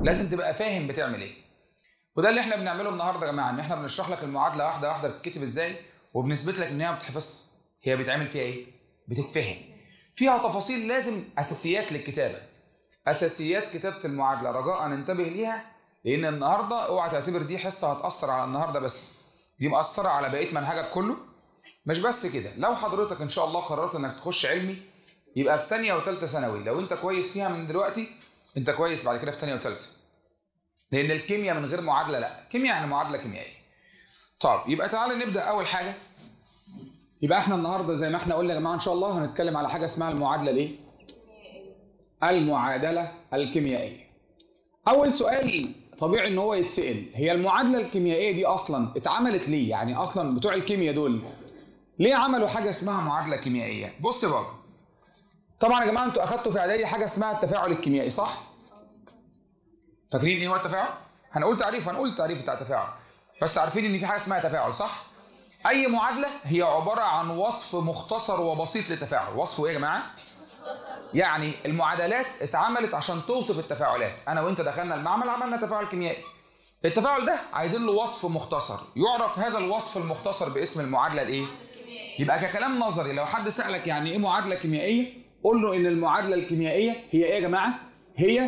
لازم تبقى فاهم بتعمل ايه وده اللي احنا بنعمله النهارده يا جماعه ان احنا بنشرح لك المعادله واحده واحده بتتكتب ازاي وبنثبت لك ان هي ما بتتحفظش هي بيتعمل فيها ايه بتتفهم فيها تفاصيل لازم اساسيات للكتابه اساسيات كتابه المعادله رجاء انتبه ليها لان النهارده اوعى تعتبر دي حصه هتاثر على النهارده بس دي مأثره على بقيه منهجك كله مش بس كده لو حضرتك ان شاء الله قررت انك تخش علمي يبقى في ثانيه وثالثه ثانوي لو انت كويس فيها من دلوقتي انت كويس بعد كده في ثانيه وثالثه لان الكيمياء من غير معادله لا كيمياء يعني معادله كيميائيه طب يبقى تعالى نبدا اول حاجه يبقى احنا النهارده زي ما احنا قلنا يا جماعه ان شاء الله هنتكلم على حاجه اسمها المعادله الايه المعادله الكيميائيه اول سؤال طبيعي ان هو يتسال هي المعادله الكيميائيه دي اصلا اتعملت ليه يعني اصلا بتوع الكيمياء دول ليه عملوا حاجه اسمها معادله كيميائيه بص يا بابا طبعا يا جماعه انتوا اخدتوا في اعدادي حاجه اسمها التفاعل الكيميائي صح فاكرين ايه هو التفاعل هنقول تعريف هنقول التعريف بتاع التفاعل بس عارفين ان في حاجه اسمها تفاعل صح اي معادله هي عباره عن وصف مختصر وبسيط للتفاعل وصفه ايه يا جماعه يعني المعادلات اتعملت عشان توصف التفاعلات انا وانت دخلنا المعمل عملنا تفاعل كيميائي التفاعل ده عايزين له وصف مختصر يعرف هذا الوصف المختصر باسم المعادله الايه يبقى ككلام نظري لو حد سالك يعني ايه معادله كيميائيه قول له ان المعادله الكيميائيه هي ايه يا جماعه هي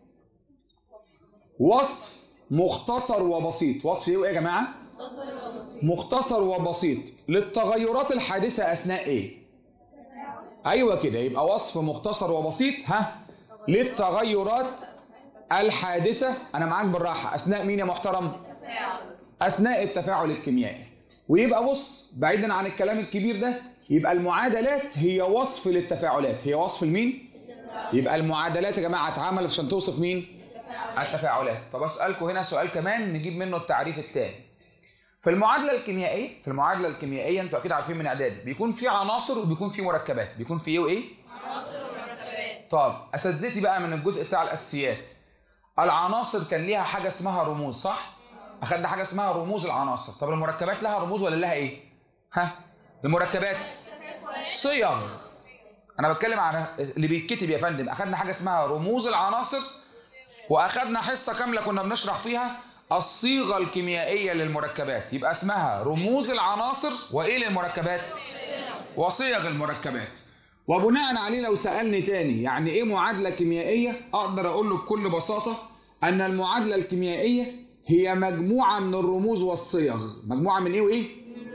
وصف مختصر وبسيط وصف ايه يا جماعه مختصر وبسيط للتغيرات الحادثه اثناء ايه ايوه كده يبقى وصف مختصر وبسيط ها للتغيرات الحادثه انا معاك بالراحه اثناء مين يا محترم اثناء التفاعل الكيميائي ويبقى بص بعيدا عن الكلام الكبير ده يبقى المعادلات هي وصف للتفاعلات هي وصف لمين يبقى المعادلات يا جماعه اتعملت عشان توصف مين التفاعلات طب اسالكم هنا سؤال كمان نجيب منه التعريف الثاني في المعادله الكيميائيه في المعادله الكيميائيه انتوا اكيد عارفين من اعدادي بيكون في عناصر وبيكون في مركبات بيكون في ايه وايه عناصر ومركبات طب اساتذتي بقى من الجزء بتاع الاساسيات العناصر كان ليها حاجه اسمها رموز صح اخدنا حاجه اسمها رموز العناصر طب المركبات لها رموز ولا لها ايه ها المركبات صيغ انا بتكلم عن اللي بيتكتب يا فندم اخدنا حاجه اسمها رموز العناصر واخدنا حصه كامله كنا بنشرح فيها الصيغه الكيميائيه للمركبات يبقى اسمها رموز العناصر وايه للمركبات وصيغ المركبات وبناء عليه لو سالني تاني يعني ايه معادله كيميائيه اقدر اقول له بكل بساطه ان المعادله الكيميائيه هي مجموعه من الرموز والصيغ مجموعه من ايه وايه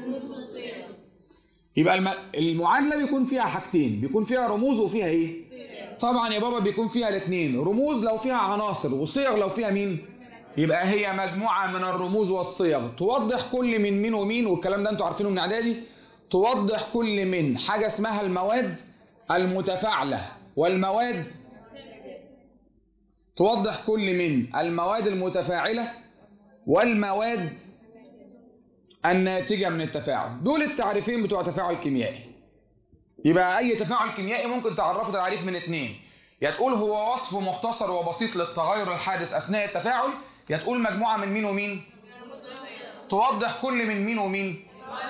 يبقى الم... المعادله بيكون فيها حاجتين بيكون فيها رموز وفيها ايه طبعا يا بابا بيكون فيها الاثنين رموز لو فيها عناصر وصيغ لو فيها مين يبقى هي مجموعه من الرموز والصيغ توضح كل من مين ومين والكلام ده انتوا عارفينه من اعدادي توضح كل من حاجه اسمها المواد المتفاعله والمواد توضح كل من المواد المتفاعله والمواد الناتجه من التفاعل دول التعريفين بتوع تفاعل كيميائي يبقى اي تفاعل كيميائي ممكن تعرفه تعريف من اتنين يا تقول هو وصف مختصر وبسيط للتغير الحادث اثناء التفاعل يا تقول مجموعه من مين ومين توضح كل من مين ومين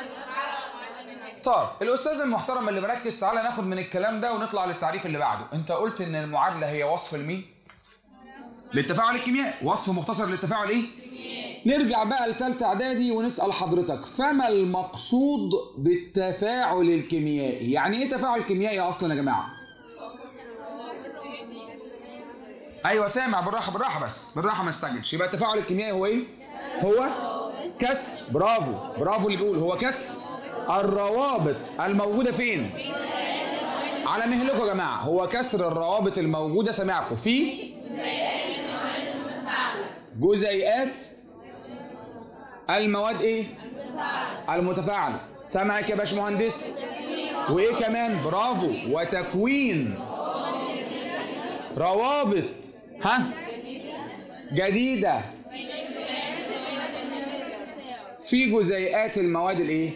طب الاستاذ المحترم اللي مركز تعالى ناخد من الكلام ده ونطلع للتعريف اللي بعده انت قلت ان المعادله هي وصف لمين للتفاعل الكيميائي وصف مختصر للتفاعل ايه نرجع بقى لثالثه اعدادي ونسال حضرتك فما المقصود بالتفاعل الكيميائي يعني ايه تفاعل كيميائي اصلا يا جماعه ايوه سامع بالراحه بالراحه بس بالراحه ما تسجلش يبقى التفاعل الكيميائي هو ايه هو كسر برافو برافو اللي بيقول هو كسر الروابط الموجوده فين على مهلكم يا جماعه هو كسر الروابط الموجوده سامعكم في جزيئات المواد ايه المتفاعله سامعك يا باشمهندس وايه كمان برافو وتكوين روابط ها جديده في جزيئات المواد الايه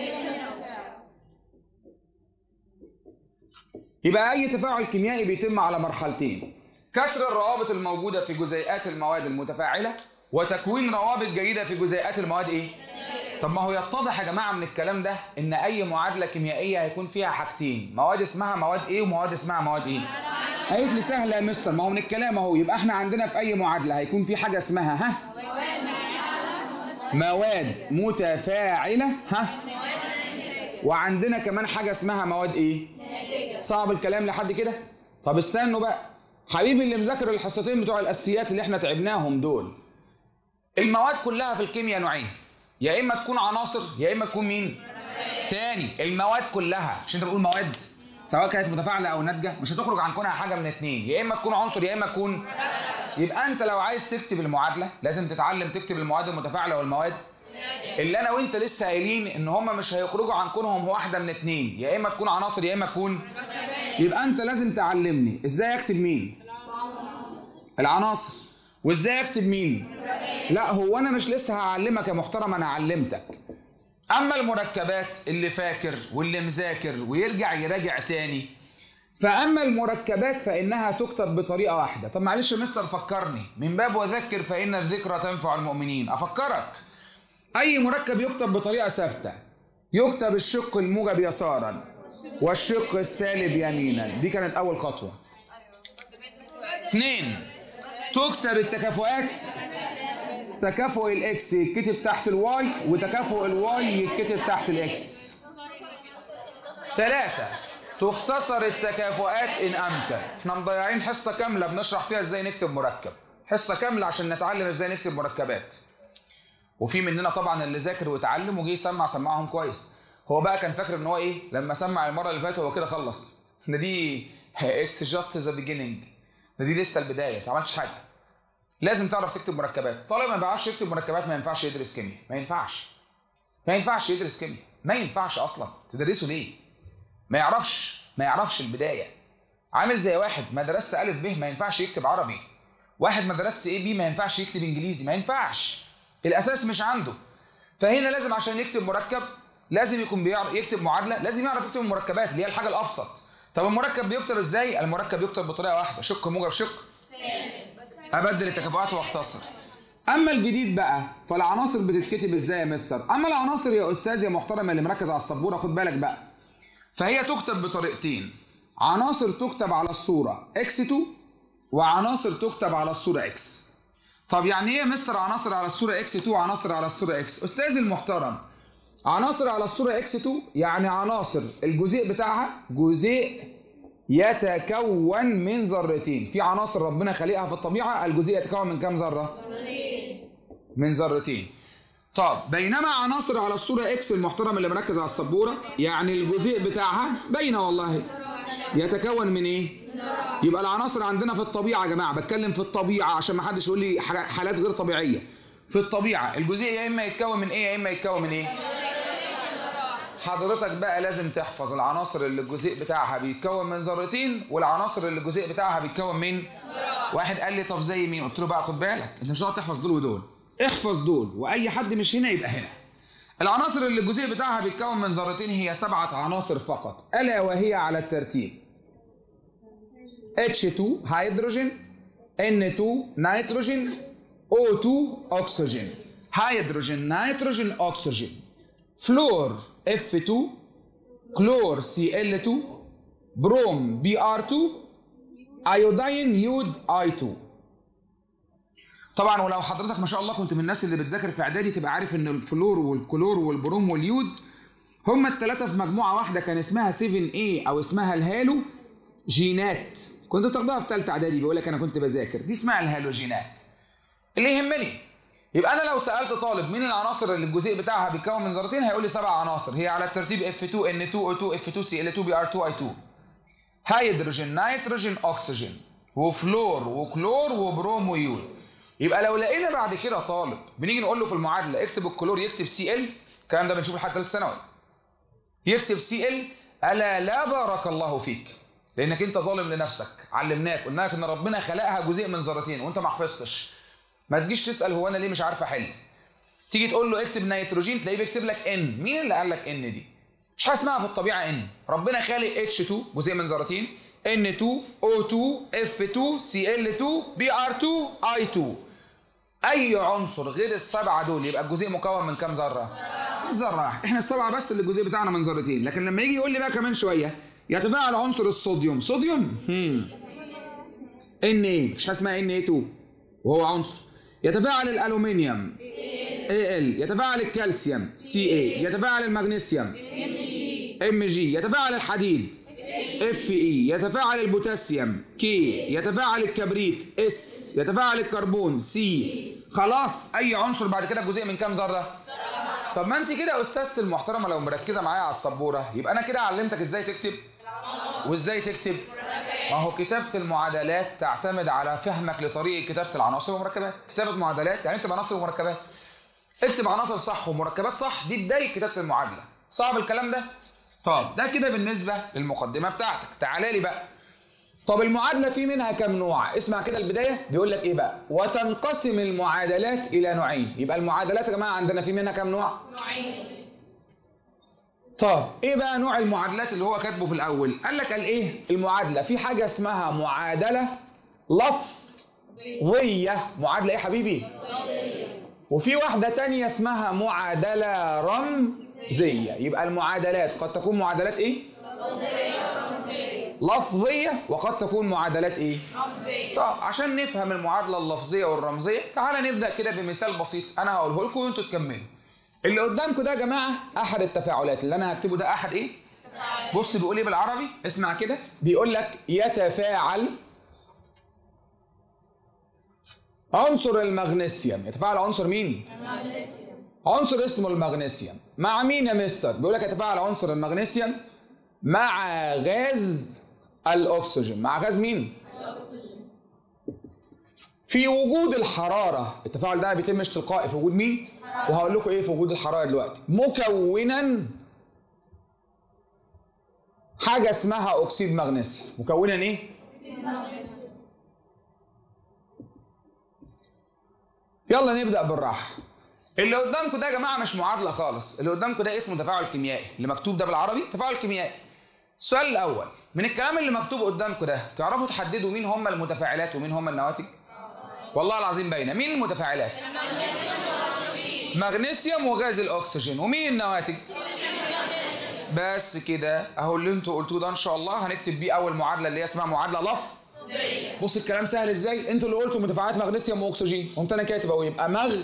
يبقى اي تفاعل كيميائي بيتم على مرحلتين كسر الروابط الموجوده في جزيئات المواد المتفاعله وتكوين روابط جديده في جزيئات المواد ايه طب ما هو يتضح يا جماعه من الكلام ده ان اي معادله كيميائيه هيكون فيها حاجتين مواد اسمها مواد ايه ومواد اسمها مواد ايه قالت لي سهله يا مستر ما هو من الكلام اهو يبقى احنا عندنا في اي معادله هيكون في حاجه اسمها ها مواد متفاعله ها وعندنا كمان حاجه اسمها مواد ايه صعب الكلام لحد كده طب استنوا بقى حبيبي اللي مذاكر الحصتين بتوع الاساسيات اللي احنا تعبناهم دول المواد كلها في الكيمياء نوعين يا اما تكون عناصر يا اما تكون مين تاني المواد كلها مش انت بتقول مواد سواء كانت متفاعله او ناتجه مش هتخرج عن كونها حاجه من اتنين يا اما تكون عنصر يا اما تكون يبقى انت لو عايز تكتب المعادله لازم تتعلم تكتب المواد المتفاعله والمواد اللي انا وانت لسه قايلين ان هم مش هيخرجوا عن كونهم واحده من اتنين يا اما تكون عناصر يا اما تكون يبقى انت لازم تعلمني ازاي اكتب مين العناصر وازاي اكتب مين لا هو انا مش لسه هعلمك يا محترم انا علمتك اما المركبات اللي فاكر واللي مذاكر ويرجع يراجع تاني فاما المركبات فانها تكتب بطريقه واحده طب معلش يا مستر فكرني من باب وذكر فان الذكرى تنفع المؤمنين افكرك اي مركب يكتب بطريقه ثابته يكتب الشق الموجب يسارا والشق السالب يمينا دي كانت اول خطوه اثنين تكتب التكافؤات تكافؤ الاكس يتكتب تحت الواي وتكافؤ الواي يتكتب تحت الاكس ثلاثة تختصر التكافؤات إن أمكن احنا مضيعين حصة كاملة بنشرح فيها ازاي نكتب مركب حصة كاملة عشان نتعلم ازاي نكتب مركبات وفي مننا طبعا اللي ذاكر واتعلم وجه يسمع سمعهم كويس هو بقى كان فاكر ان هو ايه لما سمع المره اللي فاتت هو كده خلص ده دي اتس جاست ذا بيجيننج ده دي لسه البدايه ما عملتش حاجه لازم تعرف تكتب مركبات طالما ما بيعرفش يكتب مركبات ما ينفعش يدرس كيمياء ما ينفعش ما ينفعش يدرس كيمياء ما ينفعش اصلا تدرسه ليه ما يعرفش ما يعرفش البدايه عامل زي واحد ما درسش الف ب ما ينفعش يكتب عربي واحد ما درسش ايه بي ما ينفعش يكتب انجليزي ما ينفعش الاساس مش عنده فهنا لازم عشان يكتب مركب لازم يكون بيعرف يكتب معادله لازم يعرف يكتب المركبات اللي هي الحاجه الابسط طب المركب بيكتب ازاي المركب بيكتب بطريقه واحده شق موجب شق ابدل التكافؤات واختصر اما الجديد بقى فالعناصر بتتكتب ازاي يا مستر اما العناصر يا استاذ يا محترم اللي مركز على السبوره خد بالك بقى فهي تكتب بطريقتين عناصر تكتب على الصوره x2 وعناصر تكتب على الصوره x طب يعني ايه يا مستر عناصر على الصوره x2 وعناصر على الصوره x استاذ المحترم عناصر على الصوره x2 يعني عناصر الجزيء بتاعها جزيء يتكون من ذرتين في عناصر ربنا خلقها في الطبيعه الجزيء يتكون من كام ذره من ذرتين طب بينما عناصر على الصوره اكس المحترم اللي مركز على السبوره يعني الجزيء بتاعها باينه والله يتكون من ايه يبقى العناصر عندنا في الطبيعه يا جماعه بتكلم في الطبيعه عشان ما حدش يقول لي حالات غير طبيعيه في الطبيعه الجزيء يا اما يتكون من ايه يا اما يتكون من ايه حضرتك بقى لازم تحفظ العناصر اللي الجزيء بتاعها بيتكون من ذرتين والعناصر اللي الجزيء بتاعها بيتكون من واحد قال لي طب زي مين قلت له بقى خد بالك انت مش هتعرف تحفظ دول ودول احفظ دول واي حد مش هنا يبقى هنا العناصر اللي الجزيء بتاعها بيتكون من ذرتين هي سبعة عناصر فقط ألا وهي على الترتيب H2 هيدروجين N2 نيتروجين O2 أكسجين هيدروجين نيتروجين أكسجين فلور F2 كلور Cl2 بروم Br2 ايودين يود I2 طبعا ولو حضرتك ما شاء الله كنت من الناس اللي بتذاكر في اعدادي تبقى عارف ان الفلور والكلور والبروم واليود هما الثلاثه في مجموعه واحده كان اسمها 7A او اسمها الهالو جينات كنت بتاخدها في ثالثه اعدادي بيقول لك انا كنت بذاكر دي اسمها الهالوجينات اللي يهمني يبقى انا لو سالت طالب مين العناصر اللي الجزيء بتاعها بيتكون من ذرتين هيقول لي سبع عناصر هي على الترتيب F2 N2 O2 F2 Cl2 Br2 I2 هيدروجين نيتروجين اكسجين وفلور وكلور وبروم ويود يبقى لو لقينا بعد كده طالب بنيجي نقول له في المعادله اكتب الكلور يكتب سي ال الكلام ده بنشوفه لحد ثالث ثانوي يكتب سي ال الا لا بارك الله فيك لانك انت ظالم لنفسك علمناك قلنا لك ان ربنا خلقها جزء من ذرتين وانت ما حفظتش ما تجيش تسال هو انا ليه مش عارف احل تيجي تقول له اكتب نيتروجين تلاقيه بيكتب لك ان مين اللي قال لك ان دي مش حاجه اسمها في الطبيعه ان ربنا خالق اتش 2 جزء من ذرتين ان 2 او 2 اف 2 سي ال 2 بي ار 2 اي 2 اي عنصر غير السبعه دول يبقى الجزيء مكون من كام ذره ذره واحده احنا السبعه بس اللي الجزيء بتاعنا من ذرتين لكن لما يجي يقول لي بقى كمان شويه يتفاعل عنصر الصوديوم صوديوم هم. ان ايه مفيش حاجه اسمها ان ايه 2 وهو عنصر يتفاعل الالومنيوم اي ال يتفاعل الكالسيوم سي اي يتفاعل المغنيسيوم ام جي يتفاعل الحديد اف اي يتفاعل البوتاسيوم كي يتفاعل الكبريت اس يتفاعل الكربون سي خلاص اي عنصر بعد كده جزيء من كام ذره طب ما انت كده استاذتي المحترمه لو مركزه معايا على السبوره يبقى انا كده علمتك ازاي تكتب وازاي تكتب ما هو كتابة المعادلات تعتمد على فهمك لطريقة كتابة العناصر والمركبات كتابة معادلات يعني اكتب عناصر ومركبات اكتب عناصر صح ومركبات صح دي بداية كتابة المعادلة صعب الكلام ده طب ده كده بالنسبة للمقدمة بتاعتك تعالى لي بقى طب المعادلة في منها كم نوع؟ اسمع كده البداية بيقول لك ايه بقى؟ وتنقسم المعادلات إلى نوعين، يبقى المعادلات يا جماعة عندنا في منها كم نوع؟ نوعين طب ايه بقى نوع المعادلات اللي هو كاتبه في الأول؟ قال لك قال ايه؟ المعادلة في حاجة اسمها معادلة لفظية، معادلة ايه يا حبيبي؟ وفي واحدة تانية اسمها معادلة رمزية، يبقى المعادلات قد تكون معادلات ايه؟ لفظية وقد تكون معادلات ايه؟ رمزية طب عشان نفهم المعادلة اللفظية والرمزية تعالى نبدأ كده بمثال بسيط أنا هقوله لكم وأنتوا تكملوا. اللي قدامكم ده يا جماعة أحد التفاعلات اللي أنا هكتبه ده أحد إيه؟ بص بيقول إيه بالعربي؟ اسمع كده بيقول لك يتفاعل عنصر المغنيسيوم يتفاعل عنصر مين؟ عنصر اسمه المغنيسيوم مع مين يا مستر؟ بيقول لك يتفاعل عنصر المغنيسيوم مع غاز الأكسجين مع غاز مين؟ في وجود الحرارة التفاعل ده بيتمش تلقائي في وجود مين؟ وهقول لكم ايه في وجود الحرارة دلوقتي مكونا حاجة اسمها أكسيد مغنيسيوم مكونا ايه؟ يلا نبدأ بالراحة اللي قدامكم ده يا جماعة مش معادلة خالص اللي قدامكم ده اسمه تفاعل كيميائي اللي مكتوب ده بالعربي تفاعل كيميائي السؤال الأول من الكلام اللي مكتوب قدامكم ده تعرفوا تحددوا مين هم المتفاعلات ومين هم النواتج؟ والله العظيم باينة مين المتفاعلات؟ مغنيسيوم وغاز الأكسجين ومين النواتج؟ بس كده اهو اللي انتوا قلتوه ده ان شاء الله هنكتب بيه اول معادله اللي هي اسمها معادله لف بص الكلام سهل ازاي انتوا اللي قلتوا متفاعلات مغنيسيوم واكسجين قمت انا كاتب اهو يبقى مغ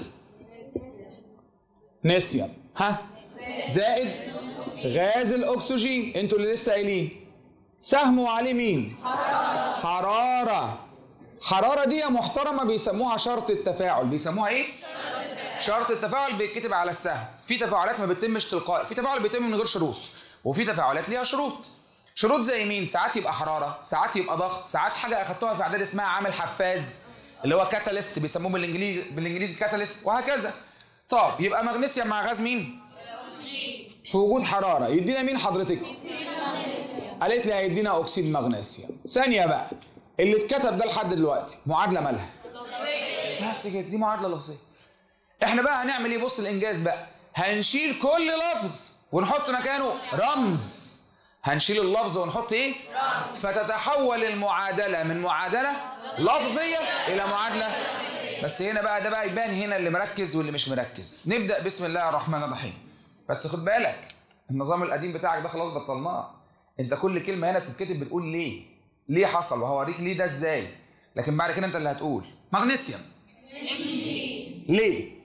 نسيوم ها زائد غاز الاكسجين انتوا اللي لسه قايلين سهموا عليه مين حراره حراره دي يا محترمه بيسموها شرط التفاعل بيسموها ايه شرط التفاعل بيتكتب على السهم في تفاعلات ما بتتمش تلقائي في تفاعل بيتم من غير شروط وفي تفاعلات ليها شروط شروط زي مين ساعات يبقى حراره ساعات يبقى ضغط ساعات حاجه اخدتوها في اعداد اسمها عامل حفاز اللي هو كاتاليست بيسموه بالانجليزي بالانجليزي كاتاليست وهكذا طب يبقى مغنيسيوم مع غاز مين في وجود حراره يدينا مين حضرتك قالت لي هيدينا اكسيد مغنيسيوم ثانيه بقى اللي اتكتب ده لحد دلوقتي معادله مالها بس كده دي معادله لفظيه احنا بقى هنعمل ايه بص الانجاز بقى هنشيل كل لفظ ونحط مكانه رمز هنشيل اللفظ ونحط ايه فتتحول المعادله من معادله لفظيه الى معادله بس هنا بقى ده بقى يبان هنا اللي مركز واللي مش مركز نبدا بسم الله الرحمن الرحيم بس خد بالك النظام القديم بتاعك ده خلاص بطلناه انت كل كلمه هنا بتتكتب بتقول ليه ليه حصل وهوريك ليه ده ازاي لكن بعد كده انت اللي هتقول مغنيسيوم ليه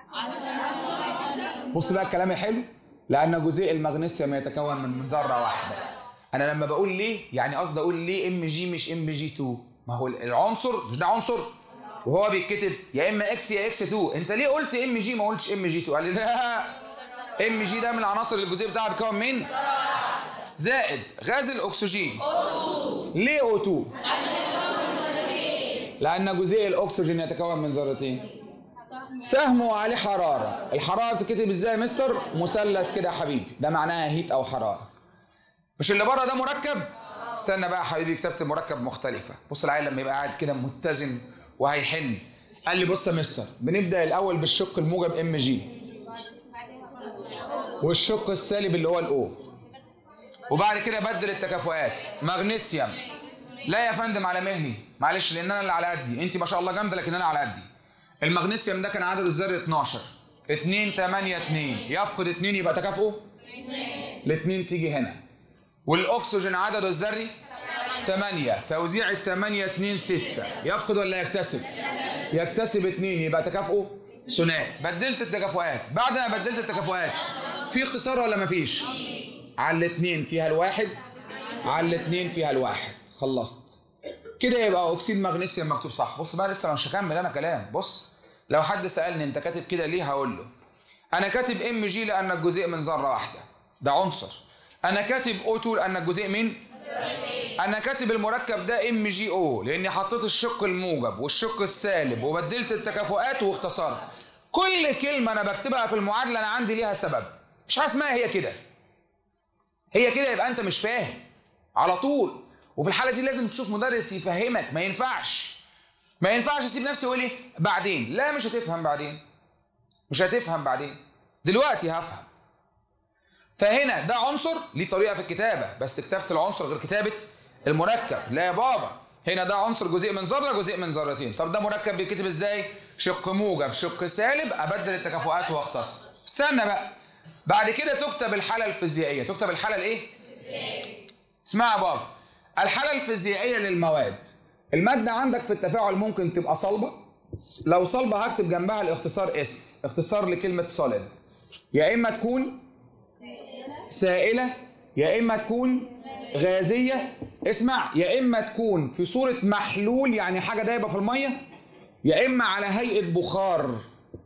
بص بقى الكلام الحلو لان جزيء المغنيسيوم يتكون من من ذره واحده انا لما بقول ليه يعني قصدي اقول ليه ام جي مش ام جي 2 ما هو العنصر مش ده عنصر وهو بيتكتب يا اما اكس يا اكس 2 انت ليه قلت ام جي ما قلتش ام جي 2 قال لي لا ام جي ده من العناصر اللي الجزيء بتاعها بيتكون من زائد غاز الاكسجين ليه او 2 لان جزيء الاكسجين يتكون من ذرتين سهمه عليه حراره الحراره بتتكتب ازاي يا مستر مثلث كده يا حبيبي ده معناها هيت او حراره مش اللي بره ده مركب استنى بقى يا حبيبي كتابه المركب مختلفه بص العيل لما يبقى قاعد كده متزن وهيحل قال لي بص يا مستر بنبدا الاول بالشق الموجب ام جي والشق السالب اللي هو الاو وبعد كده بدل التكافؤات مغنيسيوم لا يا فندم على مهلي معلش لان انا اللي على قدي انت ما شاء الله جامده لكن انا على قدي المغنيسيوم ده كان عدد الذري 12 2 8 2 يفقد 2 يبقى تكافؤه الاثنين تيجي هنا والاكسجين عدده الذري 8 توزيع ال 8 2 6 يفقد ولا يكتسب؟ يكتسب 2 يبقى تكافؤه ثنائي بدلت التكافؤات بعد ما بدلت التكافؤات في اختصار ولا مفيش؟ على الاثنين فيها الواحد على الاثنين فيها الواحد خلصت كده يبقى اكسيد مغنيسيوم مكتوب صح بص بقى لسه مش هكمل انا كلام بص لو حد سالني انت كاتب كده ليه هقول له انا كاتب ام جي لانك جزيء من ذره واحده ده عنصر انا كاتب او 2 لانك جزيء من انا كاتب المركب ده ام جي او لاني حطيت الشق الموجب والشق السالب وبدلت التكافؤات واختصرت كل كلمه انا بكتبها في المعادله انا عندي ليها سبب مش حاجه اسمها هي كده هي كده يبقى انت مش فاهم على طول وفي الحاله دي لازم تشوف مدرس يفهمك ما ينفعش ما ينفعش اسيب نفسي واقول ايه بعدين لا مش هتفهم بعدين مش هتفهم بعدين دلوقتي هفهم فهنا ده عنصر ليه طريقه في الكتابه بس كتابه العنصر غير كتابه المركب لا يا بابا هنا ده عنصر جزيء من ذره جزيء من ذرتين طب ده مركب بيتكتب ازاي شق موجب شق سالب ابدل التكافؤات واختصر استنى بقى بعد كده تكتب الحاله الفيزيائيه تكتب الحاله الايه اسمع يا بابا الحاله الفيزيائيه للمواد الماده عندك في التفاعل ممكن تبقى صلبه لو صلبه هكتب جنبها الاختصار اس اختصار لكلمه سوليد يا اما تكون سائله يا اما تكون غازيه اسمع يا اما تكون في صوره محلول يعني حاجه دايبه في الميه يا اما على هيئه بخار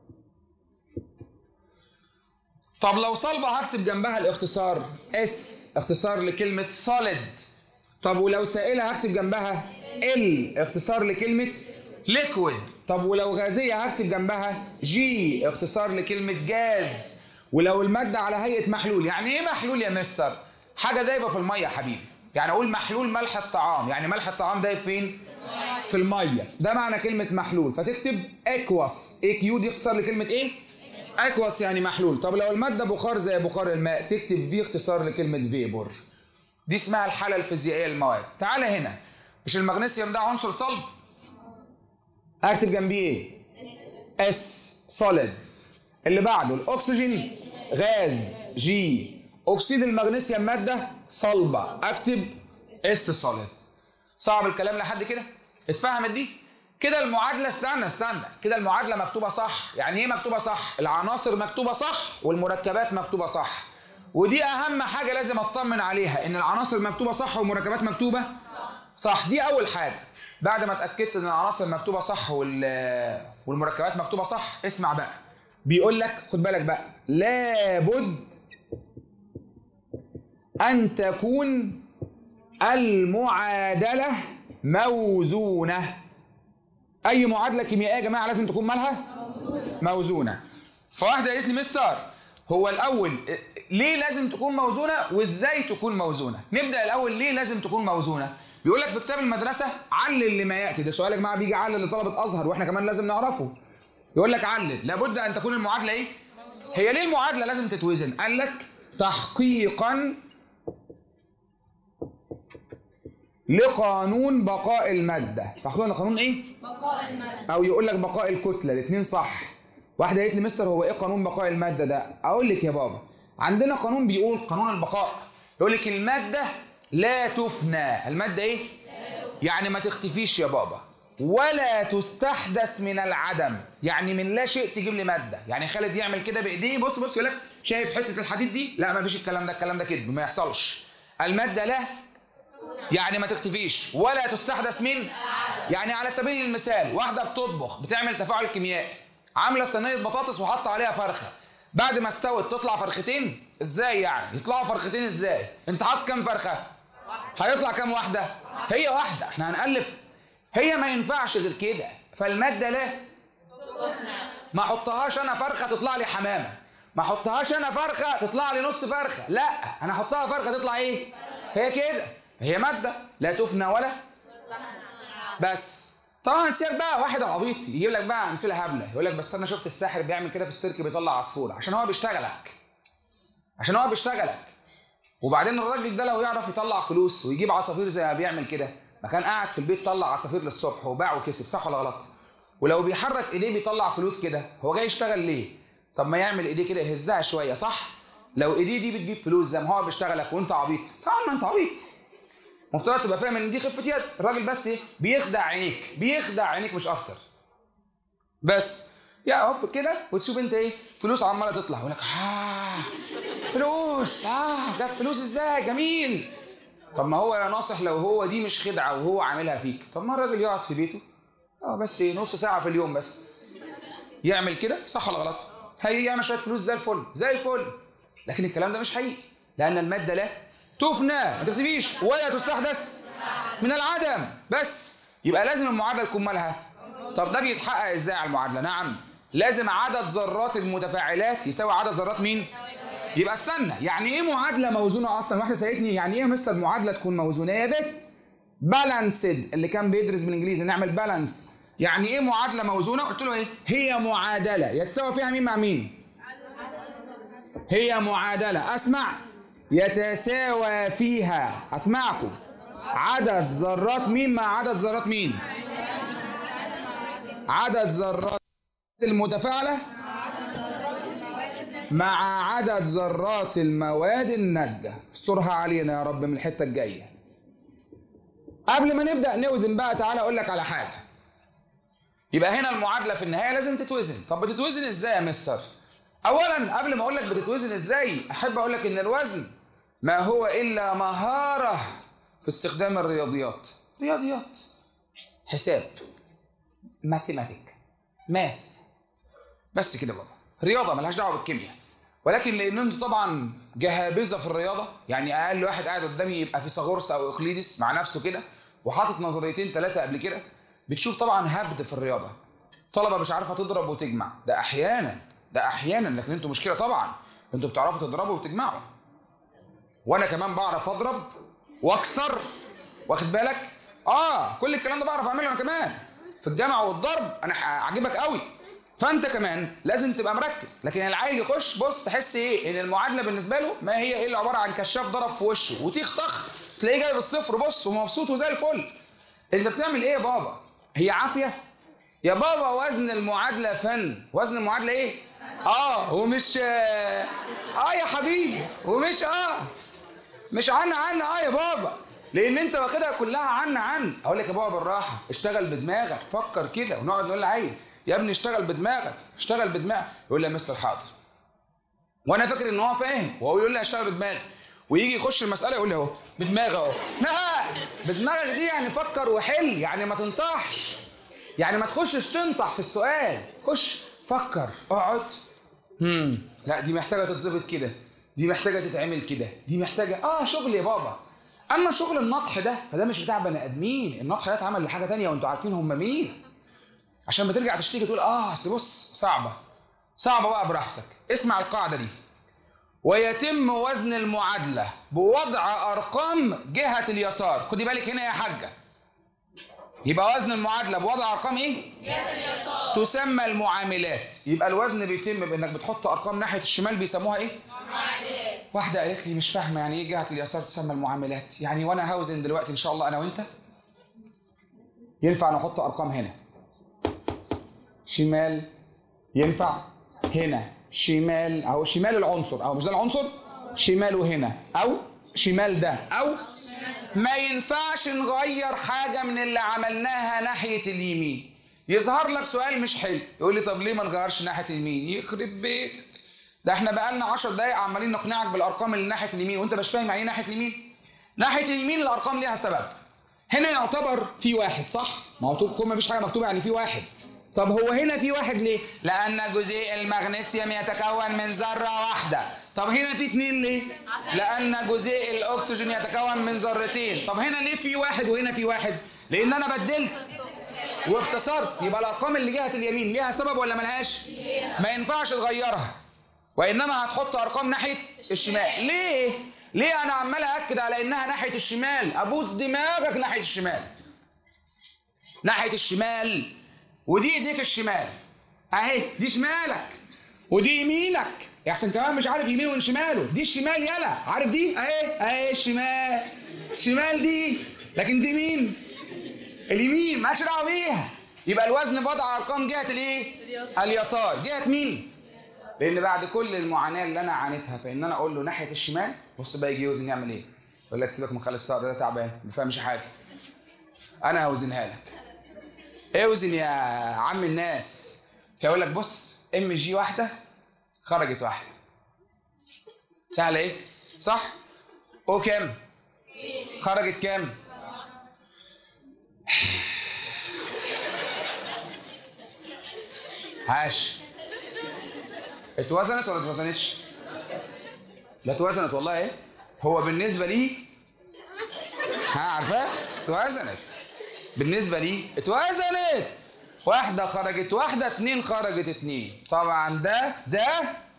طب لو صلبه هكتب جنبها الاختصار اس اختصار لكلمه solid طب ولو سائله هكتب جنبها ال اختصار لكلمه liquid طب ولو غازيه هكتب جنبها جي اختصار لكلمه جاز ولو الماده على هيئه محلول يعني ايه محلول يا مستر حاجه دايبه في الميه يا حبيبي يعني اقول محلول ملح الطعام يعني ملح الطعام دايب فين في الميه ده معنى كلمه محلول فتكتب اكواس اي كيو دي اختصار لكلمه ايه اكواس يعني محلول طب لو الماده بخار زي بخار الماء تكتب في اختصار لكلمه فيبور دي اسمها الحاله الفيزيائيه للمواد تعالى هنا مش المغنيسيوم ده عنصر صلب اكتب جنبيه ايه اس سوليد اللي بعده الاكسجين غاز جي اكسيد المغنيسيوم ماده صلبه اكتب اس سوليد صعب الكلام لحد كده اتفهمت دي كده المعادله استنى استنى كده المعادله مكتوبه صح يعني ايه مكتوبه صح العناصر مكتوبه صح والمركبات مكتوبه صح ودي اهم حاجه لازم اطمن عليها ان العناصر مكتوبه صح والمركبات مكتوبه صح دي اول حاجه بعد ما اتاكدت ان العناصر مكتوبه صح وال والمركبات مكتوبه صح اسمع بقى بيقول لك خد بالك بقى لابد ان تكون المعادله موزونه اي معادله كيميائيه يا جماعه لازم تكون مالها موزونه فواحده قالت لي مستر هو الاول ليه لازم تكون موزونه وازاي تكون موزونه نبدا الاول ليه لازم تكون موزونه بيقول لك في كتاب المدرسه علل لما ياتي ده سؤال يا جماعه بيجي علل لطلبه ازهر واحنا كمان لازم نعرفه يقول لك علل لابد ان تكون المعادله ايه هي ليه المعادله لازم تتوزن قال لك تحقيقا لقانون بقاء الماده تحقيقا لقانون ايه بقاء المادة او يقول لك بقاء الكتله الاثنين صح واحده قالت لي مستر هو ايه قانون بقاء الماده ده اقول لك يا بابا عندنا قانون بيقول قانون البقاء يقول لك الماده لا تفنى الماده ايه يعني ما تختفيش يا بابا ولا تستحدث من العدم يعني من لا شيء تجيب لي ماده يعني خالد يعمل كده بايديه بص بص يقول لك شايف حته الحديد دي لا ما فيش الكلام ده الكلام ده كده ما يحصلش الماده لا يعني ما تختفيش ولا تستحدث من يعني على سبيل المثال واحده بتطبخ بتعمل تفاعل كيميائي عامله صينيه بطاطس وحاطه عليها فرخه بعد ما استوت تطلع فرختين ازاي يعني يطلعوا فرختين ازاي انت حاطط كام فرخه هيطلع كام واحده هي واحده احنا هنالف هي ما ينفعش غير كده فالماده لا ما احطهاش انا فرخه تطلع لي حمامه ما احطهاش انا فرخه تطلع لي نص فرخه لا انا احطها فرخه تطلع ايه هي كده هي ماده لا تفنى ولا بس طبعا سيبك بقى واحد عبيط يجيب لك بقى امثله هبله يقول لك بس انا شفت الساحر بيعمل كده في السيرك بيطلع عصفوره عشان هو بيشتغلك عشان هو بيشتغلك وبعدين الراجل ده لو يعرف يطلع فلوس ويجيب عصافير زي ما بيعمل كده ما كان قاعد في البيت طلع عصافير للصبح وباع وكسب صح ولا غلط ولو بيحرك ايديه بيطلع فلوس كده هو جاي يشتغل ليه طب ما يعمل ايديه كده يهزها شويه صح لو ايديه دي بتجيب فلوس زي ما هو بيشتغلك وانت عبيط طبعا ما انت عبيط مفترض تبقى فاهم ان دي خفه يد الراجل بس ايه بيخدع عينيك بيخدع عينيك مش اكتر بس يا هوب كده وتشوف انت ايه فلوس عماله تطلع يقول لك اه فلوس اه جاب فلوس ازاي جميل طب ما هو يا ناصح لو هو دي مش خدعه وهو عاملها فيك طب ما الراجل يقعد في بيته اه بس ايه نص ساعه في اليوم بس يعمل كده صح ولا غلط هي يعمل شويه فلوس زي الفل زي الفل لكن الكلام ده مش حقيقي لان الماده لا تفنى ما تختفيش ولا تستحدث من العدم بس يبقى لازم المعادله تكون مالها طب ده بيتحقق ازاي على المعادله نعم لازم عدد ذرات المتفاعلات يساوي عدد ذرات مين يبقى استنى يعني ايه معادله موزونه اصلا واحده سالتني يعني ايه يا مستر معادله تكون موزونه يا بت بالانسد اللي كان بيدرس بالانجليزي نعمل بالانس يعني ايه معادله موزونه قلت له ايه هي معادله يتساوي فيها مين مع مين هي معادله اسمع يتساوى فيها اسمعكم عدد ذرات مين مع عدد ذرات مين عدد ذرات المتفاعله مع عدد ذرات المواد الناتجه استرها علينا يا رب من الحته الجايه قبل ما نبدا نوزن بقى تعالى اقول لك على حاجه يبقى هنا المعادله في النهايه لازم تتوزن طب بتتوزن ازاي يا مستر اولا قبل ما اقول لك بتتوزن ازاي احب اقول لك ان الوزن ما هو الا مهاره في استخدام الرياضيات رياضيات حساب ماثيماتيك ماث بس كده بابا رياضه ملهاش دعوه بالكيمياء ولكن لان انتوا طبعا جهابذه في الرياضه يعني اقل واحد قاعد قدامي يبقى فيثاغورس او اقليدس مع نفسه كده وحاطط نظريتين ثلاثه قبل كده بتشوف طبعا هبد في الرياضه طلبه مش عارفه تضرب وتجمع ده احيانا ده احيانا لكن انتوا مشكله طبعا انتوا بتعرفوا تضربوا وتجمعوا وانا كمان بعرف اضرب واكسر واخد بالك اه كل الكلام ده بعرف اعمله انا كمان في الجامعه والضرب انا عاجبك قوي فانت كمان لازم تبقى مركز لكن العيل يخش بص تحس ايه ان المعادله بالنسبه له ما هي الا عباره عن كشاف ضرب في وشه وتيخ طخ تلاقيه جايب الصفر بص ومبسوط وزي الفل انت بتعمل ايه يا بابا هي عافيه يا بابا وزن المعادله فن وزن المعادله ايه اه ومش اه, آه يا حبيبي ومش اه مش عنا عنا اه يا بابا لان انت واخدها كلها عنا عن اقول لك يا بابا بالراحه اشتغل بدماغك فكر كده ونقعد نقول لعيل يا ابني اشتغل بدماغك اشتغل بدماغك يقول لي يا مستر حاضر وانا فاكر ان هو فاهم وهو يقول لي اشتغل بدماغي ويجي يخش المساله يقول لي اهو بدماغي اهو لا بدماغك دي يعني فكر وحل يعني ما تنطحش يعني ما تخشش تنطح في السؤال خش فكر اقعد امم لا دي محتاجه تتظبط كده دي محتاجه تتعمل كده دي محتاجه اه شغل يا بابا اما شغل النطح ده فده مش بتاع بني ادمين النطح ده اتعمل لحاجه تانية وانتوا عارفين هم مين عشان ما ترجع تشتكي تقول اه اصل بص صعبه صعبه بقى براحتك اسمع القاعده دي ويتم وزن المعادله بوضع ارقام جهه اليسار خدي بالك هنا يا حاجه يبقى وزن المعادله بوضع ارقام ايه جهة اليسار تسمى المعاملات يبقى الوزن بيتم بانك بتحط ارقام ناحيه الشمال بيسموها ايه معادلات واحده قالت لي مش فاهمه يعني ايه جهه اليسار تسمى المعاملات يعني وانا هوزن دلوقتي ان شاء الله انا وانت ينفع نحط ارقام هنا شمال ينفع هنا شمال اهو شمال العنصر اهو مش ده العنصر شماله هنا او شمال ده او ما ينفعش نغير حاجه من اللي عملناها ناحيه اليمين يظهر لك سؤال مش حلو يقول لي طب ليه ما نغيرش ناحيه اليمين يخرب بيتك ده احنا بقالنا 10 دقايق عمالين نقنعك بالارقام اللي ناحيه اليمين وانت مش فاهم يعني ايه ناحيه اليمين ناحيه اليمين الارقام ليها سبب هنا يعتبر في واحد صح ما هو طول ما فيش حاجه مكتوبه يعني في واحد طب هو هنا في واحد ليه لان جزيء المغنيسيوم يتكون من ذره واحده طب هنا في اتنين ليه لان جزيء الاكسجين يتكون من ذرتين طب هنا ليه في واحد وهنا في واحد لان انا بدلت واختصرت يبقى الارقام اللي جهه اليمين ليها سبب ولا ملهاش ما ينفعش تغيرها وانما هتحط ارقام ناحيه الشمال ليه ليه انا عمال اكد على انها ناحيه الشمال ابوس دماغك ناحيه الشمال ناحيه الشمال ودي ايديك الشمال اهي دي شمالك ودي يمينك يا احسن كمان مش عارف يمين وين شماله دي الشمال يلا عارف دي اهي اهي الشمال الشمال دي لكن دي مين اليمين مالكش دعوه بيها يبقى الوزن بضع ارقام جهه الايه اليسار جهه مين لان بعد كل المعاناه اللي انا عانيتها فان انا اقول له ناحيه الشمال بص بقى يجي يوزن يعمل ايه يقول لك سيبك من خالد الصقر ده تعبان ما فاهمش حاجه انا هوزنها لك اوزن يا عم الناس فيقول لك بص ام جي واحده خرجت واحده سهله ايه صح او كام خرجت كام عاش اتوزنت ولا اتوزنتش لا اتوزنت والله ايه هو بالنسبه لي ها عارفاه اتوزنت بالنسبه لي اتوزنت واحده خرجت واحده اتنين خرجت اتنين طبعا ده ده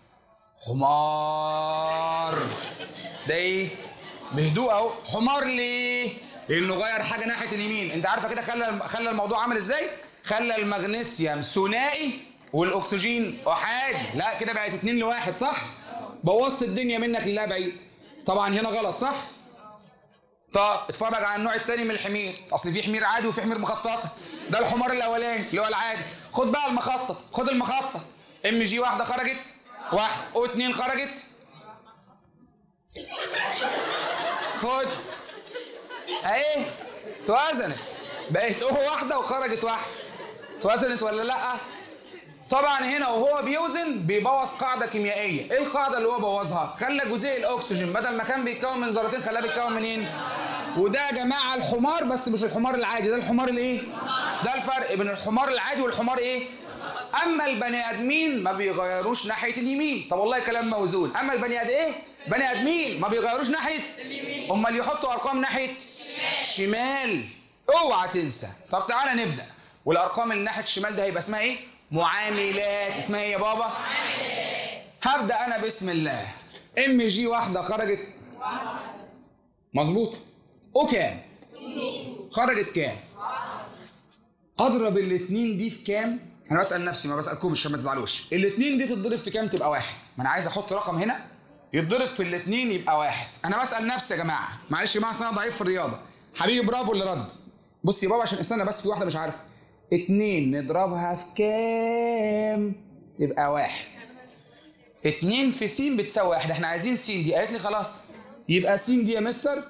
حمار ده ايه بهدوء اهو حمار ليه لانه غير حاجه ناحيه اليمين انت عارفه كده خلى خلى الموضوع عامل ازاي خلى المغنيسيوم ثنائي والاكسجين احادي لا كده بقت اتنين لواحد صح بوظت الدنيا منك لله بعيد طبعا هنا غلط صح طب اتفرج على النوع الثاني من الحمير اصل في حمير عادي وفي حمير مخططه ده الحمار الاولاني اللي هو العادي خد بقى المخطط خد المخطط ام جي واحده خرجت واحد او اتنين خرجت خد اهي توازنت بقت او واحده وخرجت واحده توازنت ولا لا طبعا هنا وهو بيوزن بيبوظ قاعده كيميائيه ايه القاعده اللي هو بوظها خلى جزيء الاكسجين بدل ما كان بيتكون من ذرتين خلاه بيتكون منين وده يا جماعه الحمار بس مش الحمار العادي ده الحمار الايه ده الفرق بين الحمار العادي والحمار ايه اما البني ادمين ما بيغيروش ناحيه اليمين طب والله كلام موزون اما البني ادم ايه بني ادمين ما بيغيروش ناحيه امال يحطوا ارقام ناحيه شمال اوعى تنسى طب تعالى نبدا والارقام اللي ناحيه الشمال ده هيبقى اسمها ايه معاملات اسمها ايه يا بابا معاملات هبدا انا بسم الله ام جي واحده خرجت مظبوط وكام خرجت كام اضرب الاثنين دي في كام انا بسال نفسي ما بسالكمش عشان ما تزعلوش الاثنين دي تتضرب في كام تبقى واحد ما انا عايز احط رقم هنا يتضرب في الاثنين يبقى واحد انا بسال نفسي يا جماعه معلش يا جماعه أصل انا ضعيف في الرياضه حبيبي برافو اللي رد بص يا بابا عشان استنى بس في واحده مش عارفه اتنين نضربها في كام تبقى واحد اتنين في س بتساوي واحد احنا عايزين س دي قالت لي خلاص يبقى س دي يا مستر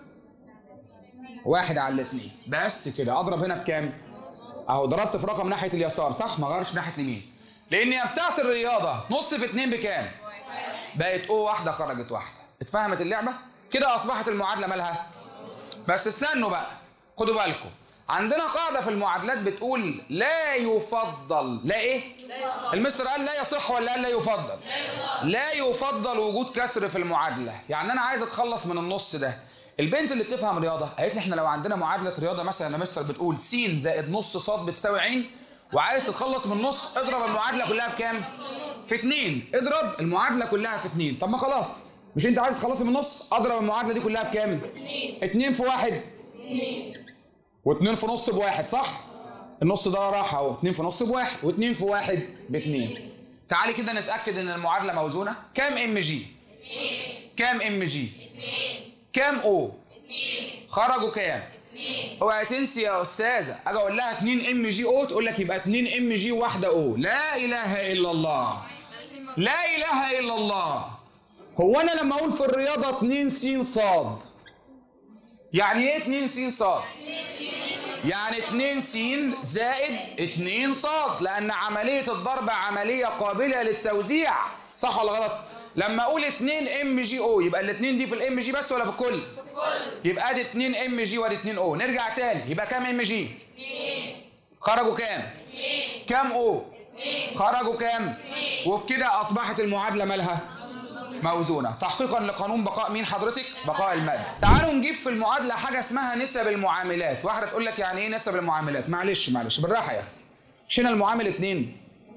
واحد على الاتنين بس كده اضرب هنا في كام اهو ضربت في رقم ناحيه اليسار صح ما غيرش ناحيه اليمين لان هي بتاعت الرياضه نص في اتنين بكام بقت او واحده خرجت واحده اتفهمت اللعبه كده اصبحت المعادله مالها بس استنوا بقى خدوا بالكم عندنا قاعدة في المعادلات بتقول لا يفضل لا ايه؟ المستر قال لا يصح ولا قال لا يفضل؟ لا يفضل وجود كسر في المعادلة، يعني أنا عايز أتخلص من النص ده. البنت اللي بتفهم رياضة قالت لي احنا لو عندنا معادلة رياضة مثلا يا مستر بتقول س زائد نص ص بتساوي ع وعايز تتخلص من النص اضرب المعادلة كلها في كام؟ في اتنين، اضرب المعادلة كلها في اتنين، طب ما خلاص مش أنت عايز تخلصي من النص؟ اضرب المعادلة دي كلها في كام؟ اتنين اتنين في واحد واتنين في نص بواحد صح؟ النص ده راح اهو اتنين في نص بواحد واتنين في واحد باتنين تعالي كده نتأكد ان المعادلة موزونة كام ام جي؟ كام ام جي؟ كام او؟ خرجوا كام؟ اوعي تنسي يا استاذة اجي اقول لها 2 ام جي او تقول لك يبقى 2 ام جي واحدة او لا اله الا الله لا اله الا الله هو انا لما اقول في الرياضة 2 س صاد يعني ايه 2 س صاد؟ يعني 2 س زائد 2 صاد لأن عملية الضرب عملية قابلة للتوزيع صح ولا غلط؟ لما أقول 2 ام جي او يبقى الاثنين دي في الام جي بس ولا في الكل؟ في الكل يبقى ادي 2 ام جي وادي 2 او نرجع تاني يبقى كام ام جي؟ 2 خرجوا كام؟ 2 كام او؟ 2 خرجوا كام؟ 2 وبكده أصبحت المعادلة مالها؟ موزونة تحقيقا لقانون بقاء مين حضرتك؟ بقاء المادة تعالوا نجيب في المعادلة حاجة اسمها نسب المعاملات واحدة تقول لك يعني ايه نسب المعاملات معلش معلش بالراحة يا اختي مش هنا المعامل اتنين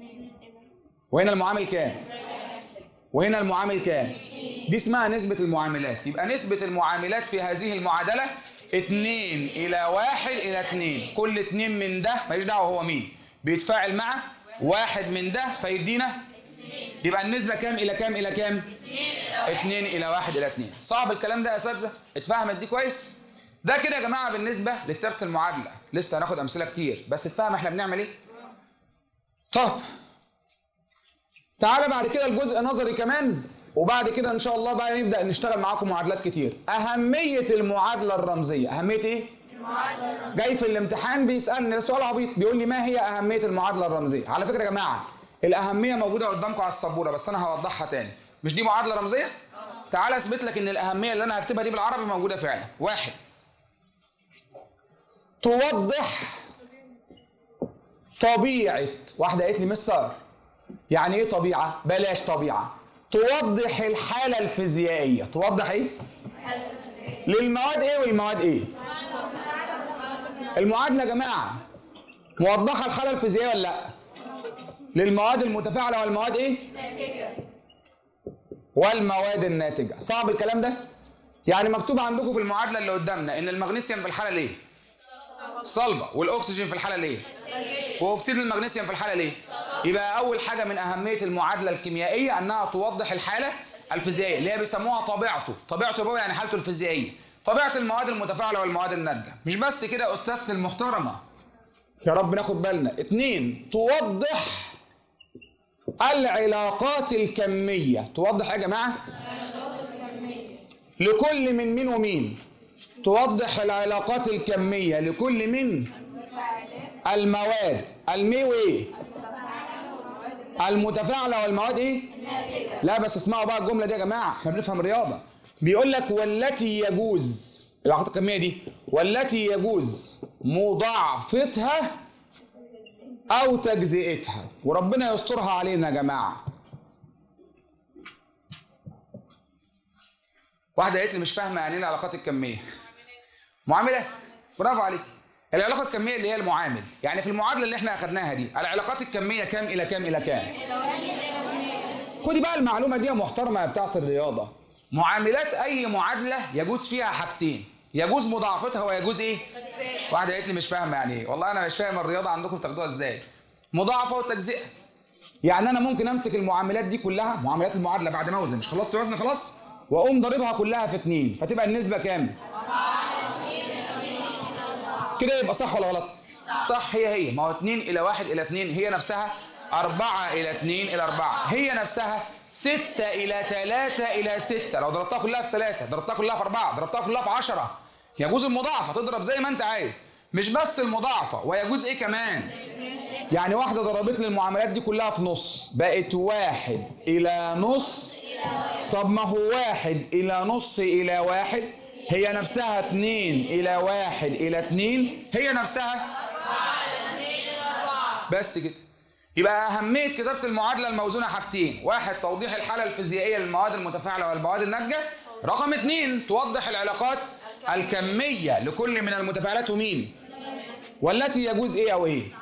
وهنا المعامل كام وهنا المعامل كام دي اسمها نسبة المعاملات يبقى نسبة المعاملات في هذه المعادلة اتنين إلى واحد إلى اتنين كل اتنين من ده ماليش دعوة هو مين بيتفاعل مع واحد من ده فيدينا يبقى النسبة كام إلى كام إلى كام؟ 2 إلى 1 إلى 2 صعب الكلام ده يا أساتذة؟ اتفهمت دي كويس؟ ده كده يا جماعة بالنسبة لكتابة المعادلة لسه هناخد أمثلة كتير بس اتفهم احنا بنعمل إيه؟ طب تعالى بعد كده الجزء نظري كمان وبعد كده ان شاء الله بقى نبدا نشتغل معاكم معادلات كتير اهميه المعادله الرمزيه اهميه ايه جاي في الامتحان بيسالني ده سؤال عبيط بيقول لي ما هي اهميه المعادله الرمزيه على فكره يا جماعه الاهميه موجوده قدامكم على السبوره بس انا هوضحها تاني مش دي معادله رمزيه تعال اثبت لك ان الاهميه اللي انا هكتبها دي بالعربي موجوده فعلا واحد توضح طبيعه واحده قالت لي مستر يعني ايه طبيعه بلاش طبيعه توضح الحاله الفيزيائيه توضح ايه للمواد ايه والمواد ايه المعادله يا جماعه موضحه الحاله الفيزيائيه ولا لا للمواد المتفاعله والمواد ايه والمواد الناتجه صعب الكلام ده يعني مكتوب عندكم في المعادله اللي قدامنا ان المغنيسيوم في الحاله ليه صلبه والاكسجين في الحاله ليه واكسيد المغنيسيوم في الحاله ليه يبقى اول حاجه من اهميه المعادله الكيميائيه انها توضح الحاله الفيزيائيه اللي هي بيسموها طبيعته طبيعته بقى يعني حالته الفيزيائيه طبيعه المواد المتفاعله والمواد الناتجه مش بس كده استاذتي المحترمه يا رب ناخد بالنا اتنين توضح العلاقات الكميه توضح ايه يا جماعه لكل من مين ومين توضح العلاقات الكميه لكل من المواد المي وايه المتفاعله والمواد ايه لا بس اسمعوا بقى الجمله دي يا جماعه احنا بنفهم الرياضه بيقول لك والتي يجوز العلاقات الكميه دي والتي يجوز مضاعفتها او تجزئتها وربنا يسترها علينا يا جماعه واحده قالت لي مش فاهمه يعني ايه العلاقات الكميه معاملات برافو عليك العلاقه الكميه اللي هي المعامل يعني في المعادله اللي احنا اخدناها دي العلاقات الكميه كام الى كام الى كام خدي بقى المعلومه دي يا محترمه يا بتاعه الرياضه معاملات اي معادله يجوز فيها حاجتين يجوز مضاعفتها ويجوز ايه واحده قالت لي مش فاهمه يعني ايه والله انا مش فاهم الرياضه عندكم بتاخدوها ازاي مضاعفه وتجزئه يعني انا ممكن امسك المعاملات دي كلها معاملات المعادله بعد ما اوزن مش خلصت وزن خلاص واقوم ضاربها كلها في اتنين فتبقى النسبه كام كده يبقى صح ولا غلط صح هي هي ما هو 2 الى 1 الى 2 هي نفسها 4 الى 2 الى 4 هي نفسها 6 الى 3 الى 6 لو ضربتها كلها في 3 ضربتها كلها في 4 ضربتها كلها في 10 يجوز المضاعفه تضرب زي ما انت عايز مش بس المضاعفه ويجوز ايه كمان يعني واحده ضربت لي المعاملات دي كلها في نص بقت واحد الى نص طب ما هو واحد الى نص الى واحد هي نفسها اتنين الى واحد الى اتنين هي نفسها بس كده يبقى أهمية كتابة المعادلة الموزونة حاجتين واحد توضيح الحالة الفيزيائية للمواد المتفاعلة والمواد الناتجة رقم اتنين توضح العلاقات الكمية لكل من المتفاعلات ومين والتي يجوز ايه او ايه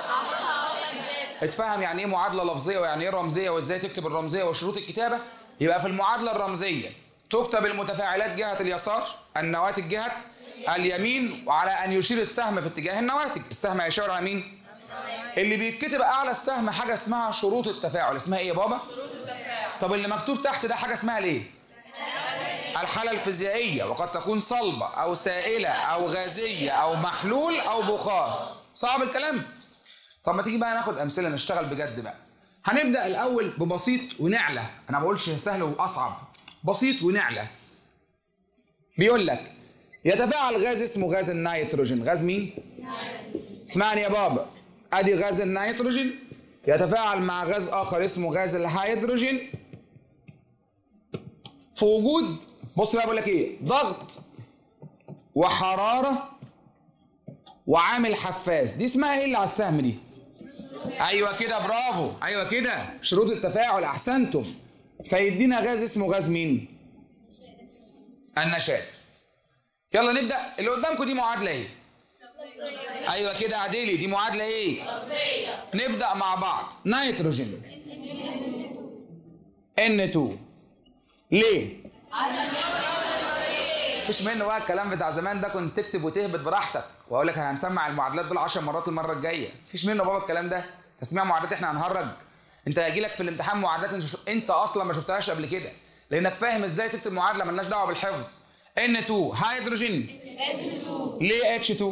اتفهم يعني ايه معادلة لفظية ويعني ايه رمزية وازاي تكتب الرمزية وشروط الكتابة يبقى في المعادلة الرمزية تكتب المتفاعلات جهة اليسار النواتج جهة اليمين وعلى ان يشير السهم في اتجاه النواتج السهم هيشاور على مين اللي بيتكتب اعلى السهم حاجه اسمها شروط التفاعل اسمها ايه يا بابا طب اللي مكتوب تحت ده حاجه اسمها ليه الحالة الفيزيائية وقد تكون صلبة أو سائلة أو غازية أو محلول أو بخار صعب الكلام طب ما تيجي بقى ناخد أمثلة نشتغل بجد بقى هنبدأ الأول ببسيط ونعلى أنا ما بقولش سهل وأصعب بسيط ونعلى بيقول لك يتفاعل غاز اسمه غاز النيتروجين غاز مين؟ اسمعني يا بابا ادي غاز النيتروجين يتفاعل مع غاز اخر اسمه غاز الهيدروجين في وجود بص بقى بقول لك ايه ضغط وحراره وعامل حفاز دي اسمها ايه اللي على السهم دي ايوه كده برافو ايوه كده شروط التفاعل احسنتم فيدينا غاز اسمه غاز مين النشاد يلا نبدا اللي قدامكم دي معادله ايه ايوه كده عديلي دي معادله ايه نبدا مع بعض نيتروجين N2 ليه مفيش منه بقى الكلام بتاع زمان ده كنت تكتب وتهبط براحتك واقول لك هنسمع المعادلات دول 10 مرات المره الجايه مفيش منه بابا الكلام ده تسميع معادلات احنا هنهرج انت هيجي لك في الامتحان معادلات انت, انت اصلا ما شفتهاش قبل كده لانك فاهم ازاي تكتب معادله مالناش دعوه بالحفظ N2 هيدروجين ليه H2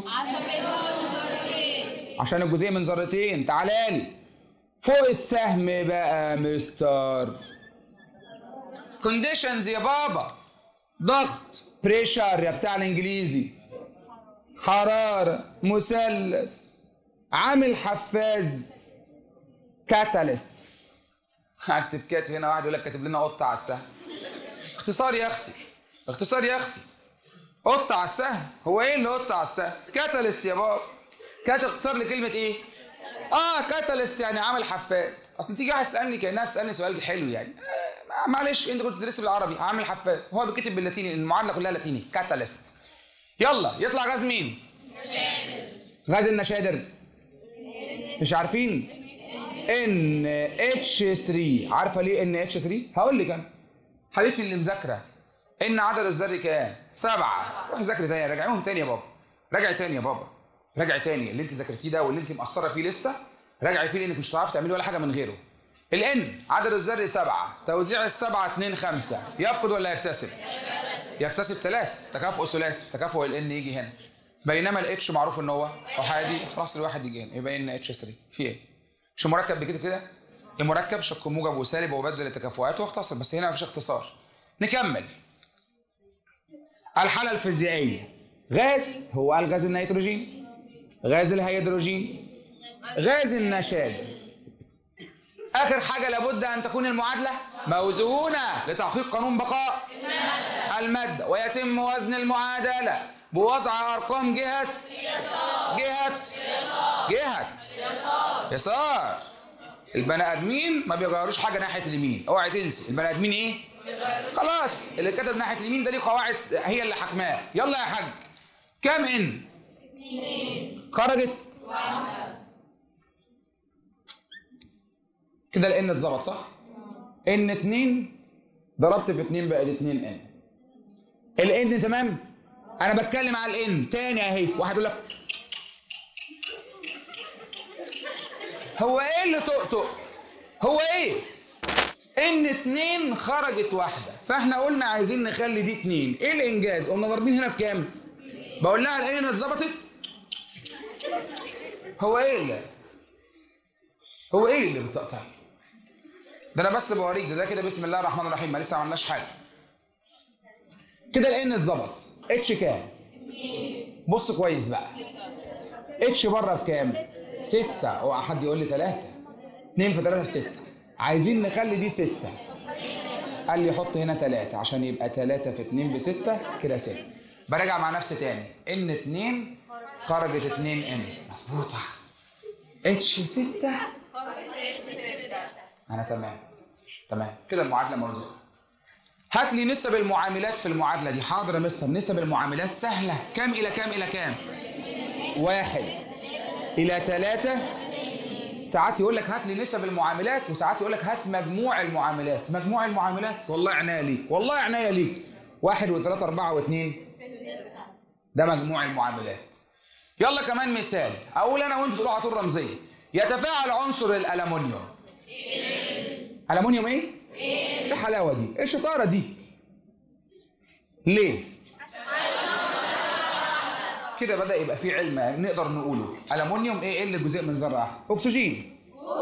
عشان الجزيء من ذرتين تعالى لي فوق السهم بقى مستر كونديشنز يا بابا ضغط بريشر يا بتاع الانجليزي حرارة مثلث عامل حفاز كاتاليست هكتب كات هنا واحد يقول لك كاتب لنا قطة على السهم اختصار يا اختي اختصار يا اختي قطة على السهم هو ايه اللي قطة على السهم كاتاليست يا بابا كات اختصار لكلمة ايه اه كاتاليست يعني عامل حفاز اصل تيجي واحد تسالني كانها تسالني سؤال حلو يعني آه معلش انت كنت بتدرس بالعربي عامل حفاز هو بيتكتب باللاتيني المعادله كلها لاتيني كاتاليست يلا يطلع غاز مين غاز النشادر مش عارفين ان اتش 3 عارفه ليه ان اتش 3 هقول لك انا حبيبتي اللي مذاكره ان عدد الذري كام سبعة روح ذاكري تاني راجعيهم تاني يا بابا راجعي تاني يا بابا راجعي تاني اللي انت ذاكرتيه ده واللي انت مقصره فيه لسه راجعي فيه لانك مش هتعرفي تعملي ولا حاجه من غيره الان عدد الذري سبعة توزيع السبعة 2 5 يفقد ولا يكتسب يكتسب ثلاثة تكافؤ ثلاثي تكافؤ الان يجي هنا بينما الاتش معروف ان هو احادي خلاص الواحد يجي هنا يبقى ان اتش 3 في ايه مش مركب بكده كده المركب شق موجب وسالب وبدل التكافؤات واختصر بس هنا مفيش اختصار نكمل الحالة الفيزيائية غاز هو قال غاز النيتروجين غاز الهيدروجين غاز النشاد آخر حاجة لابد أن تكون المعادلة موزونة لتحقيق قانون بقاء المادة ويتم وزن المعادلة بوضع أرقام جهة جهة جهة يسار البني آدمين ما بيغيروش حاجة ناحية اليمين اوعي تنسي البني آدمين إيه؟ خلاص اللي كتب ناحية اليمين ده ليه قواعد هي اللي حكماه يلا يا حاج كام إن؟ خرجت كده الان اتظبط صح؟ ان 2 ضربت في 2 بقت 2 ان الان تمام؟ انا بتكلم على الان تاني اهي واحد يقول لك هو ايه اللي طقطق؟ هو ايه؟ ان 2 خرجت واحده فاحنا قلنا عايزين نخلي دي 2 ايه الانجاز؟ قمنا ضاربين هنا في كام؟ بقول لها الان اتظبطت هو ايه اللي هو ايه اللي بتقطع؟ ده انا بس بوريك ده, ده كده بسم الله الرحمن الرحيم ما لسه ما عملناش حاجه كده الان اتظبط اتش كام بص كويس بقى اتش بره بكام ستة اوعى حد يقول لي ثلاثة اتنين في ثلاثة بستة عايزين نخلي دي ستة قال لي حط هنا ثلاثة عشان يبقى ثلاثة في اتنين بستة كده ستة براجع مع نفسي تاني ان اتنين خرجت اتنين ان مظبوطة اتش ستة انا تمام تمام كده المعادله موزونه هات لي نسب المعاملات في المعادله دي حاضر يا مستر نسب المعاملات سهله كام الى كام الى كام واحد الى ثلاثة ساعات يقول لك هات لي نسب المعاملات وساعات يقول لك هات مجموع المعاملات مجموع المعاملات والله عناية ليك والله عناية ليك واحد وثلاثة أربعة واثنين ده مجموع المعاملات يلا كمان مثال أقول أنا وأنت تقولوا على طول رمزية يتفاعل عنصر الألمنيوم ألمنيوم إيه؟ إيه الحلاوة دي؟ إيه الشطارة دي؟ ليه؟ كده بدأ يبقى في علم نقدر نقوله ألمنيوم إيه اللي جزيء من ذرة واحدة؟ أكسجين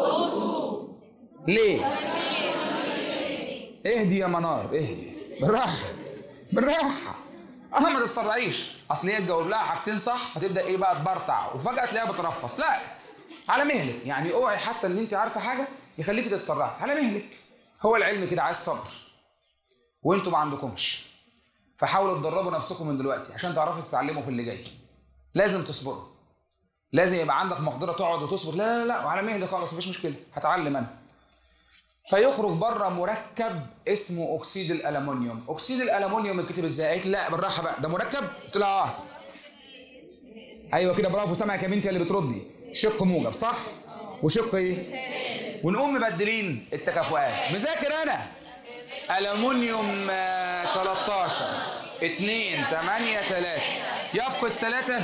ليه؟ اهدي يا منار اهدي بالراحة بالراحة اه ما تتسرعيش اصل هي تجاوب لها حاجتين صح فتبدا ايه بقى تبرطع وفجاه تلاقيها بترفص لا على مهلك يعني اوعي حتى ان انت عارفه حاجه يخليكي تتسرعي على مهلك هو العلم كده عايز صبر وانتوا ما عندكمش فحاولوا تدربوا نفسكم من دلوقتي عشان تعرفوا تتعلموا في اللي جاي لازم تصبروا لازم يبقى عندك مقدره تقعد وتصبر لا لا لا وعلى مهلي خالص مفيش مشكله هتعلم انا فيخرج بره مركب اسمه اكسيد الالومنيوم اكسيد الالومنيوم الكتب ازاي قالت لا بالراحه بقى ده مركب قلت لها اه ايوه كده برافو سامعك يا بنتي اللي بتردي شق موجب صح وشق ايه ونقوم مبدلين التكافؤات مذاكر انا الومنيوم 13 2 8 3 يفقد 3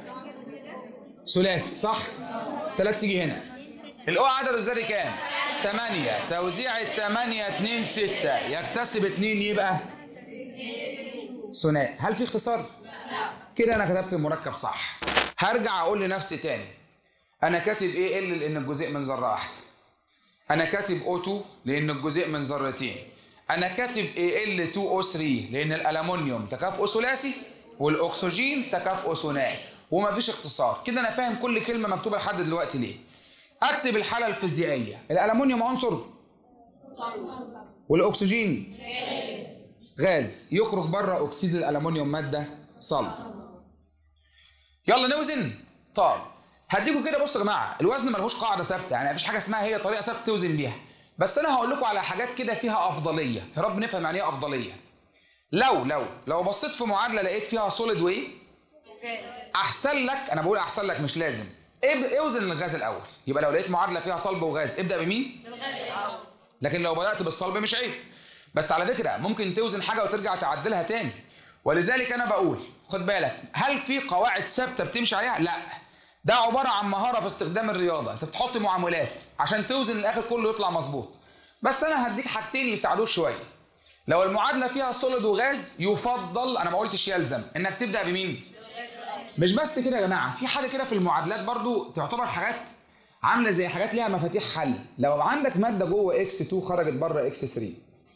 ثلاثي صح 3 تيجي هنا الاو عدد الذري كام 8 توزيع ال 8 2 6 يكتسب 2 يبقى ثنائي هل في اختصار كده انا كتبت المركب صح هرجع اقول لنفسي تاني انا كاتب ايه ال لان الجزيء من ذره واحده انا كاتب O2 لان الجزيء من ذرتين انا كاتب Al2O3 لان الالومنيوم تكافؤ ثلاثي والاكسجين تكافؤ ثنائي ومفيش اختصار كده انا فاهم كل كلمه مكتوبه لحد دلوقتي ليه اكتب الحاله الفيزيائيه الالومنيوم عنصر والاكسجين غاز يخرج بره اكسيد الالومنيوم ماده صلب يلا نوزن طب هديكوا كده بصوا يا جماعه الوزن ملهوش قاعده ثابته يعني مفيش حاجه اسمها هي طريقه ثابته توزن بيها بس انا هقول لكم على حاجات كده فيها افضليه يا رب نفهم يعني ايه افضليه لو لو لو بصيت في معادله لقيت فيها سوليد وايه جاز احسن لك انا بقول احسن لك مش لازم اب- اوزن الغاز الاول يبقى لو لقيت معادله فيها صلب وغاز ابدا بمين الغاز الاول لكن لو بدات بالصلب مش عيب بس على فكره ممكن توزن حاجه وترجع تعدلها تاني ولذلك انا بقول خد بالك هل في قواعد ثابته بتمشي عليها لا ده عباره عن مهاره في استخدام الرياضه انت بتحط معاملات عشان توزن الاخر كله يطلع مظبوط بس انا هديك حاجتين يساعدوك شويه لو المعادله فيها سوليد وغاز يفضل انا ما قلتش يلزم انك تبدا بمين الغاز الاول مش بس كده يا جماعه في حاجه كده في المعادلات برضو تعتبر حاجات عامله زي حاجات ليها مفاتيح حل لو عندك ماده جوه اكس 2 خرجت بره اكس 3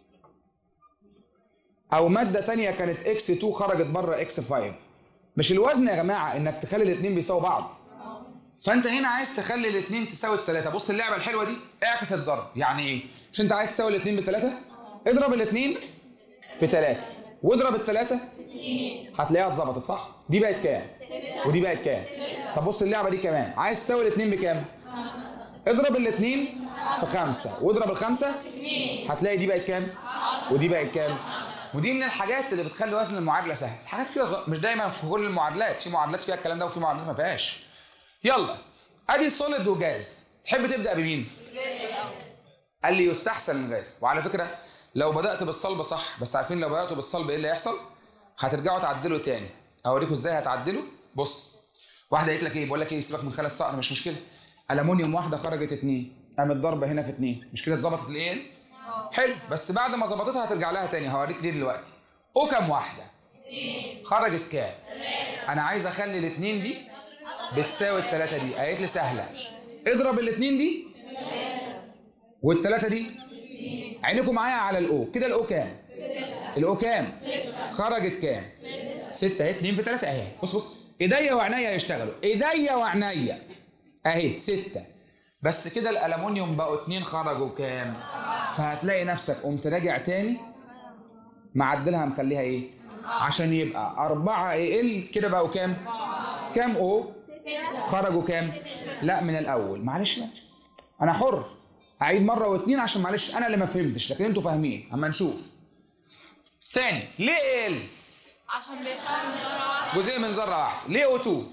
او ماده تانية كانت اكس 2 خرجت بره اكس 5 مش الوزن يا جماعه انك تخلي الاثنين بيساووا بعض فانت هنا عايز تخلي الاثنين تساوي الثلاثه بص اللعبه الحلوه دي اعكس الضرب يعني ايه مش انت عايز تساوي الاثنين بثلاثه اضرب الاثنين في ثلاثه واضرب الثلاثه هتلاقيها اتظبطت صح دي بقت كام ودي بقت كام طب بص اللعبه دي كمان عايز تساوي الاثنين بكام اضرب الاثنين في خمسة واضرب الخمسة هتلاقي دي بقت كام ودي بقت كام ودي من الحاجات اللي بتخلي وزن المعادله سهل حاجات كده غ- مش دايما في كل المعادلات في معادلات فيها الكلام ده وفي معادلات ما فيهاش يلا ادي سوليد وجاز تحب تبدا بمين قال لي يستحسن الغاز وعلى فكره لو بدات بالصلب صح بس عارفين لو بداتوا بالصلب ايه اللي هيحصل هترجعوا تعدلوا تاني اوريكم ازاي هتعدلوا بص واحده قالت لك ايه بقول لك ايه سيبك من خالد صقر مش مشكله المونيوم واحده خرجت اتنين قامت ضربه هنا في اتنين مش كده اتظبطت الايه حلو بس بعد ما ظبطتها هترجع لها تاني هوريك ليه دلوقتي او كام واحده خرجت كام انا عايز اخلي الاتنين دي بتساوي التلاته دي قالت لي سهله اضرب الاتنين دي والتلاته دي عينكم معايا على الاو كده الاو كام الاو كام خرجت كام ستة اهي اتنين في تلاتة اهي بص بص ايديا وعينيا يشتغلوا ايديا وعينيا اهي ستة بس كده الالومنيوم بقوا اتنين خرجوا كام فهتلاقي نفسك قمت راجع تاني معدلها مخليها ايه عشان يبقى أربعة اي ال كده بقوا كام كام او خرجوا كام لا من الاول معلش معلش. انا حر اعيد مره واتنين عشان معلش انا اللي ما فهمتش لكن انتوا فاهمين اما نشوف تاني ليه ال عشان بيشتغل من ذره واحده جزء من ذره واحده ليه او 2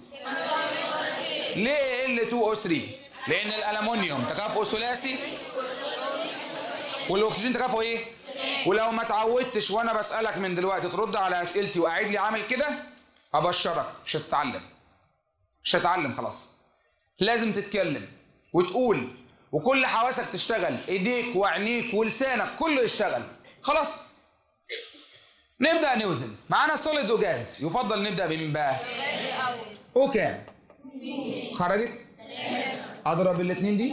ليه ال 2 او 3 لان الالومنيوم تكافؤ ثلاثي والاكسجين تكافؤ ايه ولو ما اتعودتش وانا بسالك من دلوقتي ترد على اسئلتي وقاعد لي عامل كده ابشرك مش هتتعلم مش هتتعلم خلاص لازم تتكلم وتقول وكل حواسك تشتغل ايديك وعينيك ولسانك كله يشتغل خلاص نبدا نوزن معانا سوليد وجاز يفضل نبدا بمين بقى او كام خرجت اضرب الاثنين دي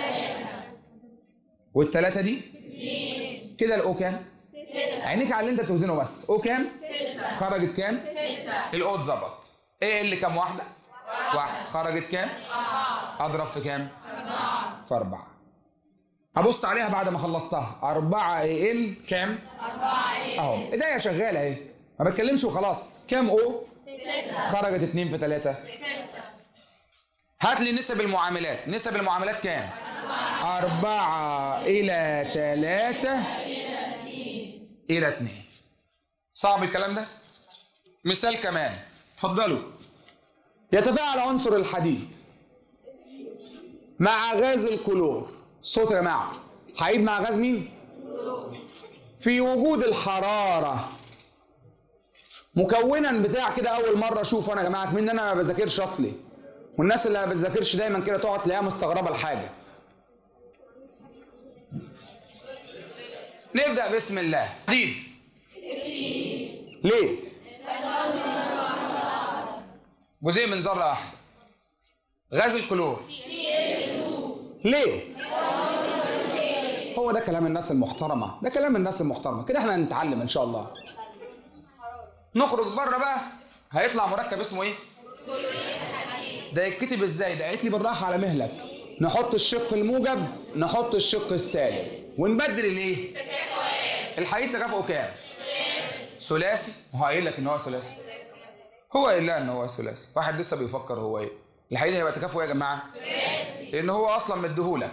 والثلاثه دي كده الاو كام عينيك على اللي انت بتوزنه بس او كام خرجت كام الاو اتظبط ايه اللي كام واحده واحد خرجت كام اضرب في كام في أربعة هبص عليها بعد ما خلصتها أربعة اي ال كام؟ أربعة أهو إيديا شغالة أهي ما بتكلمش وخلاص كام أو؟ خرجت اتنين في تلاتة هات لي نسب المعاملات نسب المعاملات كام؟ أربعة إلى تلاتة إلى اتنين صعب الكلام ده؟ مثال كمان اتفضلوا يتفاعل عنصر الحديد مع غاز الكلور صوت يا جماعه هيعيد مع غاز مين في وجود الحراره مكونا بتاع كده اول مره اشوفه انا يا جماعه من انا ما بذاكرش اصلي والناس اللي ما بتذاكرش دايما كده تقعد تلاقيها مستغربه الحاجه نبدا بسم الله حديد ليه جزء من ذره واحده غاز الكلور ليه هو ده كلام الناس المحترمه ده كلام الناس المحترمه كده احنا هنتعلم ان شاء الله نخرج بره بقى هيطلع مركب اسمه ايه ده يتكتب ازاي ده قالت لي بالراحه على مهلك نحط الشق الموجب نحط الشق السالب ونبدل الايه الحقيقه تكافؤه كام ثلاثي هو قايل لك ان هو ثلاثي هو قايل لها ان هو ثلاثي واحد لسه بيفكر هو ايه الحقيقه هيبقى تكافؤ إيه يا جماعه لان هو اصلا مديهولك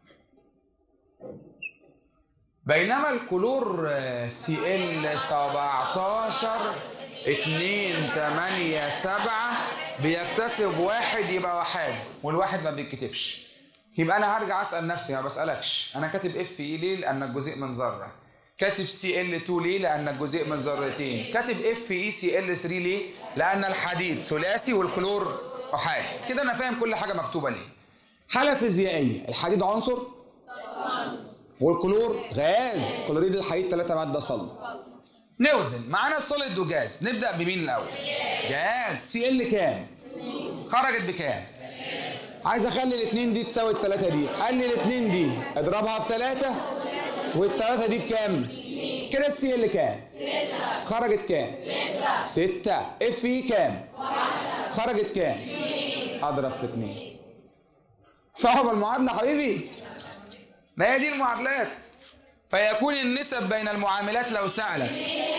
بينما الكلور سي ال 17 2 8 7 بيكتسب واحد يبقى وحاد والواحد ما بيتكتبش يبقى انا هرجع اسال نفسي ما بسالكش انا كاتب اف اي ليه لانك جزيء من ذره كاتب سي ال 2 ليه لانك جزيء من ذرتين كاتب اف اي سي ال 3 ليه لان الحديد ثلاثي والكلور احادي كده انا فاهم كل حاجه مكتوبه ليه حاله فيزيائيه الحديد عنصر والكلور غاز كلوريد الحديد 3 ماده صلب نوزن معانا السوليد وجاز نبدا بمين الاول جاز سي ال كام خرجت بكام عايز اخلي الاثنين دي تساوي الثلاثه دي قال لي الاثنين دي اضربها في ثلاثه والثلاثه دي في كام كده السي ال كام خرجت كام ستة اف اي كام خرجت كام اضرب في اثنين صعب المعادله حبيبي ما هي دي المعادلات فيكون النسب بين المعاملات لو سألك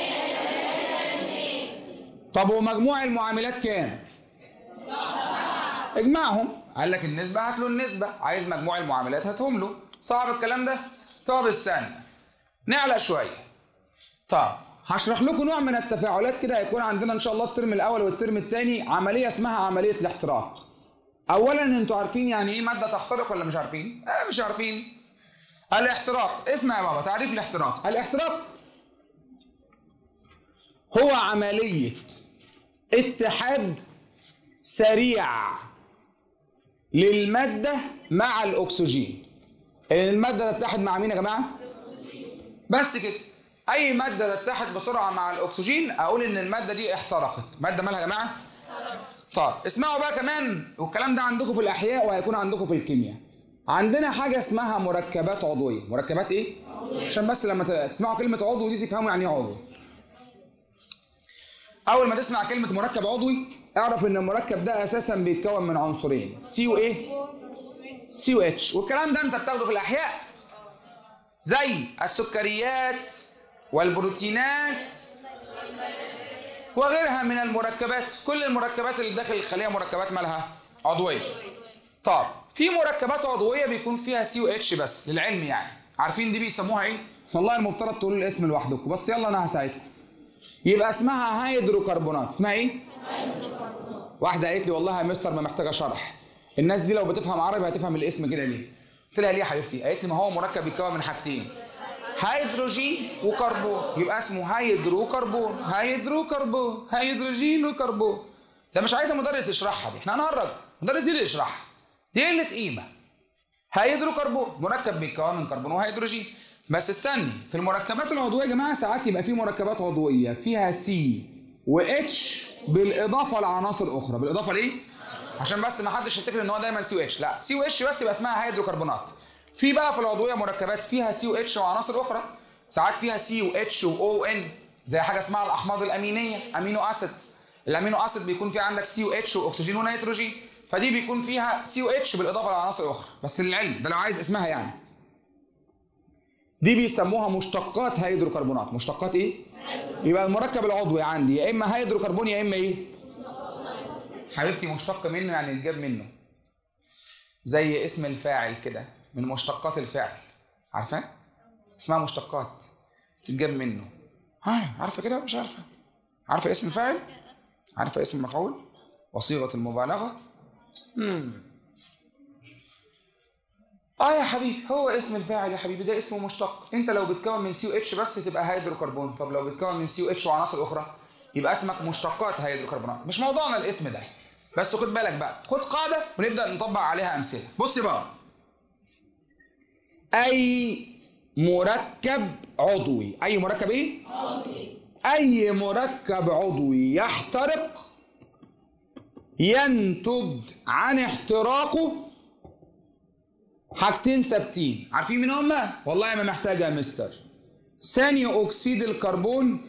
طب ومجموع المعاملات كام؟ اجمعهم قال لك النسبة هات له النسبة عايز مجموع المعاملات هاتهم له صعب الكلام ده؟ طب استنى نعلى شوية طب هشرح لكم نوع من التفاعلات كده هيكون عندنا ان شاء الله الترم الاول والترم الثاني عملية اسمها عملية الاحتراق اولا انتوا عارفين يعني ايه مادة تحترق ولا مش عارفين؟ آه مش عارفين الاحتراق اسمع يا بابا تعريف الاحتراق الاحتراق هو عملية اتحاد سريع للمادة مع الأكسجين المادة تتحد مع مين يا جماعة؟ بس كده أي مادة تتحد بسرعة مع الأكسجين أقول إن المادة دي احترقت مادة مالها يا جماعة؟ طب اسمعوا بقى كمان والكلام ده عندكم في الأحياء وهيكون عندكم في الكيمياء عندنا حاجة اسمها مركبات عضوية مركبات ايه؟ عشان بس لما تسمعوا كلمة عضو دي تفهموا يعني ايه عضو أول ما تسمع كلمة مركب عضوي اعرف إن المركب ده أساسا بيتكون من عنصرين سي وايه؟ سي و اتش والكلام ده أنت بتاخده في الأحياء زي السكريات والبروتينات وغيرها من المركبات كل المركبات اللي داخل الخلية مركبات مالها عضوية طب في مركبات عضويه بيكون فيها سي و اتش بس للعلم يعني عارفين دي بيسموها ايه والله المفترض تقولوا الاسم لوحدكم بس يلا انا هساعدكم يبقى اسمها هيدروكربونات اسمها ايه واحده قالت لي والله يا مستر ما محتاجه شرح الناس دي لو بتفهم عربي هتفهم الاسم كده ليه قلت لها ليه يا حبيبتي قالت لي ما هو مركب بيتكون من حاجتين هيدروجين وكربون يبقى اسمه هيدروكربون هيدروكربون هيدروجين وكربون ده مش عايزه مدرس يشرحها دي احنا هنهرج مدرس اللي يشرحها دي قله قيمه هيدروكربون مركب بيتكون من كربون وهيدروجين بس استني في المركبات العضويه يا جماعه ساعات يبقى في مركبات عضويه فيها سي واتش بالاضافه لعناصر اخرى بالاضافه لايه عشان بس ما حدش يفتكر ان هو دايما سي واتش لا سي واتش بس يبقى اسمها هيدروكربونات في بقى في العضويه مركبات فيها سي واتش وعناصر اخرى ساعات فيها سي واتش واو ان زي حاجه اسمها الاحماض الامينيه امينو اسيد الامينو اسيد بيكون فيه عندك سي واتش واكسجين ونيتروجين فدي بيكون فيها سي او اتش بالاضافه لعناصر اخرى بس للعلم ده لو عايز اسمها يعني دي بيسموها مشتقات هيدروكربونات مشتقات ايه يبقى المركب العضوي عندي يا اما هيدروكربون يا اما ايه حبيبتي مشتق منه يعني الجاب منه زي اسم الفاعل كده من مشتقات الفعل عارفاه اسمها مشتقات تتجاب منه ها عارفه كده مش عارفه عارفه اسم الفاعل عارفه اسم المفعول وصيغه المبالغه مم. اه يا حبيبي هو اسم الفاعل يا حبيبي ده اسمه مشتق انت لو بتكون من سي او اتش بس تبقى هيدروكربون طب لو بتكون من سي او اتش وعناصر اخرى يبقى اسمك مشتقات هيدروكربونات مش موضوعنا الاسم ده بس خد بالك بقى خد قاعده ونبدا نطبق عليها امثله بص بقى اي مركب عضوي اي مركب ايه عضوي اي مركب عضوي يحترق ينتج عن احتراقه حاجتين ثابتين عارفين مين هما والله ما محتاجه يا مستر ثاني اكسيد الكربون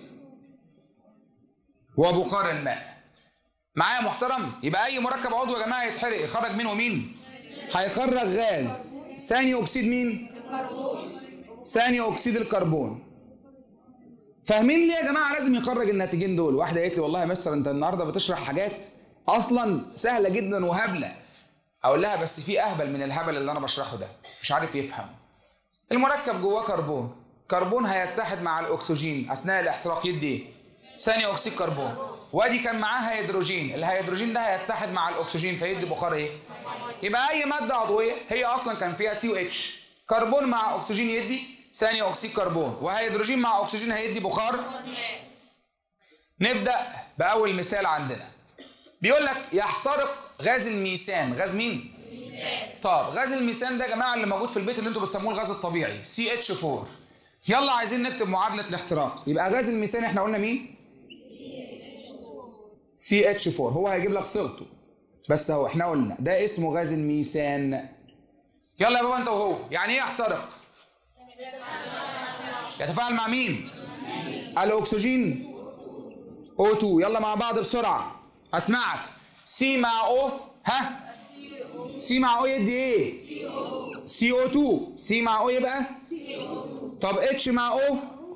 وبخار الماء معايا محترم يبقى اي مركب عضوي يا جماعه يتحرق يخرج مين ومين هيخرج غاز ثاني اكسيد مين ثاني اكسيد الكربون فاهمين ليه يا جماعه لازم يخرج الناتجين دول واحده قالت لي والله يا مستر انت النهارده بتشرح حاجات اصلا سهله جدا وهبله اقول لها بس في اهبل من الهبل اللي انا بشرحه ده مش عارف يفهم المركب جواه كربون كربون هيتحد مع الاكسجين اثناء الاحتراق يدي ايه ثاني اكسيد كربون وادي كان معاه هيدروجين الهيدروجين ده هيتحد مع الاكسجين فيدي بخار ايه يبقى اي ماده عضويه هي اصلا كان فيها سي او اتش كربون مع اكسجين يدي ثاني اكسيد كربون وهيدروجين مع اكسجين هيدي بخار نبدا باول مثال عندنا بيقول لك يحترق غاز الميثان غاز مين طب غاز الميثان ده يا جماعه اللي موجود في البيت اللي انتوا بتسموه الغاز الطبيعي سي اتش 4 يلا عايزين نكتب معادله الاحتراق يبقى غاز الميثان احنا قلنا مين سي اتش 4 هو هيجيب لك صيغته بس اهو احنا قلنا ده اسمه غاز الميثان يلا يا بابا انت وهو يعني ايه يحترق يتفاعل مع مين الاكسجين O2 يلا مع بعض بسرعه اسمعك سي مع او ها سي مع او يدي ايه سي او 2 سي مع او يبقى طب اتش مع او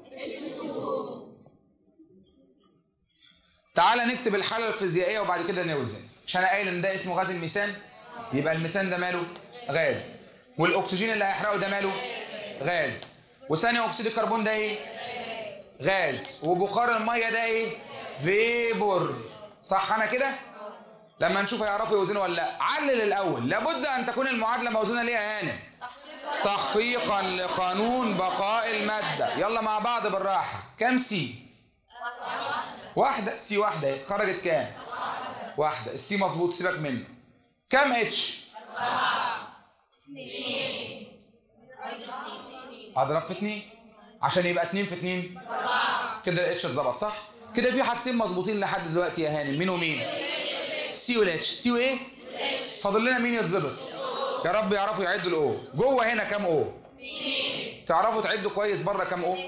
تعالى نكتب الحاله الفيزيائيه وبعد كده نوزن مش انا قايل ان ده اسمه غاز الميثان يبقى الميثان ده ماله غاز والاكسجين اللي هيحرقه ده ماله غاز وثاني اكسيد الكربون ده ايه غاز وبخار الميه ده ايه فيبور صح انا كده لما نشوف هيعرفوا يوزنوا ولا لا علل الاول لابد ان تكون المعادله موزونه ليه يا هانم تحقيقا لقانون بقاء الماده يلا مع بعض بالراحه كام سي واحده سي واحده اهي خرجت كام واحده السي مظبوط سيبك منه كام اتش اضرب في اتنين عشان يبقى اتنين في اتنين كده الاتش اتظبط صح كده في حاجتين مظبوطين لحد دلوقتي يا هانم مين ومين سي والاتش سي وايه فاضل لنا مين يتظبط يا رب يعرفوا يعدوا الاو جوه هنا كام او تعرفوا تعدوا كويس بره كام او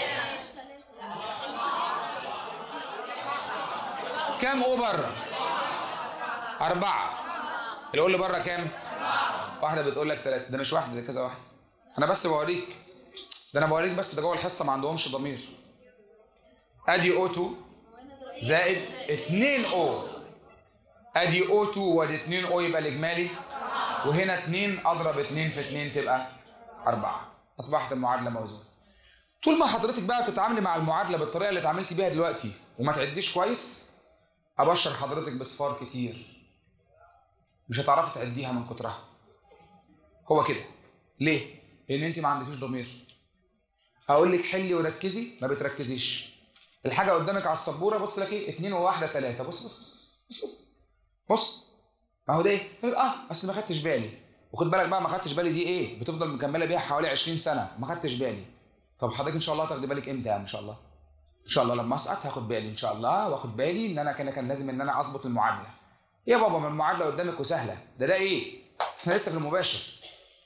كام او بره أربعة اللي يقول لي بره كام؟ واحدة بتقول لك ثلاثة ده مش واحدة ده كذا واحدة أنا بس بوريك ده أنا بوريك بس ده جوه الحصة ما عندهمش ضمير أدي او 2 زائد 2 او أدي او 2 وادي 2 او يبقى الإجمالي وهنا 2 أضرب 2 في 2 تبقى 4 أصبحت المعادلة موزونة طول ما حضرتك بقى بتتعاملي مع المعادلة بالطريقة اللي اتعاملتي بيها دلوقتي وما تعديش كويس ابشر حضرتك بصفار كتير مش هتعرفي تعديها من كترها هو كده ليه لان انت ما عندكيش ضمير اقول لك حلي وركزي ما بتركزيش الحاجه قدامك على السبوره بص لك ايه اتنين وواحده ثلاثه بص بص بص بص بص ما هو ده ايه يقول لك اه اصل ما خدتش بالي وخد بالك بقى ما خدتش بالي دي ايه بتفضل مكمله بيها حوالي 20 سنه ما خدتش بالي طب حضرتك ان شاء الله هتاخدي بالك امتى يعني ان شاء الله ان شاء الله لما اسقط هاخد بالي ان شاء الله واخد بالي ان انا كان كان لازم ان انا اظبط المعادله يا بابا ما المعادله قدامك وسهله ده ده ايه احنا لسه في المباشر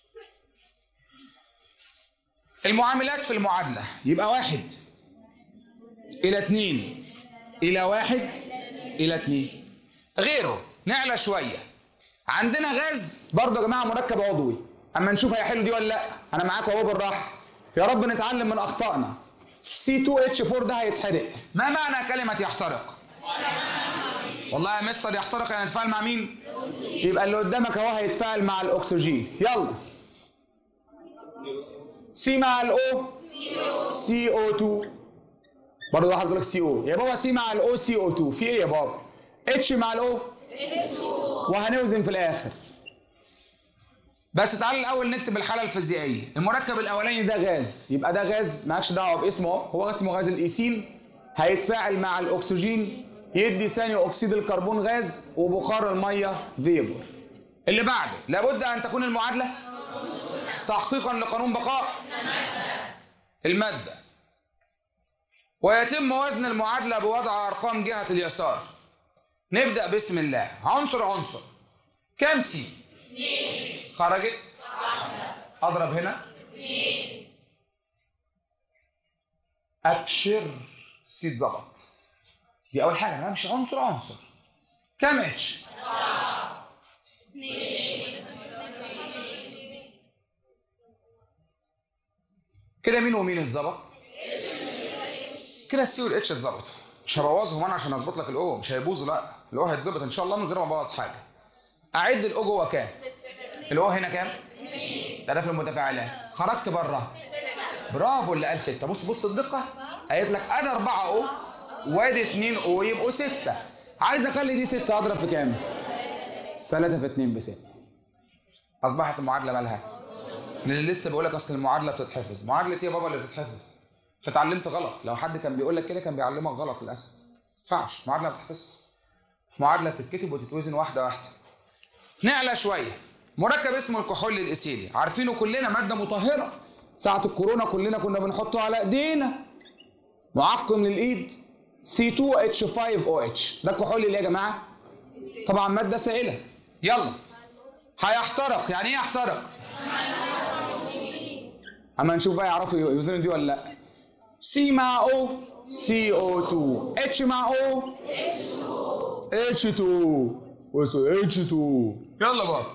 المعاملات في المعادله يبقى واحد الى اتنين الى واحد الى اتنين غيره نعلى شويه عندنا غاز برضه يا جماعه مركب عضوي اما نشوف هيحلوا دي ولا لا انا معاكم اهو بالراحه يا رب نتعلم من اخطائنا C2H4 ده هيتحرق ما معنى كلمة يحترق؟ والله يا مستر يحترق يعني يتفاعل مع مين؟ يبقى اللي قدامك اهو هيتفاعل مع الاكسجين يلا سي مع الاو سي او 2 برضه واحد بيقول لك سي او يا بابا سي مع الاو سي او 2 في ايه يا بابا؟ اتش مع الاو وهنوزن في الاخر بس تعالى الاول نكتب الحاله الفيزيائيه المركب الاولاني ده غاز يبقى ده غاز مالكش دعوه باسمه هو اسمه غاز الايثين هيتفاعل مع الاكسجين يدي ثاني اكسيد الكربون غاز وبخار الميه فيبر اللي بعده لابد ان تكون المعادله تحقيقا لقانون بقاء الماده ويتم وزن المعادله بوضع ارقام جهه اليسار نبدا بسم الله عنصر عنصر كام سي خرجت اضرب هنا ابشر سي اتظبط دي اول حاجه انا همشي عنصر عنصر كام اتش كده مين ومين اتظبط كده السي والاتش اتظبطوا مش هبوظهم انا عشان اظبط لك الاو مش هيبوظوا لا الاو هيتظبط ان شاء الله من غير ما ابوظ حاجه اعد الاو جوه كام الاو هنا كام ده في المتفاعلات خرجت بره برافو اللي قال ستة بص بص الدقة قالت لك ادي 4 او وادي 2 او يبقوا 6 عايز اخلي دي 6 اضرب في كام؟ 3 في 2 ب 6 اصبحت المعادلة مالها؟ لان لسه بقول لك اصل المعادلة بتتحفظ معادلة ايه يا بابا اللي بتتحفظ؟ انت اتعلمت غلط لو حد كان بيقول لك كده كان بيعلمك غلط للاسف ما ينفعش معادلة ما بتتحفظش معادلة تتكتب وتتوزن واحدة واحدة نعلى شوية مركب اسمه الكحول الاسيلي عارفينه كلنا مادة مطهرة ساعة الكورونا كلنا كنا بنحطه على ايدينا معقم للايد C2H5OH ده الكحول اللي يا جماعة طبعا مادة سائلة يلا هيحترق يعني ايه يحترق اما نشوف بقى يعرفوا يوزنوا دي ولا لا C مع O CO2 H مع O H2 واسمه H2 يلا بقى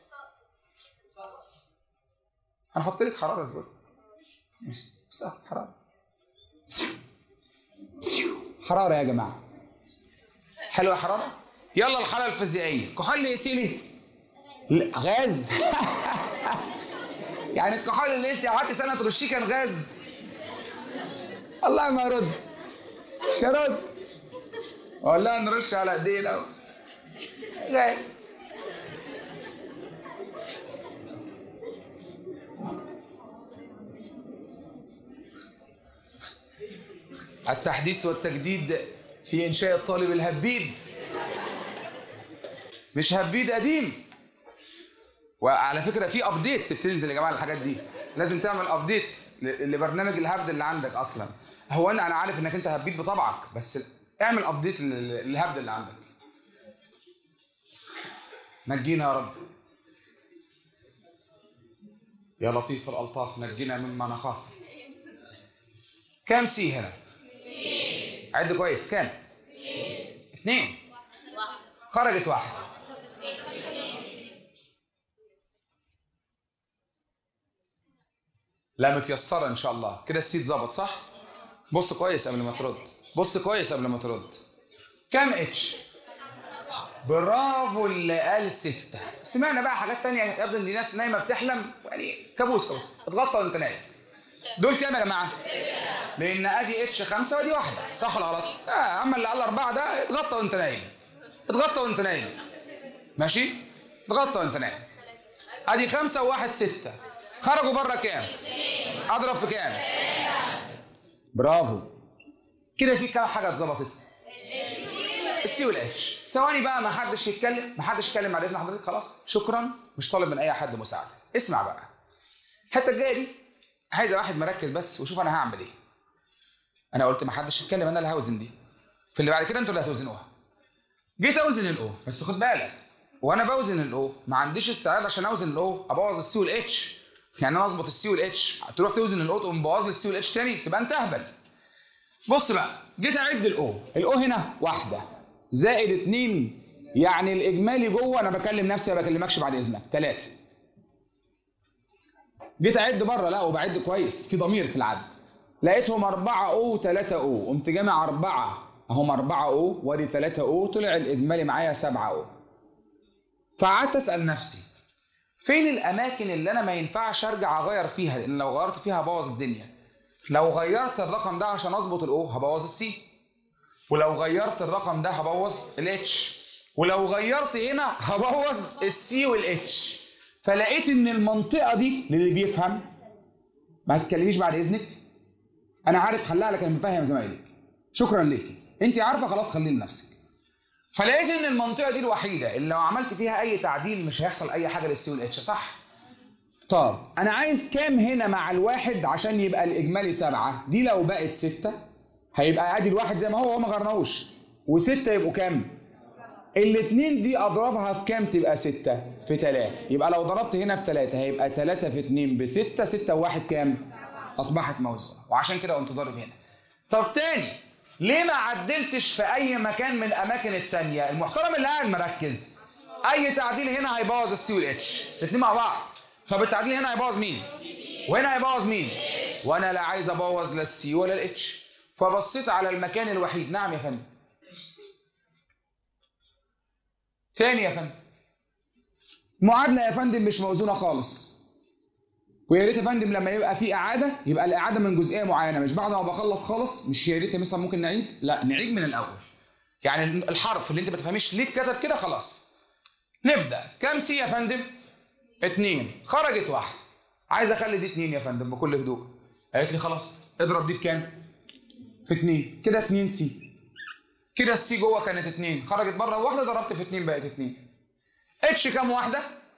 هنحط لك حراره صغيره بس بس حراره حراره يا جماعه حلوه حراره يلا الحاله الفيزيائيه كحول ايثيلي لا، غاز يعني الكحول اللي انت قعدت سنه ترشيه كان غاز والله ما ارد مش هرد والله نرش على ايدينا غاز التحديث والتجديد في انشاء الطالب الهبيد مش هبيد قديم وعلى فكره في ابديتس بتنزل يا جماعه الحاجات دي لازم تعمل ابديت لبرنامج الهبد اللي عندك اصلا هو انا انا عارف انك انت هبيد بطبعك بس اعمل ابديت للهبد اللي عندك نجينا يا رب يا لطيف الالطاف نجينا مما نخاف كام سي هنا عد كويس كام اثنين خرجت واحدة لا متيسرة إن شاء الله كده السي ظبط صح؟ بص كويس قبل ما ترد بص كويس قبل ما ترد كام اتش؟ برافو اللي قال ستة سمعنا بقى حاجات تانية يبدو ان دي ناس نايمة بتحلم يعني كابوس كابوس اتغطى وانت نايم دول كام يا جماعة؟ لأن ادي اتش خمسة ودي واحدة صح ولا غلط؟ اه اما اللي قال أربعة ده اتغطى وانت نايم اتغطى وانت نايم ماشي؟ اتغطى وانت نايم ادي خمسة وواحد ستة خرجوا بره كام؟ اضرب في كام؟ برافو كده في كام حاجة اتظبطت؟ السي والاتش ثواني بقى ما حدش يتكلم ما حدش يتكلم بعد اذن حضرتك خلاص شكرا مش طالب من اي حد مساعده اسمع بقى الحته الجايه دي عايز واحد مركز بس وشوف انا هعمل ايه انا قلت ما حدش يتكلم انا اللي هوزن دي في اللي بعد كده انتوا اللي هتوزنوها جيت اوزن الاو بس خد بالك وانا بوزن الاو ما عنديش استعداد عشان اوزن الاو ابوظ السي والاتش يعني انا اظبط السي والاتش تروح توزن الاو تقوم مبوظ لي السي والاتش تاني تبقى انت اهبل بص بقى جيت اعد الاو الاو هنا واحده زائد اتنين يعني الاجمالي جوه انا بكلم نفسي ما بكلمكش بعد اذنك ثلاثه جيت اعد بره لا وبعد كويس في ضمير في العد لقيتهم أربعة أو وثلاثة أو قمت جامع أربعة أهم أربعة أو وادي ثلاثة أو طلع الإجمالي معايا سبعة أو فقعدت أسأل نفسي فين الأماكن اللي أنا ما ينفعش أرجع أغير فيها لأن لو غيرت فيها هبوظ الدنيا لو غيرت الرقم ده عشان أظبط الأو هبوظ السي ولو غيرت الرقم ده هبوظ الاتش ولو غيرت هنا هبوظ السي والاتش فلقيت ان المنطقه دي للي بيفهم ما تتكلميش بعد اذنك انا عارف حلها لكن بفهم زمايلك شكرا ليك انت عارفه خلاص خليه لنفسك فلقيت ان المنطقه دي الوحيده اللي لو عملت فيها اي تعديل مش هيحصل اي حاجه للسي والاتش صح طب انا عايز كام هنا مع الواحد عشان يبقى الاجمالي سبعه دي لو بقت سته هيبقى ادي الواحد زي ما هو هو ما غيرناهوش وسته يبقوا كام الاتنين دي اضربها في كام تبقى ستة في تلاتة يبقى لو ضربت هنا في تلاتة هيبقى تلاتة في اتنين بستة ستة وواحد كام اصبحت موزونة وعشان كده قمت ضارب هنا طب تاني ليه ما عدلتش في اي مكان من الاماكن التانية المحترم اللي قاعد مركز اي تعديل هنا هيبوظ السي والاتش الاتنين مع بعض طب التعديل هنا هيبوظ مين وهنا هيبوظ مين وانا لا عايز ابوظ لا السي ولا الاتش فبصيت على المكان الوحيد نعم يا فندم تاني يا فندم معادلة يا فندم مش موزونة خالص ويا ريت يا فندم لما يبقى في إعادة يبقى الإعادة من جزئية معينة مش بعد ما بخلص خالص مش يا ريت مثلا ممكن نعيد لا نعيد من الأول يعني الحرف اللي أنت ما تفهميش ليه اتكتب كده خلاص نبدأ كام سي يا فندم؟ اتنين خرجت واحدة عايز أخلي دي اتنين يا فندم بكل هدوء قالت لي خلاص اضرب دي في كام؟ في اتنين كده اتنين سي كده السي جوه كانت اتنين خرجت بره واحده ضربت في اتنين بقت اتنين اتش كام واحده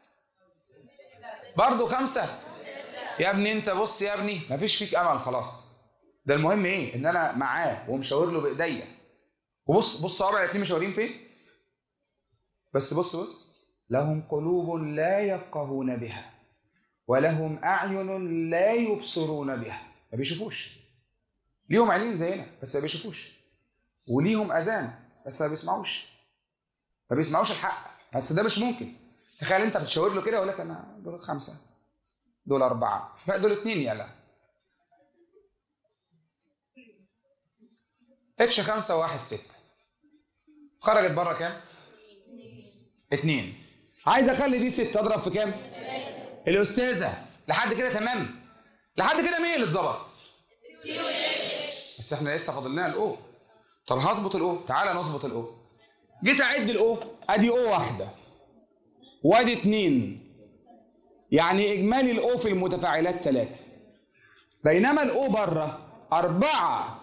برضه خمسه يا ابني انت بص يا ابني مفيش فيك امل خلاص ده المهم ايه ان انا معاه ومشاور له بايديا وبص بص صوابع الاتنين مشاورين فين بس بص بص لهم قلوب لا يفقهون بها ولهم اعين لا يبصرون بها ما بيشوفوش ليهم عينين زينا بس ما بيشوفوش وليهم اذان بس ما بيسمعوش ما بيسمعوش الحق بس ده مش ممكن تخيل انت بتشاور له كده يقول لك انا دول خمسه دول اربعه لا دول اتنين يلا اتش خمسة واحد ستة خرجت بره كام؟ اتنين عايز اخلي دي ستة اضرب في كام؟ الاستاذة لحد كده تمام لحد كده مين اللي اتظبط؟ بس احنا لسه فاضل لنا الاو طب هظبط الاو تعالى نظبط الاو جيت اعد الاو ادي او واحده وادي اتنين يعني اجمالي الاو في المتفاعلات ثلاثه بينما الاو بره اربعه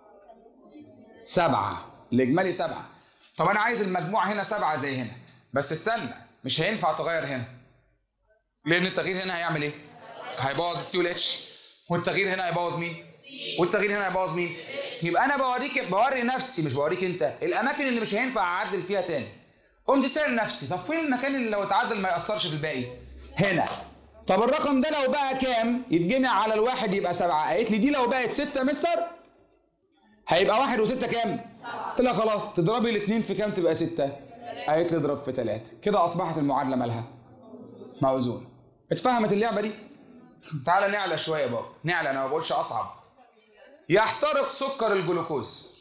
سبعه الاجمالي سبعه طب انا عايز المجموع هنا سبعه زي هنا بس استنى مش هينفع تغير هنا لان التغيير هنا هيعمل ايه؟ هيبوظ السي والاتش والتغيير هنا هيبوظ مين؟ والتغيير هنا هيبوظ مين؟ يبقى انا بوريك بوري نفسي مش بوريك انت الاماكن اللي مش هينفع اعدل فيها تاني قمت سأل نفسي طب فين المكان اللي لو اتعدل ما ياثرش في الباقي هنا طب الرقم ده لو بقى كام يتجمع على الواحد يبقى سبعة قالت لي دي لو بقت ستة مستر هيبقى واحد وستة كام قلت لها خلاص تضربي الاثنين في كام تبقى ستة قالت لي اضرب في ثلاثة كده اصبحت المعادلة مالها موزونة اتفهمت اللعبة دي تعالى نعلى شوية بابا نعلى انا ما بقولش اصعب يحترق سكر الجلوكوز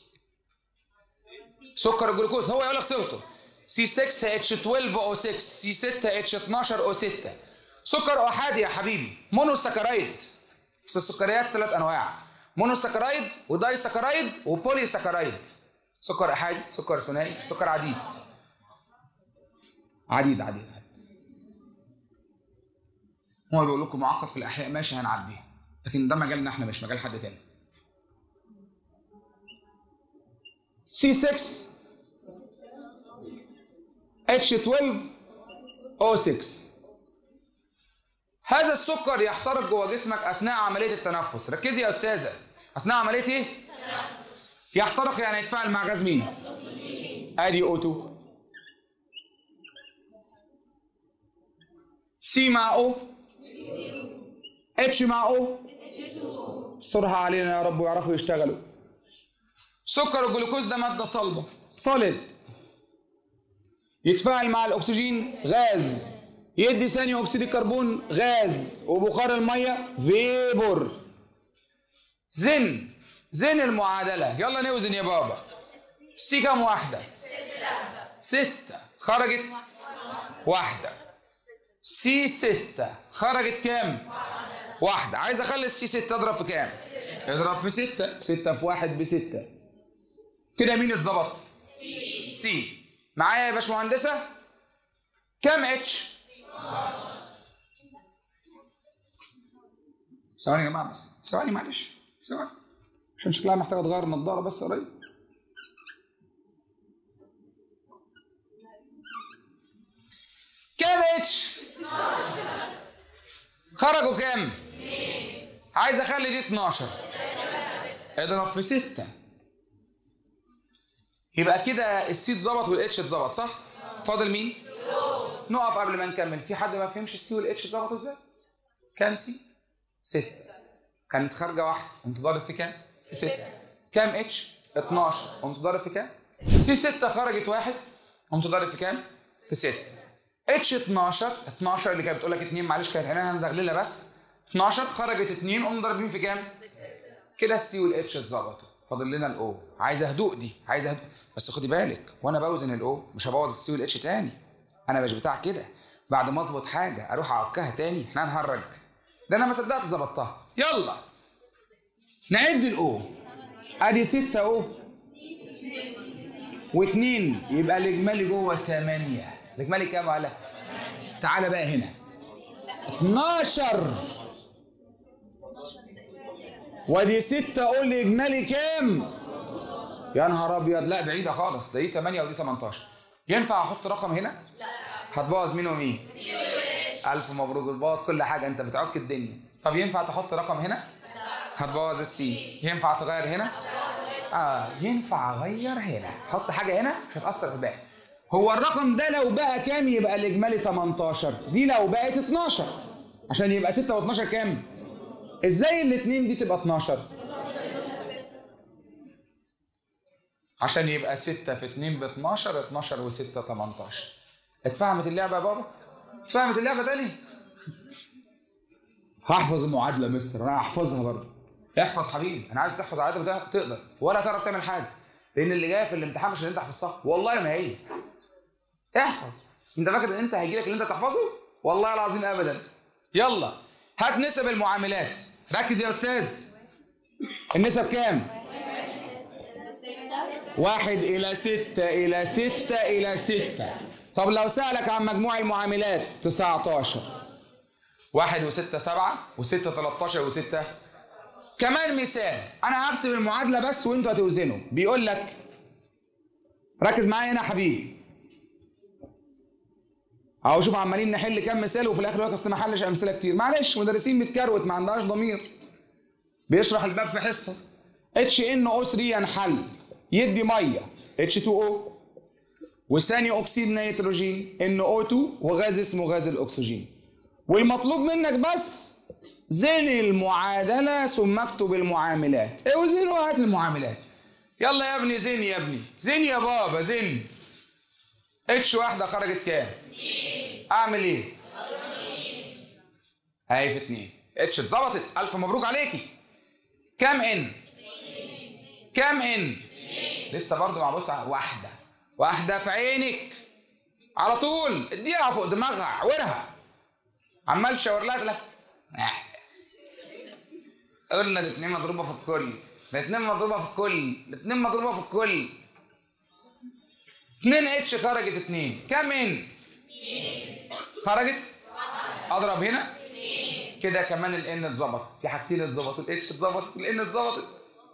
سكر الجلوكوز هو يقول لك صيغته سي 6 اتش 12 او 6 سي 6 اتش 12 او 6 سكر احادي يا حبيبي مونوساكرايد بس السكريات ثلاث انواع مونوساكرايد وداي ساكرايد وبولي ساكرايد سكر احادي سكر ثنائي سكر عديد عديد عديد عديد هو بيقول لكم معقد في الاحياء ماشي هنعديه لكن ده مجالنا احنا مش مجال حد تاني C6 H12 O6 هذا السكر يحترق جوه جسمك اثناء عمليه التنفس ركزي يا استاذه اثناء عمليه ايه يحترق يعني يتفاعل مع غاز مين ادي O2 C مع O H مع O استرها علينا يا رب ويعرفوا يشتغلوا سكر الجلوكوز ده ماده صلبه صلد يتفاعل مع الاكسجين غاز يدي ثاني اكسيد الكربون غاز وبخار الميه فيبور زن زن المعادله يلا نوزن يا بابا سي كام واحده ستة خرجت واحدة سي ستة خرجت كام واحدة عايز اخلي السي ستة اضرب في كام اضرب في ستة ستة في واحد بستة كده مين اتظبط سي معايا يا باشمهندسة كام اتش ثواني يا جماعة بس ثواني معلش ثواني عشان شكلها محتاجة تغير النضارة بس قريب كام اتش خرجوا كام عايز اخلي دي 12 اضرب في 6 يبقى كده السي اتظبط والاتش اتظبط صح؟ فاضل مين؟ نقف قبل ما نكمل في حد ما فهمش السي والاتش اتظبطوا ازاي؟ كام سي؟ ستة كانت خارجة واحدة قمت ضارب في كام؟ في ستة كام اتش؟ 12 قمت ضارب في كام؟ سي 6 خرجت واحد قمت ضارب في كام؟ في 6 اتش 12 12 اللي كانت بتقول لك 2 معلش كانت عينيها مزغلله بس 12 خرجت 2 قمنا ضاربين في كام؟ كده السي والاتش اتظبطوا فاضل لنا الاو عايزه هدوء دي عايزه هدوء بس خدي بالك وانا بوزن الاو مش هبوظ السي والاتش تاني انا مش بتاع كده بعد ما اظبط حاجه اروح اعكها تاني احنا هنهرج ده انا ما صدقت ظبطتها يلا نعد الاو ادي 6 او واثنين يبقى الاجمالي جوه 8 الاجمالي كام على تعالى بقى هنا 12 وادي 6 قول لي اجمالي كام يا نهار ابيض لا بعيده خالص ده دي 8 ودي 18 ينفع احط رقم هنا لا هتبوظ مين ومين الف مبروك بتبوظ كل حاجه انت بتعك الدنيا طب ينفع تحط رقم هنا هتبوظ السي ينفع تغير هنا اه ينفع اغير هنا حط حاجه هنا مش هتاثر في الباقي هو الرقم ده لو بقى كام يبقى الاجمالي 18 دي لو بقت 12 عشان يبقى 6 و12 كام ازاي الاثنين دي تبقى 12 عشان يبقى 6 في 2 ب 12 12 و6 18 اتفهمت اللعبه يا بابا اتفهمت اللعبه تاني هحفظ المعادله مستر انا هحفظها برضه احفظ حبيبي انا عايز تحفظ عادة ده تقدر ولا تعرف تعمل حاجه لان اللي جاي في الامتحان مش اللي انت حفظتها والله ما هي احفظ انت فاكر ان انت هيجي لك اللي انت تحفظه والله العظيم ابدا يلا هات نسب المعاملات ركز يا استاذ النسب كام واحد إلى ستة إلى ستة إلى ستة طب لو سألك عن مجموع المعاملات 19 واحد وستة سبعة وستة 13 وستة كمان مثال أنا هكتب المعادلة بس وأنتوا هتوزنوا بيقول لك ركز معايا هنا يا حبيبي اهو شوف عمالين نحل كام مثال وفي الاخر يقول لك اصل ما حلش امثله كتير معلش مدرسين بتكروت ما عندهاش ضمير بيشرح الباب في حصه اتش ان او 3 ينحل يدي ميه اتش 2 او وثاني اكسيد نيتروجين ان او 2 وغاز اسمه غاز الاكسجين والمطلوب منك بس زن المعادله ثم اكتب المعاملات اوزن وهات المعاملات يلا يا ابني زن يا ابني زن يا بابا زن اتش واحده خرجت كام اعمل ايه هاي في اتنين اتش اتظبطت الف مبروك عليكي كام ان كام ان لسه برضه مع بص على واحده واحده في عينك على طول اديها فوق دماغها عورها عمال تشاور لها لا قلنا الاثنين مضروبه في الكل الاثنين مضروبه في الكل الاثنين مضروبه في الكل 2 اتش خرجت 2 كام ان خرجت اضرب هنا كده كمان الان اتظبطت في حاجتين اتظبطوا الاتش اتظبطت الان اتظبطت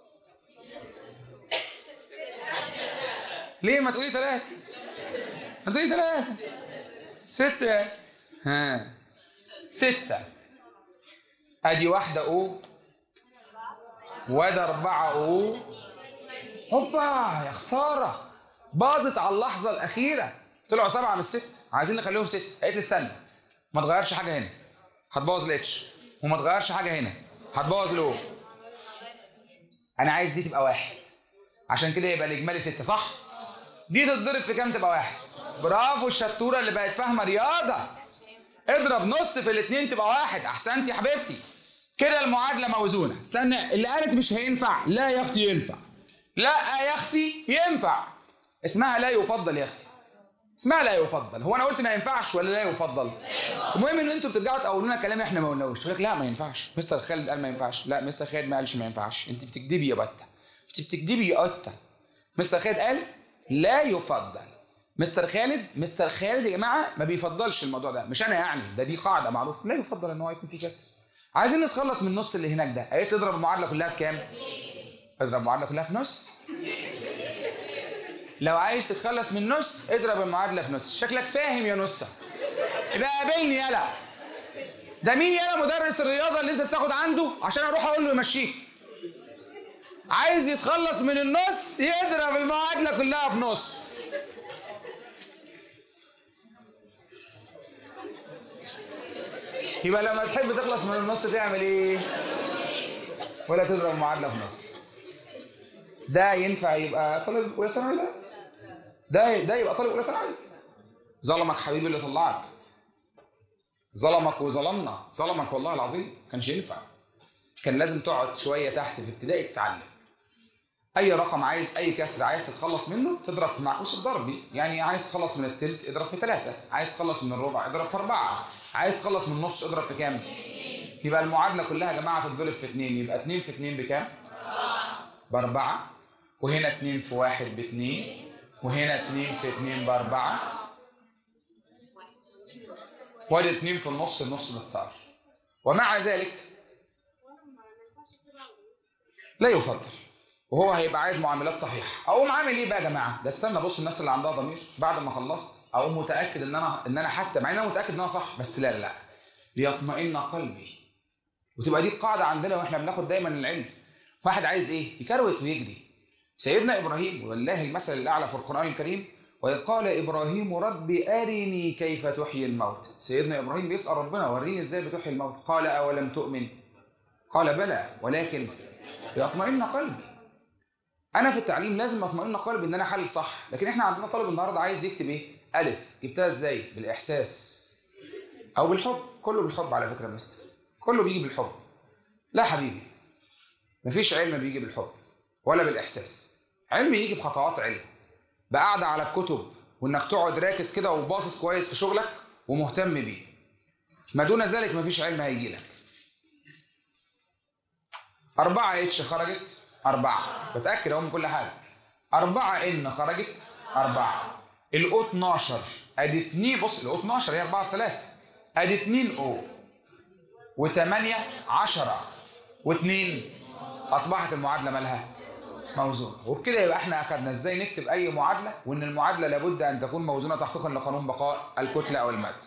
ليه ما تقولي ثلاثة؟ ما تقولي ثلاثة ستة ها ستة ادي واحدة او وادي أربعة او هوبا يا خسارة باظت على اللحظة الأخيرة طلعوا سبعة من الست عايزين نخليهم ست قالت لي استنى ما تغيرش حاجة هنا هتبوظ الاتش وما تغيرش حاجة هنا هتبوظ الاو أنا عايز دي تبقى واحد عشان كده يبقى الإجمالي ستة صح؟ دي تتضرب في كام تبقى واحد برافو الشطورة اللي بقت فاهمة رياضة اضرب نص في الاتنين تبقى واحد أحسنت يا حبيبتي كده المعادلة موزونة استنى اللي قالت مش هينفع لا يا أختي ينفع لا يا أختي ينفع اسمها لا يفضل يا أختي اسمها لا يفضل هو انا قلت ما ينفعش ولا لا يفضل المهم ان انتوا بترجعوا تقولوا لنا كلام احنا ما قلناهوش يقول لك لا ما ينفعش مستر خالد قال ما ينفعش لا مستر خالد ما قالش ما ينفعش انت بتكدبي يا بته انت بتكدبي يا قطه مستر خالد قال لا يفضل مستر خالد مستر خالد يا جماعه ما بيفضلش الموضوع ده مش انا يعني ده دي قاعده معروفه لا يفضل ان هو يكون في كسر عايزين نتخلص من النص اللي هناك ده قالت تضرب المعادله كلها في كام اضرب المعادله كلها في نص لو عايز تتخلص من نص اضرب المعادله في نص شكلك فاهم يا نصه يبقى قابلني يلا ده مين يلا مدرس الرياضه اللي انت بتاخد عنده عشان اروح اقول له يمشيك عايز يتخلص من النص يضرب المعادله كلها في نص يبقى لما تحب تخلص من النص تعمل ايه ولا تضرب المعادله في نص ده ينفع يبقى طالب اولى ثانوي لا ده ده يبقى طالب اولى ثانوي ظلمك حبيبي اللي طلعك ظلمك وظلمنا ظلمك والله العظيم كانش ينفع كان لازم تقعد شويه تحت في ابتدائي تتعلم اي رقم عايز اي كسر عايز تتخلص منه تضرب في معكوس الضربي يعني عايز تخلص من التلت اضرب في ثلاثة عايز تخلص من الربع اضرب في أربعة عايز تخلص من النص اضرب في كام يبقى المعادلة كلها يا جماعة تتضرب في اتنين يبقى اتنين في اتنين بكام بأربعة وهنا اتنين في واحد باتنين وهنا اتنين في اتنين بأربعة وادي اتنين في النص النص مختار ومع ذلك لا يفضل وهو هيبقى عايز معاملات صحيحه اقوم عامل ايه بقى يا جماعه ده استنى بص الناس اللي عندها ضمير بعد ما خلصت اقوم متاكد ان انا ان انا حتى مع ان انا متاكد ان انا صح بس لا لا لا ليطمئن قلبي وتبقى دي القاعده عندنا واحنا بناخد دايما العلم واحد عايز ايه يكروت ويجري سيدنا ابراهيم والله المثل الاعلى في القران الكريم واذ قال ابراهيم رب ارني كيف تحيي الموت سيدنا ابراهيم بيسال ربنا وريني ازاي بتحيي الموت قال اولم تؤمن قال بلى ولكن ليطمئن قلبي انا في التعليم لازم اطمئن قلبي ان انا حل صح لكن احنا عندنا طالب النهارده عايز يكتب ايه الف جبتها ازاي بالاحساس او بالحب كله بالحب على فكره يا مستر كله بيجي بالحب لا حبيبي مفيش علم بيجي بالحب ولا بالاحساس علم يجي بخطوات علم بقعدة على الكتب وانك تقعد راكز كده وباصص كويس في شغلك ومهتم بيه ما دون ذلك مفيش علم هيجي لك أربعة اتش خرجت أربعة بتأكد أهو من كل حاجة أربعة إن خرجت أربعة الأو 12 أدي 2 بص الأو 12 هي 4 في 3 أدي 2 أو و8 10 و2 أصبحت المعادلة مالها موزونة وبكده يبقى احنا أخذنا إزاي نكتب أي معادلة وإن المعادلة لابد أن تكون موزونة تحقيقا لقانون بقاء الكتلة أو المادة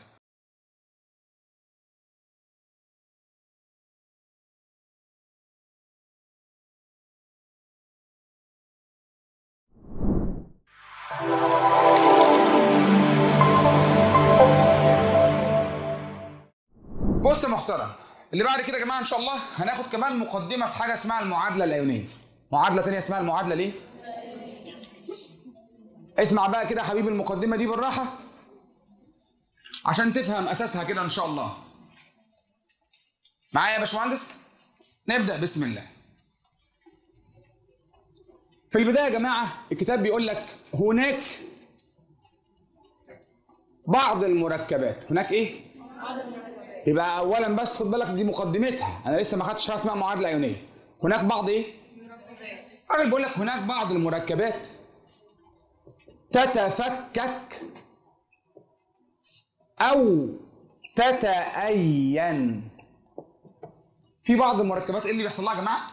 بص يا محترم اللي بعد كده يا جماعه ان شاء الله هناخد كمان مقدمه في حاجه اسمها المعادله الايونيه معادله تانية اسمها المعادله ليه اسمع بقى كده يا حبيبي المقدمه دي بالراحه عشان تفهم اساسها كده ان شاء الله معايا يا باشمهندس نبدا بسم الله في البدايه يا جماعه الكتاب بيقول لك هناك بعض المركبات هناك ايه يبقى اولا بس خد بالك دي مقدمتها انا لسه ما خدتش حاجه اسمها معادله ايونيه هناك بعض ايه الراجل بيقول لك هناك بعض المركبات تتفكك او تتأين في بعض المركبات ايه اللي بيحصل لها يا جماعه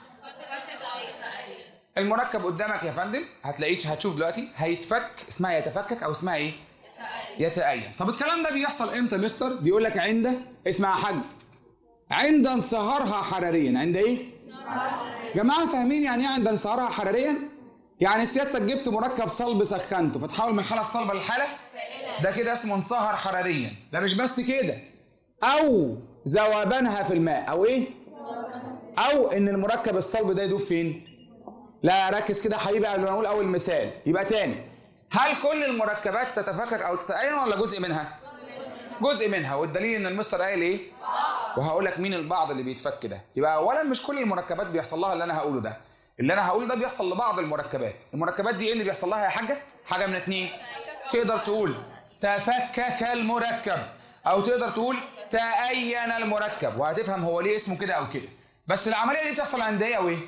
المركب قدامك يا فندم هتلاقيه هتشوف دلوقتي هيتفك اسمها يتفكك او اسمها ايه يتأين طب الكلام ده بيحصل امتى يا مستر بيقول لك عند اسمع يا حاج عند انصهارها حراريا عند ايه جماعه فاهمين يعني ايه عند انصهارها حراريا يعني سيادتك جبت مركب صلب سخنته فتحول من الحاله الصلبه للحاله ده كده اسمه انصهر حراريا ده مش بس كده او ذوبانها في الماء او ايه او ان المركب الصلب ده يدوب فين لا ركز كده يا حبيبي قبل ما اقول اول مثال يبقى تاني هل كل المركبات تتفكك او تتأين ولا جزء منها جزء منها والدليل ان المستر قايل ايه وهقول لك مين البعض اللي بيتفك ده يبقى اولا مش كل المركبات بيحصل لها اللي انا هقوله ده اللي انا هقوله ده بيحصل لبعض المركبات المركبات دي ايه اللي بيحصل لها يا حاجه حاجه من اتنين تقدر تقول تفكك المركب او تقدر تقول تأين المركب وهتفهم هو ليه اسمه كده او كده بس العمليه دي بتحصل عند ايه او ايه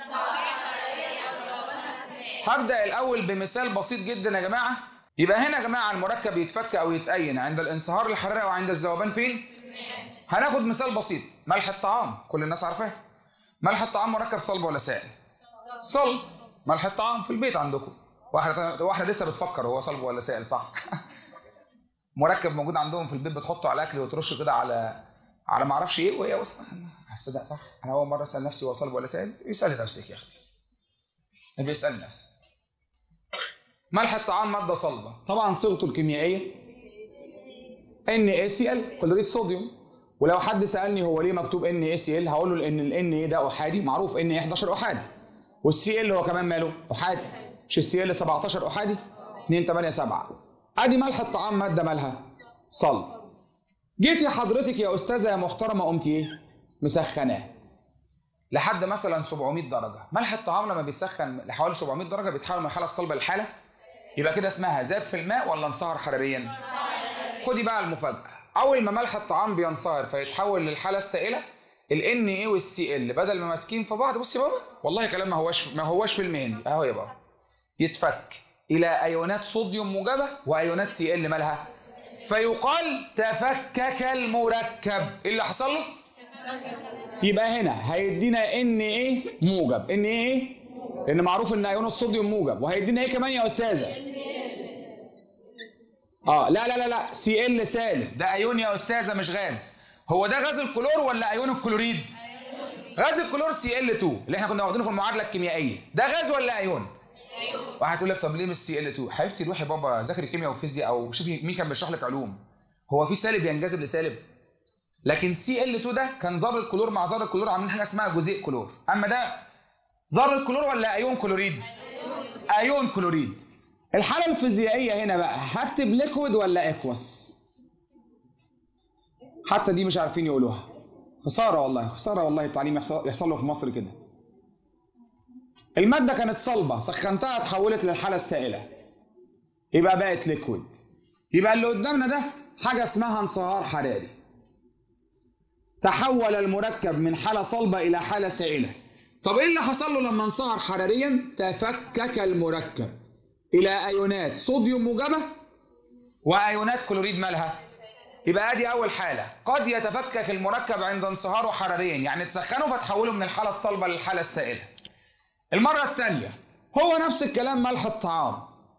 هبدا الاول بمثال بسيط جدا يا جماعه يبقى هنا يا جماعه المركب يتفك او يتأين عند الانصهار الحراري او عند الذوبان فين هناخد مثال بسيط ملح الطعام كل الناس عارفاه ملح الطعام مركب صلب ولا سائل صلب ملح الطعام في البيت عندكم واحده واحده لسه بتفكر هو صلب ولا سائل صح مركب موجود عندهم في البيت بتحطه على الاكل وترشه كده على على ما اعرفش ايه وهي بص حاسس ده صح انا اول مره اسال نفسي هو صلب ولا سائل اسالي نفسك يا اختي بيسال نفسه ملح الطعام ماده صلبه طبعا صيغته الكيميائيه NaCl كلوريد صوديوم ولو حد سالني هو ليه مكتوب NaCl هقول له لان ال Na ده احادي معروف Na 11 احادي والCl هو كمان ماله احادي مش الCl 17 احادي 2 8 7 ادي ملح الطعام ماده مالها صلب جيت يا حضرتك يا استاذه يا محترمه قمت ايه مسخناه لحد مثلا 700 درجه ملح الطعام لما بيتسخن لحوالي 700 درجه بيتحول من الحاله الصلبه للحاله يبقى كده اسمها ذاب في الماء ولا انصهر حراريا خدي بقى المفاجاه اول ما ملح الطعام بينصهر فيتحول للحاله السائله ال Na والسي ال بدل ما ماسكين في بعض بص يا بابا والله كلام ما هوش ما هوش فيلم هندي اهو يا بابا يتفك الى ايونات صوديوم موجبه وايونات سي ال مالها فيقال تفكك المركب ايه اللي حصل له يبقى هنا هيدينا ان ايه موجب ان ايه لان معروف ان ايون الصوديوم موجب وهيدينا ايه كمان يا استاذه اه لا لا لا لا سي ال سالب ده ايون يا استاذه مش غاز هو ده غاز الكلور ولا ايون الكلوريد غاز الكلور سي ال 2 اللي احنا كنا واخدينه في المعادله الكيميائيه ده غاز ولا ايون واحد تقول لك طب ليه مش سي ال 2 حبيبتي روحي بابا ذاكري كيمياء وفيزياء او شوفي مين كان بيشرح لك علوم هو في سالب ينجذب لسالب لكن سي ال 2 ده كان ذره كلور مع ذره كلور عاملين حاجه اسمها جزيء كلور اما ده ذره كلور ولا ايون كلوريد ايون كلوريد الحاله الفيزيائيه هنا بقى هكتب ليكويد ولا اكوس حتى دي مش عارفين يقولوها خساره والله خساره والله التعليم يحصل, يحصل له في مصر كده الماده كانت صلبه سخنتها اتحولت للحاله السائله يبقى بقت ليكويد يبقى اللي قدامنا ده حاجه اسمها انصهار حراري تحول المركب من حاله صلبه الى حاله سائله طب ايه اللي حصل له لما انصهر حراريا تفكك المركب الى ايونات صوديوم موجبه وايونات كلوريد مالها يبقى ادي اول حاله قد يتفكك المركب عند انصهاره حراريا يعني تسخنه فتحوله من الحاله الصلبه للحاله السائله المره الثانيه هو نفس الكلام ملح الطعام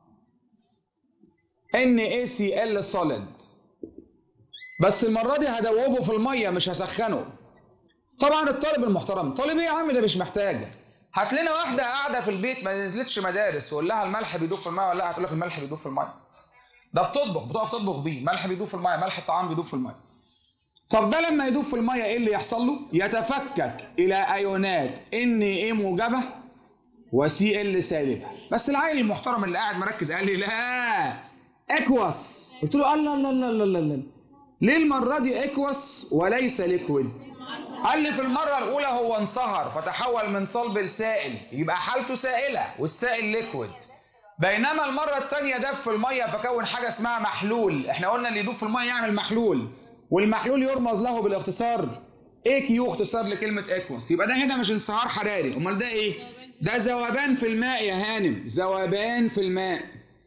NaCl solid بس المره دي هدوبه في الميه مش هسخنه طبعا الطالب المحترم طالب ايه يا عم ده مش محتاج هات لنا واحده قاعده في البيت ما نزلتش مدارس وقول لها الملح بيدوب في الميه ولا لا هتقول لك الملح بيدوب في الميه ده بتطبخ بتقف تطبخ بيه ملح بيدوب في الميه ملح الطعام بيدوب في الميه طب ده لما يدوب في الميه ايه اللي يحصل له يتفكك الى ايونات ان ايه موجبه وسي ال سالبه بس العيل المحترم اللي قاعد مركز قال لي لا اكوس قلت له الله الله الله الله الله ليه المره دي اكوس وليس ليكويد قال لي في المره الاولى هو انصهر فتحول من صلب لسائل يبقى حالته سائله والسائل ليكويد بينما المره الثانيه داب في الميه فكون حاجه اسمها محلول احنا قلنا اللي يدوب في الميه يعمل محلول والمحلول يرمز له بالاختصار اي كيو اختصار لكلمه اكوس يبقى ده هنا مش انصهار حراري امال ده ايه ده ذوبان في الماء يا هانم ذوبان في الماء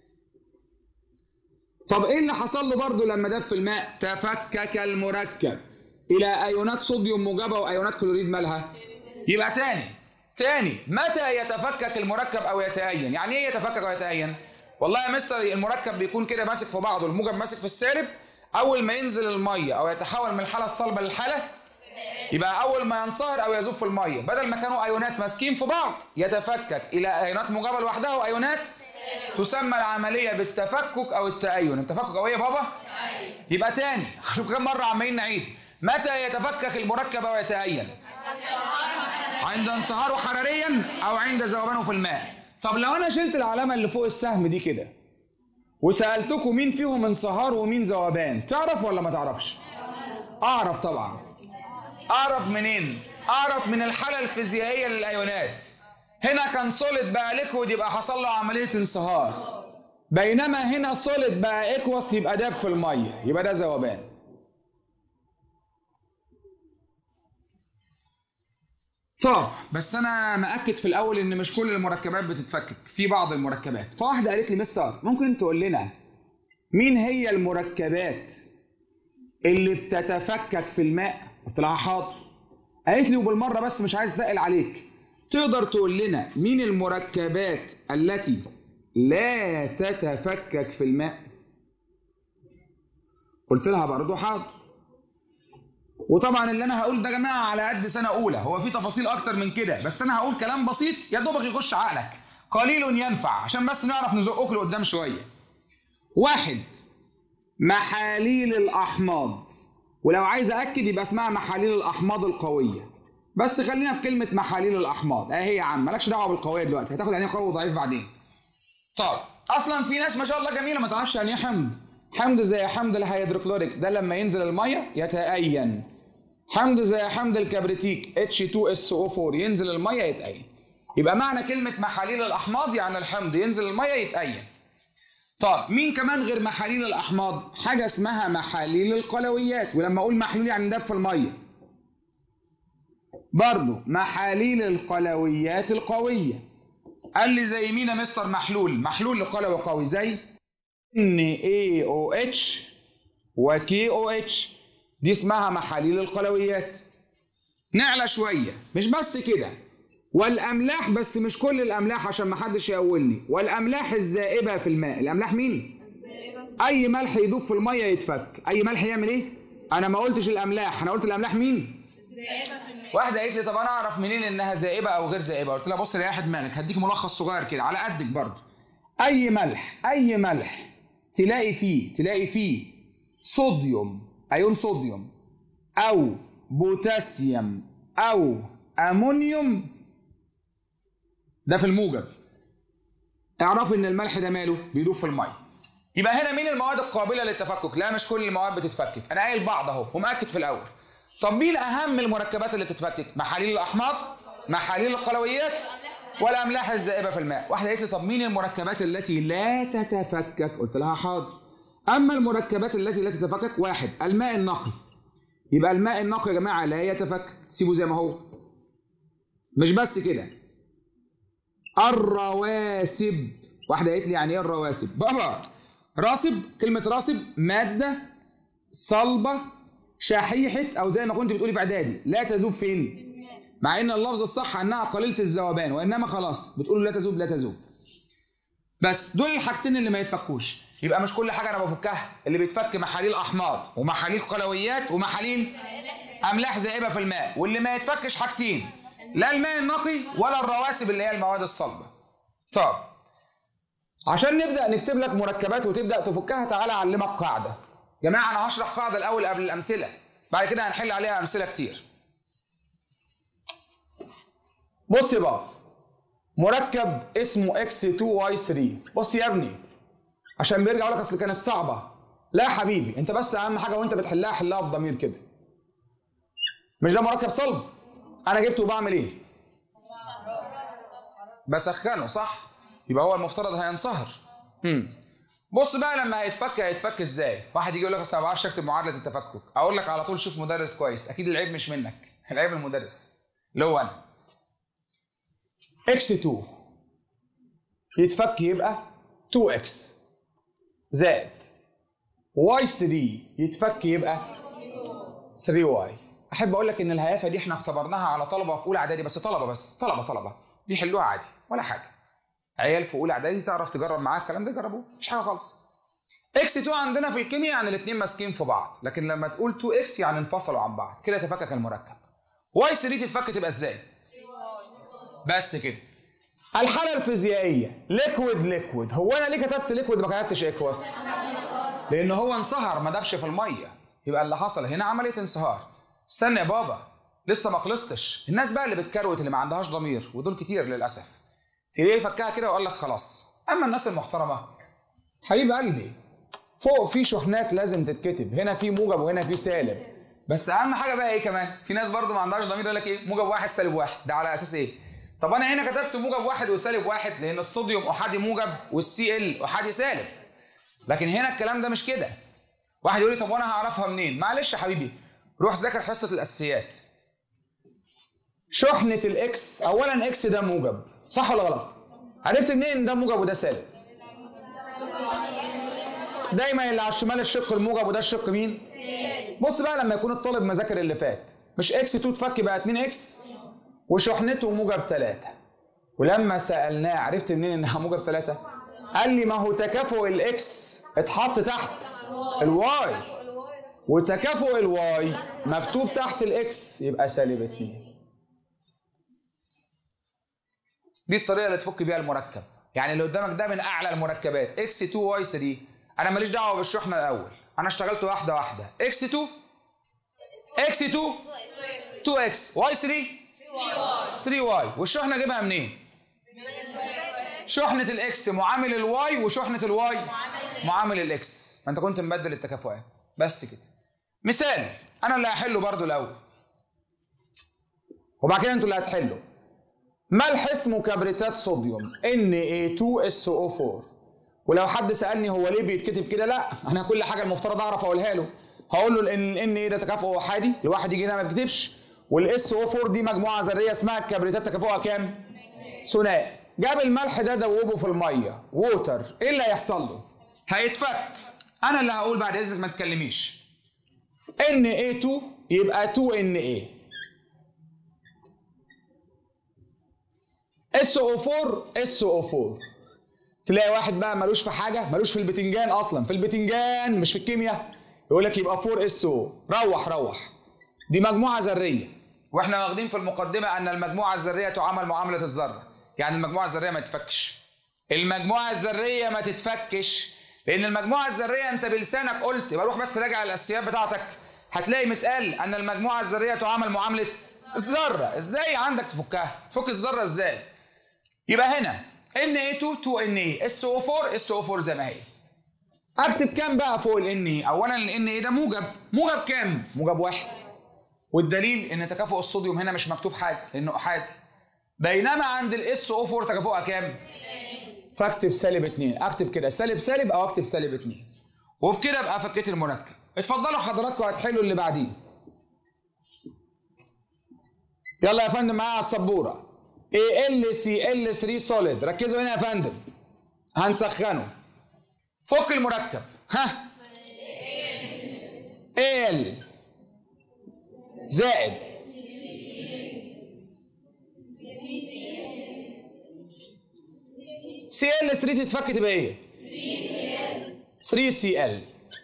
طب ايه اللي حصل له برضه لما داب في الماء تفكك المركب الى ايونات صوديوم موجبه وايونات كلوريد مالها يبقى تاني تاني متى يتفكك المركب او يتأين يعني ايه يتفكك او يتأين والله يا مستر المركب بيكون كده ماسك في بعضه الموجب ماسك في السالب اول ما ينزل الميه او يتحول من الحاله الصلبه للحاله يبقى اول ما ينصهر او يذوب في الميه بدل ما كانوا ايونات ماسكين في بعض يتفكك الى ايونات موجبه لوحدها وايونات تسمى العمليه بالتفكك او التأين التفكك او ايه يا بابا يبقى تاني شوف كم مره عمالين نعيد متى يتفكك المركب او يتأين عند انصهاره حراريا او عند ذوبانه في الماء طب لو انا شلت العلامه اللي فوق السهم دي كده وسالتكم مين فيهم انصهار ومين ذوبان تعرف ولا ما تعرفش اعرف طبعا اعرف منين اعرف من الحاله الفيزيائيه للايونات هنا كان سوليد بقى ليكويد يبقى حصل له عمليه انصهار بينما هنا سوليد بقى اكوس يبقى داب في الميه يبقى ده ذوبان طب بس انا مأكد في الاول ان مش كل المركبات بتتفكك في بعض المركبات فواحده قالت لي مستر ممكن تقول لنا مين هي المركبات اللي بتتفكك في الماء قلت لها حاضر قالت لي وبالمره بس مش عايز اتقل عليك تقدر تقول لنا مين المركبات التي لا تتفكك في الماء قلت لها برضه حاضر وطبعا اللي انا هقول ده يا جماعه على قد سنه اولى هو في تفاصيل اكتر من كده بس انا هقول كلام بسيط يا دوبك يخش عقلك قليل ينفع عشان بس نعرف نزقك لقدام شويه واحد محاليل الاحماض ولو عايز اكد يبقى اسمها محاليل الاحماض القويه بس خلينا في كلمه محاليل الاحماض اهي يا عم مالكش دعوه بالقويه دلوقتي هتاخد يعني قوي وضعيف بعدين طب اصلا في ناس ما شاء الله جميله ما تعرفش يعني ايه حمض حمض زي حمض الهيدروكلوريك ده لما ينزل الميه يتأين حمض زي حمض الكبريتيك H2SO4 ينزل الميه يتأين يبقى معنى كلمة محاليل الأحماض يعني الحمض ينزل الميه يتأين طب مين كمان غير محاليل الأحماض حاجة اسمها محاليل القلويات ولما أقول محلول يعني داب في الميه برضو محاليل القلويات القوية قال لي زي مين يا مستر محلول محلول لقلوي قوي زي NaOH و KOH دي اسمها محاليل القلويات نعلى شوية مش بس كده والأملاح بس مش كل الأملاح عشان ما حدش يقولني والأملاح الزائبة في الماء الأملاح مين؟ أي ملح يدوب في المية يتفك أي ملح يعمل إيه؟ أنا ما قلتش الأملاح أنا قلت الأملاح مين؟ زائبة في الماء واحدة قالت لي طب أنا أعرف منين إنها زائبة أو غير زائبة؟ قلت لها بص ريح دماغك هديك ملخص صغير كده على قدك برضه. أي ملح أي ملح تلاقي فيه تلاقي فيه صوديوم أيون صوديوم أو بوتاسيوم أو أمونيوم ده في الموجب. اعرف إن الملح ده ماله بيدوب في المية. يبقى هنا مين المواد القابلة للتفكك؟ لا مش كل المواد بتتفكك، أنا قايل بعض أهو ومأكد في الأول. طب مين اهم المركبات اللي تتفكك محاليل الاحماض محاليل القلويات والاملاح الزائبه في الماء واحده قالت لي طب مين المركبات التي لا تتفكك قلت لها حاضر اما المركبات التي لا تتفكك واحد الماء النقي يبقى الماء النقي يا جماعه لا يتفكك تسيبه زي ما هو مش بس كده الرواسب واحده قالت لي يعني ايه الرواسب بابا راسب كلمه راسب ماده صلبه شحيحة أو زي ما كنت بتقولي في إعدادي لا تذوب فين؟ مع إن اللفظ الصح أنها قليلة الذوبان وإنما خلاص بتقولوا لا تذوب لا تذوب. بس دول الحاجتين اللي ما يتفكوش يبقى مش كل حاجة أنا بفكها اللي بيتفك محاليل أحماض ومحاليل قلويات ومحاليل أملاح زائبة في الماء واللي ما يتفكش حاجتين لا الماء النقي ولا الرواسب اللي هي المواد الصلبة. طب عشان نبدأ نكتب لك مركبات وتبدأ تفكها تعالى أعلمك قاعدة. جماعة أنا هشرح قاعدة الأول قبل الأمثلة بعد كده هنحل عليها أمثلة كتير بص يا بابا مركب اسمه X2Y3 بص يا ابني عشان بيرجع يقول لك أصل كانت صعبة لا يا حبيبي أنت بس أهم حاجة وأنت بتحلها حلها بضمير كده مش ده مركب صلب أنا جبته وبعمل إيه؟ بسخنه صح؟ يبقى هو المفترض هينصهر امم بص بقى لما هيتفك هيتفك ازاي؟ واحد يجي يقول لك اصل ما بعرفش اكتب معادله التفكك، اقول لك على طول شوف مدرس كويس، اكيد العيب مش منك، العيب من المدرس اللي هو انا. x2 يتفك يبقى 2x زائد y3 يتفك يبقى 3y احب اقول لك ان الهيافه دي احنا اختبرناها على طلبه في اولى اعدادي بس طلبه بس طلبه طلبه بيحلوها عادي ولا حاجه عيال في اولى اعدادي تعرف تجرب معاه الكلام ده جربوه مش حاجه خالص اكس 2 عندنا في الكيمياء يعني الاثنين ماسكين في بعض لكن لما تقول 2 اكس يعني انفصلوا عن بعض كده تفكك المركب واي 3 تتفك تبقى ازاي بس كده الحاله الفيزيائيه ليكويد ليكويد هو انا ليه كتبت ليكويد ما كتبتش اكوس لان هو انصهر ما دابش في الميه يبقى اللي حصل هنا عمليه انصهار استنى يا بابا لسه ما خلصتش الناس بقى اللي بتكروت اللي ما عندهاش ضمير ودول كتير للاسف تلاقيه فكها كده وقال لك خلاص اما الناس المحترمه حبيب قلبي فوق في شحنات لازم تتكتب هنا في موجب وهنا في سالب بس اهم حاجه بقى ايه كمان في ناس برضو ما عندهاش ضمير يقول لك ايه موجب واحد سالب واحد ده على اساس ايه طب انا هنا كتبت موجب واحد وسالب واحد لان الصوديوم احادي موجب والسي ال احادي سالب لكن هنا الكلام ده مش كده واحد يقول لي طب وانا هعرفها منين معلش يا حبيبي روح ذاكر حصه الاساسيات شحنه الاكس اولا اكس ده موجب صح ولا غلط عرفت منين ان ده موجب وده سالب دايما اللي على الشمال الشق الموجب وده الشق مين بص بقى لما يكون الطالب مذاكر اللي فات مش اكس 2 تفك بقى 2 اكس وشحنته موجب 3 ولما سالناه عرفت منين انها موجب 3 قال لي ما هو تكافؤ الاكس اتحط تحت الواي وتكافؤ الواي مكتوب تحت الاكس يبقى سالب 2 دي الطريقه اللي تفك بيها المركب يعني اللي قدامك ده من اعلى المركبات اكس 2 واي 3 انا ماليش دعوه بالشحنه الاول انا اشتغلت واحده واحده اكس 2 اكس 2 2 اكس واي 3 3 واي والشحنه اجيبها منين شحنه الاكس معامل الواي وشحنه الواي معامل الاكس ما انت كنت مبدل التكافؤات بس كده مثال انا اللي هحله برضو الاول وبعد كده انتوا اللي هتحلوا ملح اسمه كبريتات صوديوم Na2SO4 ولو حد سالني هو ليه بيتكتب كده لا انا كل حاجه المفترض اعرف اقولها له هقول له ان ان ايه ده تكافؤ احادي الواحد يجي هنا ما يكتبش والاس او 4 دي مجموعه ذريه اسمها الكبريتات تكافؤها كام؟ ثنائي جاب الملح ده دوبه في الميه ووتر ايه اللي هيحصل له؟ هيتفك انا اللي هقول بعد اذنك ما تكلميش Na2 يبقى 2Na SO4 SO4 تلاقي واحد بقى ملوش في حاجه ملوش في البتنجان اصلا في البتنجان مش في الكيمياء يقول لك يبقى 4 اس او روح روح دي مجموعه ذريه واحنا واخدين في المقدمه ان المجموعه الذريه تعامل معامله الذره يعني المجموعه الذريه ما تتفكش المجموعه الذريه ما تتفكش لان المجموعه الذريه انت بلسانك قلت بروح بس راجع الاساسيات بتاعتك هتلاقي متقال ان المجموعه الذريه تعامل معامله الذره ازاي عندك تفكها تفك الذره ازاي يبقى هنا Na2 2Na SO4 SO4 زي ما هي اكتب كام بقى فوق ال Na اولا ال Na ده موجب موجب كام موجب واحد والدليل ان تكافؤ الصوديوم هنا مش مكتوب حاجه لانه احادي بينما عند ال SO4 تكافؤها كام فاكتب سالب 2 اكتب كده سالب سالب او اكتب سالب 2 وبكده ابقى فكيت المركب اتفضلوا حضراتكم هتحلوا اللي بعديه يلا يا فندم معايا على السبوره AlCl3 سوليد ركزوا هنا يا فندم هنسخنه فك المركب ها Al زائد Cl3 تتفك تبقى ايه؟ 3Cl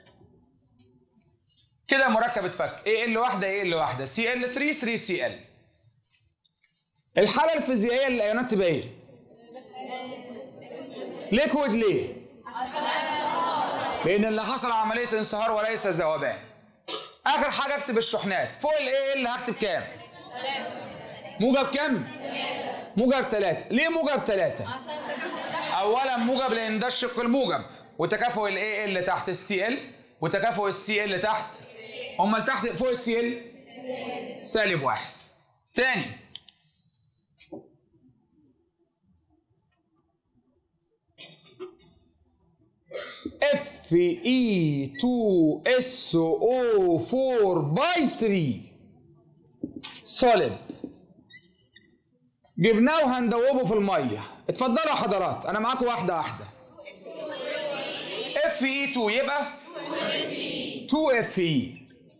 كده مركب اتفك Al واحده Al واحده Cl3 3Cl الحالة الفيزيائية للأيونات تبقى إيه؟ ليكويد ليه؟ لأن اللي حصل عملية انصهار وليس ذوبان. آخر حاجة أكتب الشحنات، فوق الإيه اللي هكتب كام؟ موجب كام؟ موجب ثلاثة، ليه موجب ثلاثة؟ أولاً موجب لأن ده الشق الموجب، وتكافؤ الإيه اللي تحت السي ال، وتكافؤ السي اللي تحت أمال تحت فوق السي ال سالب واحد. تاني اف اي 2 اس او 4 باي 3 سوليد جبناه وهندوبه في الميه اتفضلوا يا حضرات انا معاكم واحده واحده اف اي 2 يبقى 2 اف اي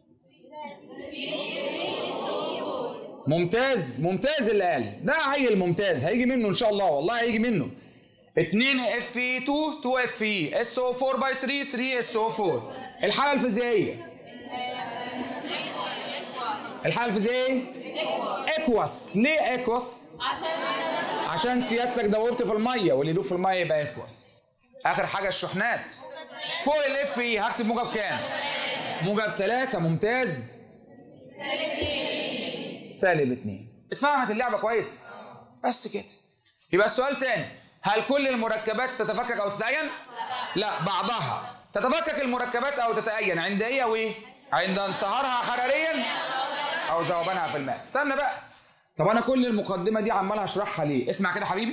ممتاز ممتاز اللي قال ده هيجي الممتاز هيجي منه ان شاء الله والله هيجي منه 2 اف اي 2 2 اف اي اس او 4 باي 3 3 اس او 4 الحاله الفيزيائيه الحاله الفيزيائيه اكواس ليه اكواس عشان عشان سيادتك دورت في الميه واللي يدوب في الميه يبقى اكواس اخر حاجه الشحنات فوق الاف اي هكتب موجب كام موجب 3 ممتاز سالب 2 اتفهمت اللعبه كويس بس كده يبقى السؤال تاني هل كل المركبات تتفكك او تتأين؟ لا بعضها تتفكك المركبات او تتأين عند ايه او ايه؟ عند انصهارها حراريا او ذوبانها في الماء استنى بقى طب انا كل المقدمه دي عمال اشرحها ليه؟ اسمع كده حبيبي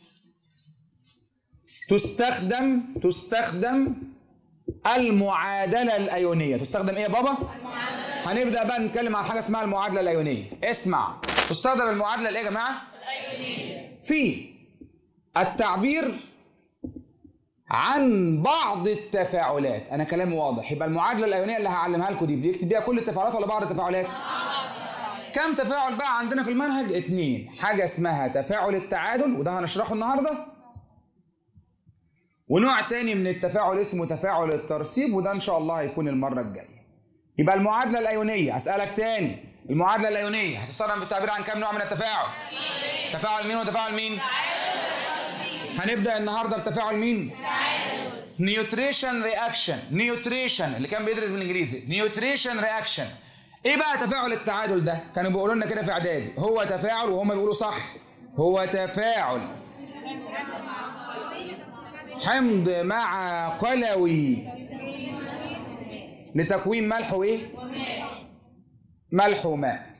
تستخدم تستخدم المعادله الايونيه تستخدم ايه يا بابا؟ هنبدا بقى نتكلم عن حاجه اسمها المعادله الايونيه اسمع تستخدم المعادله الايه يا جماعه؟ في التعبير عن بعض التفاعلات انا كلامي واضح يبقى المعادله الايونيه اللي هعلمها لكم دي بيكتب بيها كل التفاعلات ولا بعض التفاعلات كم تفاعل بقى عندنا في المنهج اتنين حاجه اسمها تفاعل التعادل وده هنشرحه النهارده ونوع تاني من التفاعل اسمه تفاعل الترسيب وده ان شاء الله هيكون المره الجايه يبقى المعادله الايونيه اسالك تاني المعادله الايونيه هتستخدم في التعبير عن كام نوع من التفاعل تفاعل مين وتفاعل مين هنبدا النهارده بتفاعل مين نيوتريشن رياكشن نيوتريشن اللي كان بيدرس بالانجليزي نيوتريشن رياكشن ايه بقى تفاعل التعادل ده كانوا بيقولوا لنا كده في اعدادي هو تفاعل وهم بيقولوا صح هو تفاعل حمض مع قلوي لتكوين ملح وايه ملح وماء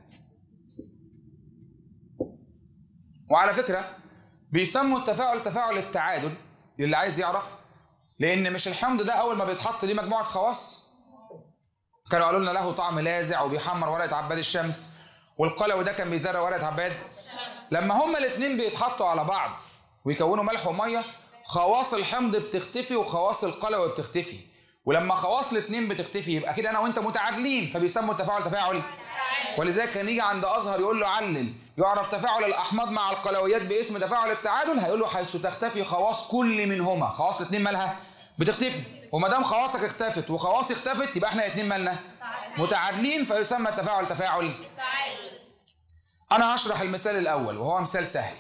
وعلى فكره بيسموا التفاعل تفاعل التعادل اللي عايز يعرف لان مش الحمض ده اول ما بيتحط ليه مجموعه خواص كانوا قالوا لنا له طعم لاذع وبيحمر ورقه عباد الشمس والقلوي ده كان بيزرع ورقه عباد لما هما الاثنين بيتحطوا على بعض ويكونوا ملح وميه خواص الحمض بتختفي وخواص القلوي بتختفي ولما خواص الاثنين بتختفي يبقى كده انا وانت متعادلين فبيسموا التفاعل تفاعل ولذلك كان يجي عند ازهر يقول له علل يعرف تفاعل الاحماض مع القلويات باسم تفاعل التعادل هيقول له حيث تختفي خواص كل منهما خواص الاثنين مالها بتختفي وما دام خواصك اختفت وخواصي اختفت يبقى احنا الاثنين مالنا متعادلين فيسمى التفاعل تفاعل انا هشرح المثال الاول وهو مثال سهل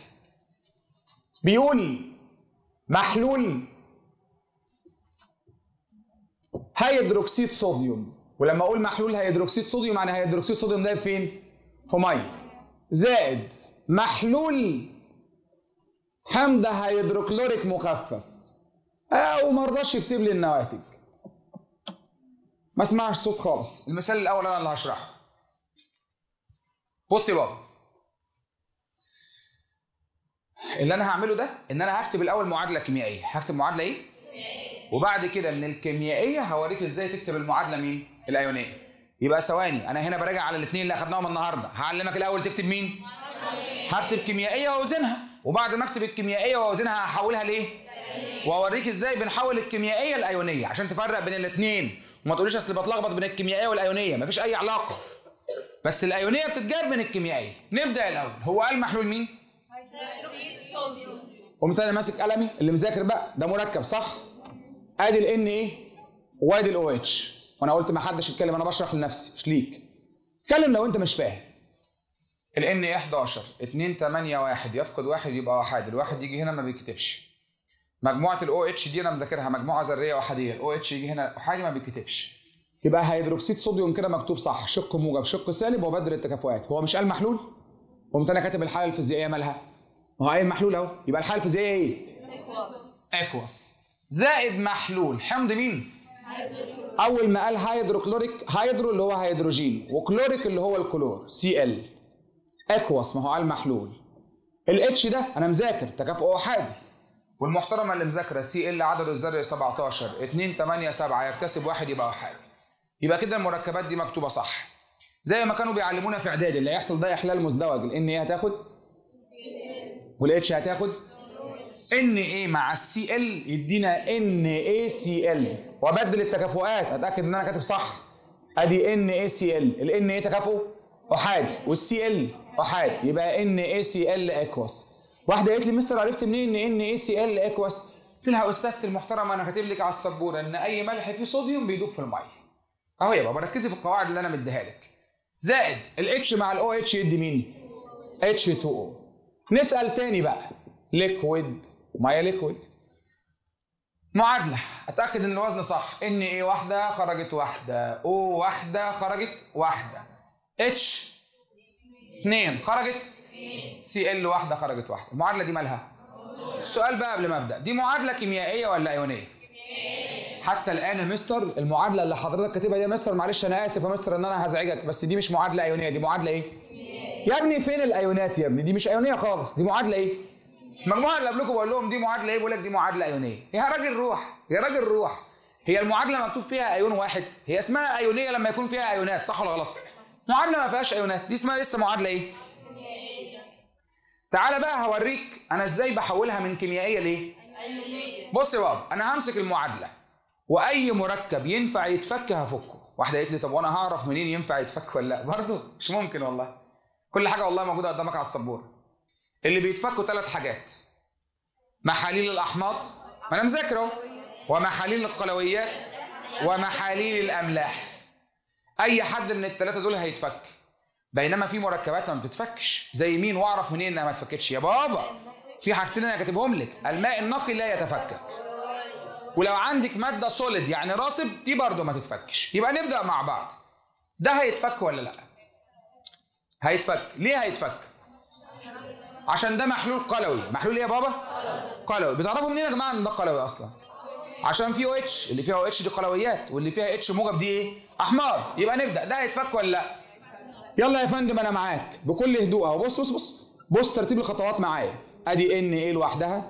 بيقول محلول هيدروكسيد صوديوم ولما اقول محلول هيدروكسيد صوديوم يعني هيدروكسيد صوديوم ده فين في ميه زائد محلول حمض هيدروكلوريك مخفف او ما رضاش يكتب لي النواتج ما اسمعش صوت خالص المثال الاول انا اللي هشرحه بص يا بابا اللي انا هعمله ده ان انا هكتب الاول معادله كيميائيه هكتب معادله ايه وبعد كده من الكيميائيه هوريك ازاي تكتب المعادله مين الايونيه يبقى ثواني انا هنا براجع على الاثنين اللي اخدناهم النهارده هعلمك الاول تكتب مين هكتب كيميائيه واوزنها وبعد ما اكتب الكيميائيه واوزنها هحولها لايه واوريك ازاي بنحول الكيميائيه الايونيه عشان تفرق بين الاثنين وما تقوليش اصل بتلخبط بين الكيميائيه والايونيه مفيش اي علاقه بس الايونيه بتتجاب من الكيميائيه نبدا الاول هو قال محلول مين هيدروكسيد صوديوم قمت انا ماسك قلمي اللي مذاكر بقى ده مركب صح ادي ال ان ايه وادي الاو اتش وانا قلت ما حدش يتكلم انا بشرح لنفسي مش ليك اتكلم لو انت مش فاهم ال ان 11 2 8 1 يفقد واحد يبقى وحيد الواحد يجي هنا ما بيكتبش مجموعه الاو اتش دي انا مذاكرها مجموعه ذريه احاديه الاو اتش يجي هنا احادي ما بيكتبش يبقى هيدروكسيد صوديوم كده مكتوب صح شق موجب شق سالب وبدر التكافؤات هو مش قال محلول قمت انا كاتب الحاله الفيزيائيه مالها ما هو قايل محلول اهو يبقى الحاله الفيزيائيه ايه اكواس زائد محلول حمض مين اول ما قال هيدروكلوريك هيدرو اللي هو هيدروجين وكلوريك اللي هو الكلور سي ال اكواس ما هو قال محلول الاتش ده انا مذاكر تكافؤ احادي والمحترمه اللي مذاكره سي ال عدد الذري 17 2 8 7 يكتسب واحد يبقى احادي يبقى كده المركبات دي مكتوبه صح زي ما كانوا بيعلمونا في اعدادي اللي هيحصل ده احلال مزدوج الان ايه هتاخد والاتش هتاخد ان ايه مع السي ال يدينا ان اي سي ال وابدل التكافؤات اتاكد ان انا كاتب صح ادي ان اي سي ال الان ايه تكافؤ احادي والسي ال احادي يبقى ان اي سي ال اكواس واحده قالت لي مستر عرفت منين ان ان اي سي ال اكواس قلت لها استاذتي المحترمه انا كاتب لك على السبوره ان اي ملح فيه صوديوم بيدوب في الميه اهو يبقى بركزي في القواعد اللي انا مديها لك زائد الاتش مع الاو اتش يدي مين اتش 2 او نسال تاني بقى ليكويد ميه ليكويد معادله اتاكد ان الوزن صح ان ايه واحده خرجت واحده او واحده خرجت واحده اتش اثنين خرجت سي ال واحده خرجت واحده المعادله دي مالها السؤال بقى قبل ما ابدا دي معادله كيميائيه ولا ايونيه حتى الان يا مستر المعادله اللي حضرتك كاتبها دي يا مستر معلش انا اسف يا مستر ان انا هزعجك بس دي مش معادله ايونيه دي معادله ايه يا ابني فين الايونات يا ابني دي مش ايونيه خالص دي معادله ايه المجموعه اللي قبلكم بقول لهم دي معادله ايه بقول لك دي معادله ايونيه يا راجل روح يا راجل روح هي المعادله مكتوب فيها ايون واحد هي اسمها ايونيه لما يكون فيها ايونات صح ولا غلط معادله ما فيهاش ايونات دي اسمها لسه معادله ايه تعالى بقى هوريك انا ازاي بحولها من كيميائيه لايه ايونيه بص يا بابا انا همسك المعادله واي مركب ينفع يتفك هفكه واحده قالت لي طب وانا هعرف منين ينفع يتفك ولا لا برضه مش ممكن والله كل حاجه والله موجوده قدامك على السبوره اللي بيتفكوا ثلاث حاجات محاليل الاحماض ما انا مذاكر اهو ومحاليل القلويات ومحاليل الاملاح اي حد من الثلاثه دول هيتفك بينما في مركبات ما بتتفكش زي مين واعرف منين انها ما تفكتش يا بابا في حاجتين انا كاتبهم لك الماء النقي لا يتفكك ولو عندك ماده سوليد يعني راسب دي برضه ما تتفكش يبقى نبدا مع بعض ده هيتفك ولا لا هيتفك ليه هيتفك عشان ده محلول قلوي محلول ايه يا بابا قلوي بتعرفوا منين يا جماعه ان ده قلوي اصلا عشان فيه او اتش اللي فيها او اتش دي قلويات واللي فيها اتش موجب دي ايه احماض يبقى نبدا ده هيتفك ولا لا يلا يا فندم انا معاك بكل هدوء اهو بص بص بص بص ترتيب الخطوات معايا ادي ان ايه لوحدها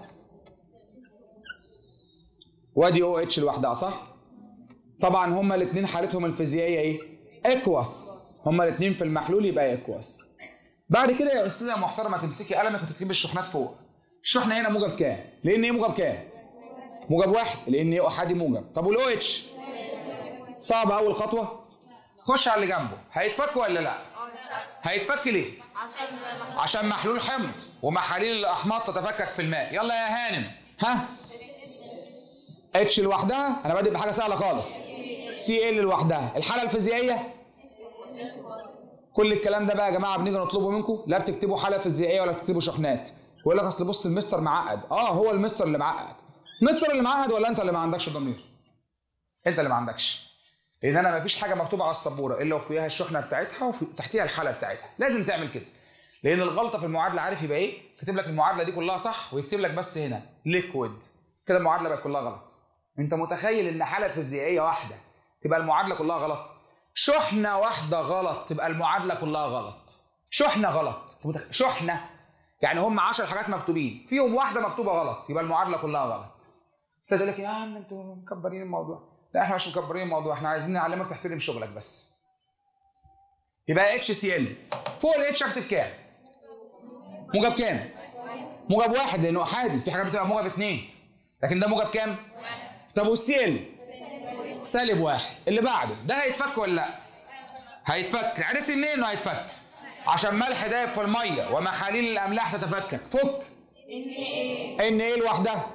وادي او اتش لوحدها صح طبعا هما الاثنين حالتهم الفيزيائيه ايه اكواس هما الاثنين في المحلول يبقى اكواس بعد كده يا استاذه محترمه تمسكي قلمك وتكتبي الشحنات فوق الشحنه هنا موجب كام لان ايه موجب كام موجب واحد لان ايه احادي موجب طب والاو اتش صعب اول خطوه خش على اللي جنبه هيتفك ولا لا هيتفك ليه عشان عشان محلول حمض ومحاليل الاحماض تتفكك في الماء يلا يا هانم ها اتش لوحدها انا بادئ بحاجه سهله خالص سي ال لوحدها الحاله الفيزيائيه كل الكلام ده بقى يا جماعه بنيجي نطلبه منكم لا بتكتبوا حاله فيزيائيه ولا بتكتبوا شحنات ويقول لك اصل بص المستر معقد اه هو المستر اللي معقد المستر اللي معقد ولا انت اللي ما عندكش ضمير انت اللي ما عندكش لان انا ما فيش حاجه مكتوبه على السبوره الا وفيها الشحنه بتاعتها وفي تحتيها الحاله بتاعتها لازم تعمل كده لان الغلطه في المعادله عارف يبقى ايه كاتب لك المعادله دي كلها صح ويكتب لك بس هنا ليكويد كده المعادله بقت كلها غلط انت متخيل ان حاله فيزيائيه واحده تبقى المعادله كلها غلط شحنه واحده غلط تبقى المعادله كلها غلط شحنه غلط أنت متخ- شحنه يعني هم 10 حاجات مكتوبين فيهم واحده مكتوبه غلط يبقى المعادله كلها غلط ابتدى لك يا عم انتوا مكبرين الموضوع لا احنا مش مكبرين الموضوع احنا عايزين نعلمك تحترم شغلك بس يبقى اتش سي ال فوق الاتش اكتب كام موجب كام موجب واحد لانه احادي في حاجات بتبقى موجب اثنين لكن ده موجب كام طب والسي ال سالب واحد اللي بعده ده هيتفك ولا لا هيتفك عرفت منين انه هيتفك عشان ملح دايب في الميه ومحاليل الاملاح تتفكك فك ان ايه لوحدها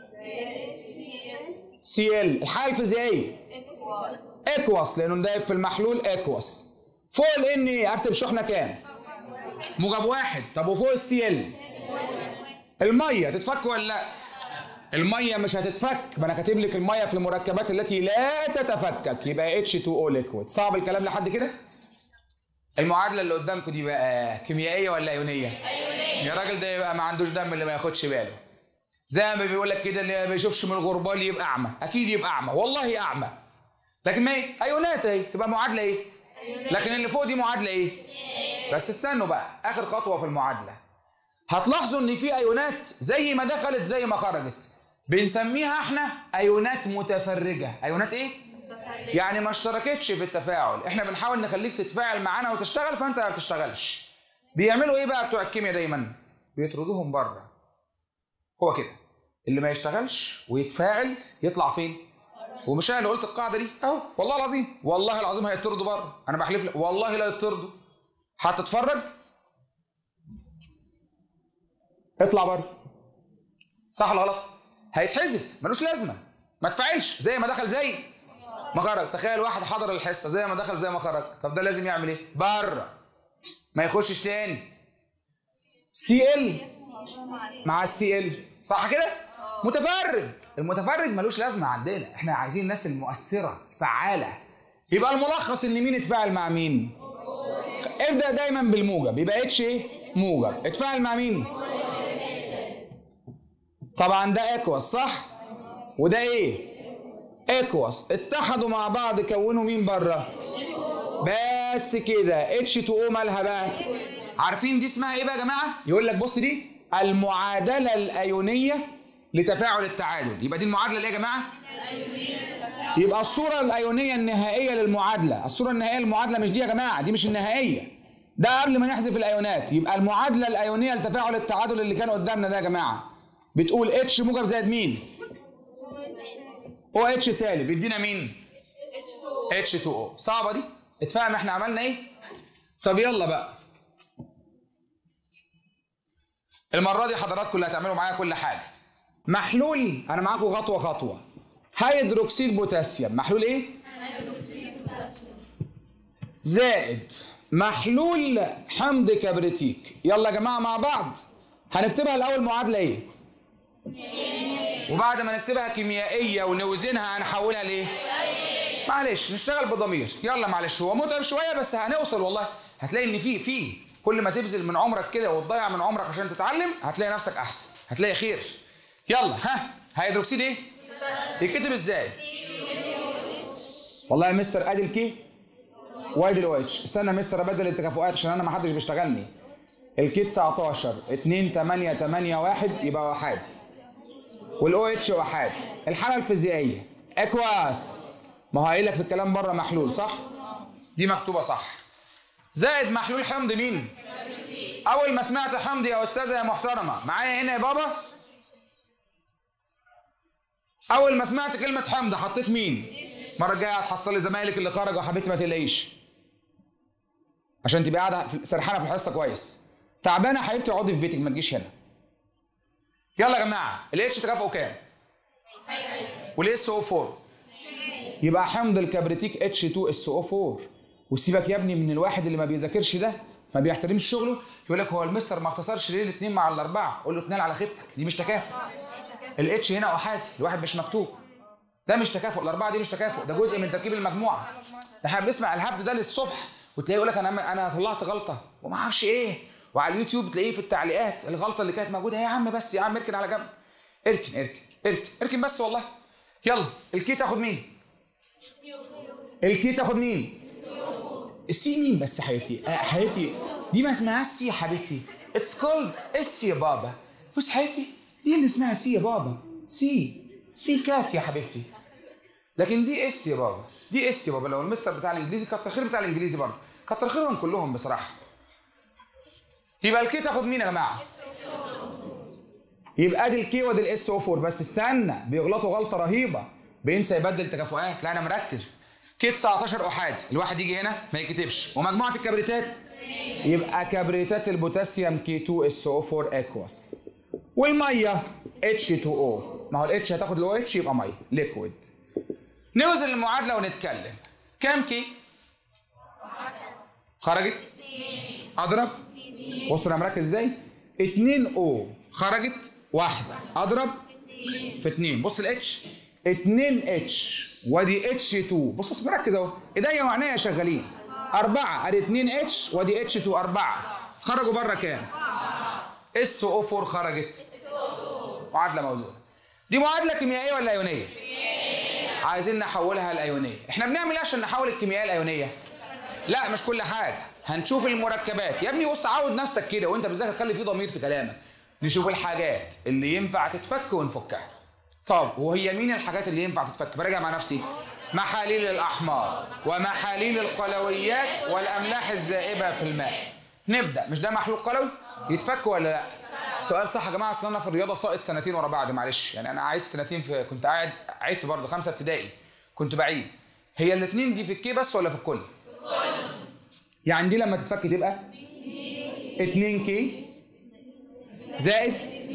سي ال الحاله الفيزيائيه اكواس لانه دايب في المحلول اكواس فوق الان ايه اكتب شحنه كام موجب واحد طب وفوق السي ال الميه تتفك ولا لا الميه مش هتتفك ما انا كاتب لك الميه في المركبات التي لا تتفكك يبقى H2O ليكويد صعب الكلام لحد كده المعادله اللي قدامكم دي بقى كيميائيه ولا ايونيه ايونيه يا راجل ده يبقى ما عندوش دم اللي ما ياخدش باله زي ما بيقول لك كده اللي ما بيشوفش من الغربال يبقى اعمى اكيد يبقى اعمى والله اعمى لكن ما ايه ايونات اهي تبقى معادله ايه لكن اللي فوق دي معادله ايه بس استنوا بقى اخر خطوه في المعادله هتلاحظوا ان في ايونات زي ما دخلت زي ما خرجت بنسميها احنا ايونات متفرجه ايونات ايه يعني ما اشتركتش في التفاعل احنا بنحاول نخليك تتفاعل معانا وتشتغل فانت ما بتشتغلش بيعملوا ايه بقى بتوع الكيمياء دايما بيطردوهم بره هو كده اللي ما يشتغلش ويتفاعل يطلع فين ومش انا اللي قلت القاعده دي اهو والله العظيم والله العظيم هيطردوا بره انا بحلف لك والله لا يطردوا هتتفرج اطلع بره صح ولا غلط هيتحذف ملوش لازمه ما تفعلش زي ما دخل زي ما خرج تخيل واحد حضر الحصه زي ما دخل زي ما خرج طب ده لازم يعمل ايه بره ما يخشش تاني سي ال مع السي ال صح كده متفرج المتفرج ملوش لازمه عندنا احنا عايزين الناس المؤثره الفعاله يبقى الملخص ان مين اتفاعل مع مين ابدا دايما بالموجب يبقى اتش ايه موجب اتفاعل مع مين طبعا ده اكواس صح وده ايه اكواس اتحدوا مع بعض كونوا مين بره بس كده اتش 2 او مالها بقى عارفين دي اسمها ايه بقى يا جماعه يقول لك بص دي المعادله الايونيه لتفاعل التعادل يبقى دي المعادله اللي يا جماعه يبقى الصوره الايونيه النهائيه للمعادله الصوره النهائيه للمعادله مش دي يا جماعه دي مش النهائيه ده قبل ما نحذف الايونات يبقى المعادله الايونيه لتفاعل التعادل اللي كان قدامنا ده يا جماعه بتقول اتش موجب زائد مين او اتش سالب يدينا مين اتش 2 او صعبه دي اتفهم احنا عملنا ايه طب يلا بقى المره دي حضراتكم اللي هتعملوا معايا كل حاجه محلول انا معاكم خطوه خطوه هيدروكسيد بوتاسيوم محلول ايه زائد محلول حمض كبريتيك يلا يا جماعه مع بعض هنكتبها الاول معادله ايه وبعد ما نكتبها كيميائيه ونوزنها هنحولها لايه معلش نشتغل بضمير يلا معلش هو متعب شويه بس هنوصل والله هتلاقي ان في في كل ما تبذل من عمرك كده وتضيع من عمرك عشان تتعلم هتلاقي نفسك احسن هتلاقي خير يلا ها هيدروكسيد ايه يتكتب ازاي والله يا مستر ادي الكي وادي الاو اتش استنى يا مستر ابدل التكافؤات عشان انا ما حدش بيشتغلني الكي 19 2 8 8 1 يبقى وحادي والاو اتش وحادي الحاله الفيزيائيه اكواس ما هو قايل لك في الكلام بره محلول صح دي مكتوبه صح زائد محلول حمض مين اول ما سمعت حمض يا استاذه يا محترمه معايا هنا يا بابا اول ما سمعت كلمه حمض حطيت مين المره الجايه هتحصلي زمايلك اللي خرجوا حبيبتي ما تقلقيش عشان تبقى قاعده في- سرحانه في الحصه كويس تعبانه حبيبتي اقعدي في بيتك ما تجيش هنا يلا يا جماعه الاتش تكافؤه كام والاس او 4 يبقى حمض الكبريتيك اتش 2 اس او 4 وسيبك يا ابني من الواحد اللي ما بيذاكرش ده ما بيحترمش شغله يقول لك هو المستر ما اختصرش ليه الاثنين مع الاربعه قول له اتنين على خيبتك دي مش تكافؤ الاتش هنا احادي الواحد مش مكتوب ده مش تكافؤ الاربعه دي مش تكافؤ ده جزء من تركيب المجموعه ده احنا بنسمع الهبد ده للصبح وتلاقيه يقول لك انا انا طلعت غلطه وما اعرفش ايه وعلى اليوتيوب تلاقيه في التعليقات الغلطه اللي كانت موجوده يا عم بس يا عم اركن على جنب اركن اركن اركن اركن بس والله يلا الكي تاخد مين الكي تاخد مين السي مين بس حبيبتي آه، حبيبتي دي ما اسمهاش سي يا حبيبتي اتس كولد اس يا بابا بص حبيبتي دي اللي اسمها سي يا بابا سي سي كات يا حبيبتي لكن دي اس يا بابا دي اس يا بابا لو المستر بتاع الانجليزي كتر خير بتاع الانجليزي برضه كتر خيرهم كلهم بصراحه يبقى الكي تاخد مين يا جماعه يبقى دي الكي وادي الاس او 4 بس استنى بيغلطوا غلطه رهيبه بينسى يبدل تكافؤات لا انا مركز كي 19 احادي الواحد يجي هنا ما يكتبش ومجموعه الكبريتات يبقى كبريتات البوتاسيوم كي 2 اس او 4 اكواس والميه اتش 2 او ما هو الاتش هتاخد الاو اتش يبقى ميه ليكويد نوزن المعادله ونتكلم كام كي خرجت اضرب بص انا مركز ازاي 2 او خرجت واحده اضرب في 2 بص الاتش 2 اتش وادي اتش 2 بص بص مركز اهو ايديا وعينيا شغالين أربعة ادي 2 اتش وادي اتش 2 أربعة خرجوا بره كام؟ اس او 4 خرجت معادلة موزونة دي معادلة كيميائية ولا أيونية؟ عايزين نحولها لأيونية احنا بنعمل ايه عشان نحول الكيميائية لأيونية؟ لا مش كل حاجة هنشوف المركبات يا ابني بص عود نفسك كده وانت بتذاكر خلي في ضمير في كلامك نشوف الحاجات اللي ينفع تتفك ونفكها طب وهي مين الحاجات اللي ينفع تتفك براجع مع نفسي محاليل الأحمار ومحاليل القلويات والأملاح الزائبة في الماء نبدأ مش ده محلول قلوي يتفك ولا لا سؤال صح يا جماعه اصل انا في الرياضه ساقط سنتين ورا بعض معلش يعني انا قعدت سنتين في كنت قاعد عدت برضه خمسه ابتدائي كنت بعيد هي الاثنين دي في الكي بس ولا في الكل؟ يعني دي لما تتفك تبقى 2 كي زائد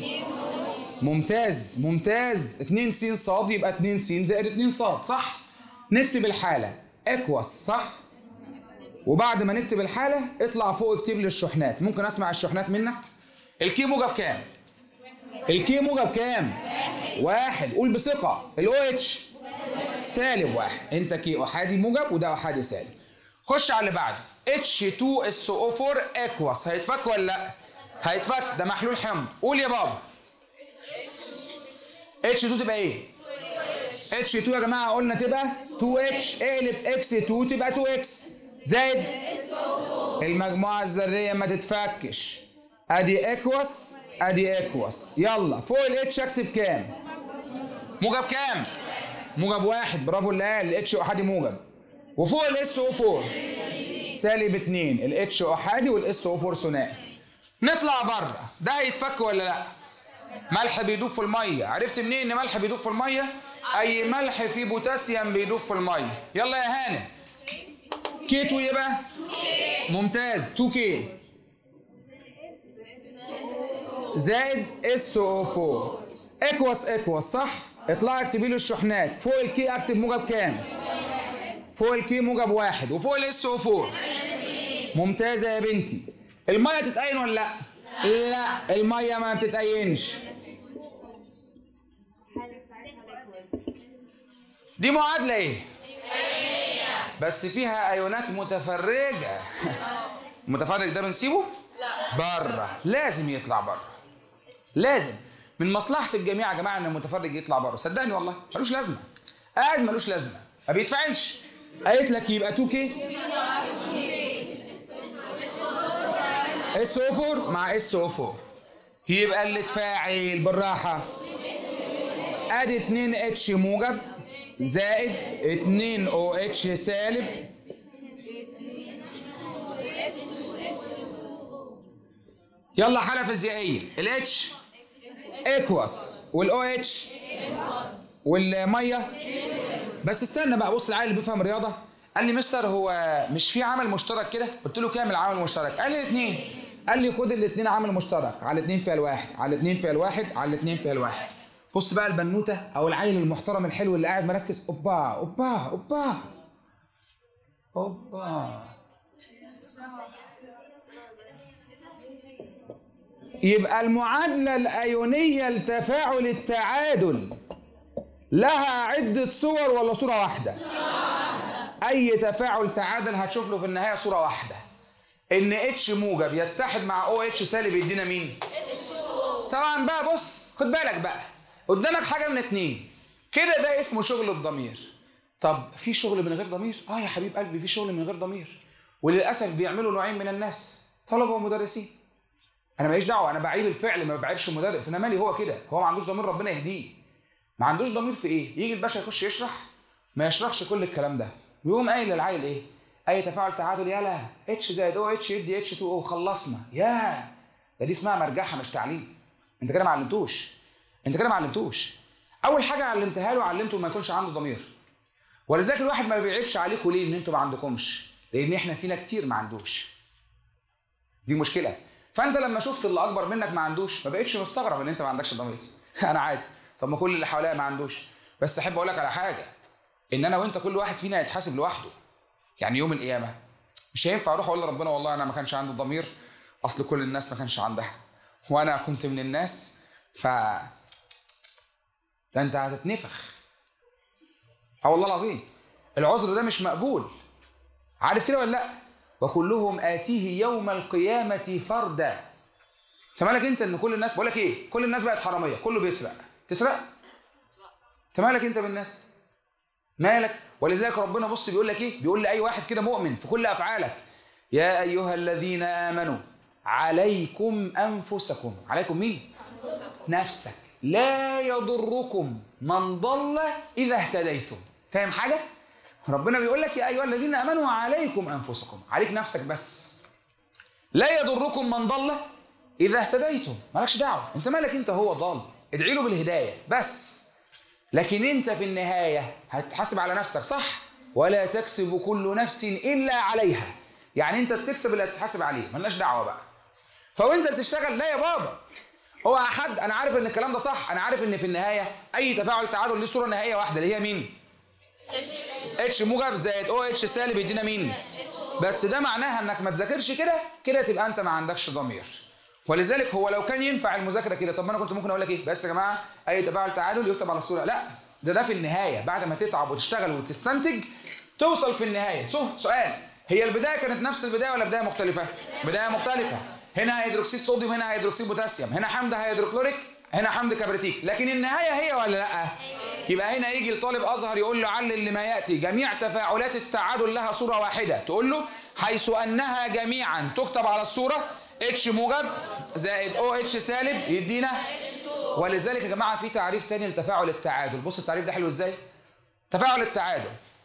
ممتاز ممتاز 2 س صاد يبقى 2 س زائد 2 صاد صح نكتب الحاله اكوس صح وبعد ما نكتب الحاله اطلع فوق اكتب لي الشحنات ممكن اسمع الشحنات منك الكي موجب كام الكي موجب كام واحد قول بثقه الاو اتش سالب واحد انت كي احادي موجب وده احادي سالب خش على اللي بعده اتش 2 اس او 4 اكواس هيتفك ولا لا هيتفك ده محلول حمض قول يا بابا اتش 2 تبقى ايه اتش 2 يا جماعه قلنا تبقى 2 اتش اقلب اكس 2 تبقى 2 اكس زائد المجموعه الذريه ما تتفكش ادي اكواس ادي اكواس يلا فوق الاتش اكتب كام موجب كام موجب واحد برافو اللي قال الاتش احادي موجب وفوق الاس او 4 سالب 2 الاتش احادي والاس او 4 ثنائي نطلع بره ده هيتفك ولا لا ملح بيدوب في الميه عرفت منين ان ملح بيدوب في الميه اي ملح فيه بوتاسيوم بيدوب في الميه يلا يا هانم كي 2 يبقى ممتاز 2 كي زائد اس او 4 اكوس اكوس صح اطلع اكتبي له الشحنات فوق الكي اكتب موجب كام فوق الكي موجب واحد وفوق الاس او 4 ممتازه يا بنتي الميه تتأين ولا لا لا الميه ما بتتأينش دي معادله ايه بس فيها ايونات متفرجه المتفرج ده بنسيبه لا بره لازم يطلع بره لازم من مصلحه الجميع يا جماعه ان المتفرج يطلع بره صدقني والله ملوش لازمه قاعد ملوش لازمه ما بيتفعلش قالت لك يبقى 2 كي اس او 4 مع اس او 4 يبقى اللي تفاعل بالراحه ادي 2 اتش موجب زائد 2 او اتش سالب يلا حالة فيزيائية الاتش اكواس والاو اتش والميه بس استنى بقى بص العيل اللي بيفهم رياضه قال لي مستر هو مش في عمل مشترك كده قلت له كام العمل المشترك قال لي الاثنين قال لي خد الاثنين عمل مشترك على الاثنين فيها الواحد على الاثنين فيها الواحد على الاثنين فيها الواحد بص بقى البنوته او العيل المحترم الحلو اللي قاعد مركز اوبا اوبا اوبا اوبا يبقى المعادلة الأيونية لتفاعل التعادل لها عدة صور ولا صورة واحدة؟ أي تفاعل تعادل هتشوف له في النهاية صورة واحدة إن اتش موجب يتحد مع او اتش سالب يدينا مين؟ طبعا بقى بص خد بالك بقى قدامك حاجة من اتنين كده ده اسمه شغل بضمير طب في شغل من غير ضمير؟ اه يا حبيب قلبي في شغل من غير ضمير وللأسف بيعملوا نوعين من الناس طلبة ومدرسين انا ماليش دعوه انا بعيب الفعل ما بعيبش المدرس انا مالي هو كده هو ما عندوش ضمير ربنا يهديه ما عندوش ضمير في ايه يجي الباشا يخش يشرح ما يشرحش كل الكلام ده ويقوم قايل للعيل ايه اي تفاعل تعادل يلا اتش زائد او اتش يدي اتش 2 او خلصنا يا ده دي اسمها مرجحه مش تعليم انت كده ما علمتوش انت كده ما علمتوش اول حاجه علمتها له علمته ما يكونش عنده ضمير ولذلك الواحد ما بيعيبش عليكم ليه ان انتوا ما عندكمش لان احنا فينا كتير ما عندوش دي مشكله فانت لما شفت اللي اكبر منك ما عندوش ما بقتش مستغرب ان انت ما عندكش ضمير انا عادي طب ما كل اللي حواليا ما عندوش بس احب اقول لك على حاجه ان انا وانت كل واحد فينا يتحاسب لوحده يعني يوم القيامه مش هينفع اروح اقول لربنا والله انا ما كانش عندي ضمير اصل كل الناس ما كانش عندها وانا كنت من الناس ف ده انت هتتنفخ اه والله العظيم العذر ده مش مقبول عارف كده ولا لا وكلهم آتيه يوم القيامة فردا انت مالك انت ان كل الناس بقول لك ايه كل الناس بقت حراميه كله بيسرق تسرق انت مالك انت بالناس مالك ولذلك ربنا بص بيقول لك ايه بيقول لاي واحد كده مؤمن في كل افعالك يا ايها الذين امنوا عليكم انفسكم عليكم مين نفسك لا يضركم من ضل اذا اهتديتم فاهم حاجه ربنا بيقول لك يا ايها الذين امنوا عليكم انفسكم عليك نفسك بس لا يضركم من ضل اذا اهتديتم مالكش دعوه انت مالك انت هو ضال ادعي له بالهدايه بس لكن انت في النهايه هتحاسب على نفسك صح ولا تكسب كل نفس الا عليها يعني انت بتكسب اللي هتتحاسب عليه ملناش دعوه بقى فوانت بتشتغل لا يا بابا هو حد انا عارف ان الكلام ده صح انا عارف ان في النهايه اي تفاعل تعادل ليه صوره نهائيه واحده اللي هي مين اتش موجب زائد او اتش سالب يدينا مين بس ده معناها انك ما تذاكرش كده كده تبقى انت ما عندكش ضمير ولذلك هو لو كان ينفع المذاكره كده طب ما انا كنت ممكن اقول لك ايه بس يا جماعه اي تفاعل تعادل يكتب على الصوره لا ده ده في النهايه بعد ما تتعب وتشتغل وتستنتج توصل في النهايه سو سؤال هي البدايه كانت نفس البدايه ولا بدايه مختلفه بدايه مختلفه هنا هيدروكسيد صوديوم هنا هيدروكسيد بوتاسيوم هنا حمض هيدروكلوريك هنا حمض كبريتيك لكن النهايه هي ولا لا يبقى هنا يجي الطالب ازهر يقول له علل لما ياتي جميع تفاعلات التعادل لها صوره واحده تقول له حيث انها جميعا تكتب على الصوره اتش موجب زائد او اتش سالب يدينا ولذلك يا جماعه في تعريف تاني لتفاعل التعادل بص التعريف ده حلو ازاي تفاعل التعادل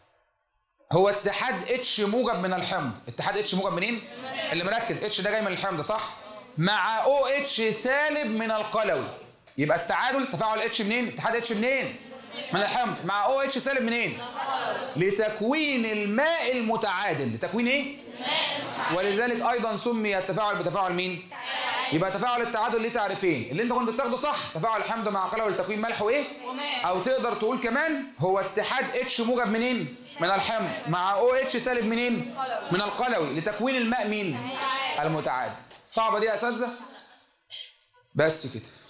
هو اتحاد اتش موجب من الحمض اتحاد اتش موجب منين اللي مركز اتش ده جاي من الحمض صح مع او اتش سالب من القلوي يبقى التعادل تفاعل اتش منين اتحاد اتش منين من الحمض مع او اتش سالب منين لتكوين الماء المتعادل لتكوين ايه ولذلك ايضا سمي التفاعل بتفاعل مين يبقى تفاعل التعادل ليه تعريفين اللي انت كنت بتاخده صح تفاعل الحمض مع قلوي لتكوين ملح وايه وماء او تقدر تقول كمان هو اتحاد اتش موجب منين من الحمض مع او اتش سالب منين قلوي. من القلوي لتكوين الماء مين المتعادل صعبه دي يا اساتذه بس كده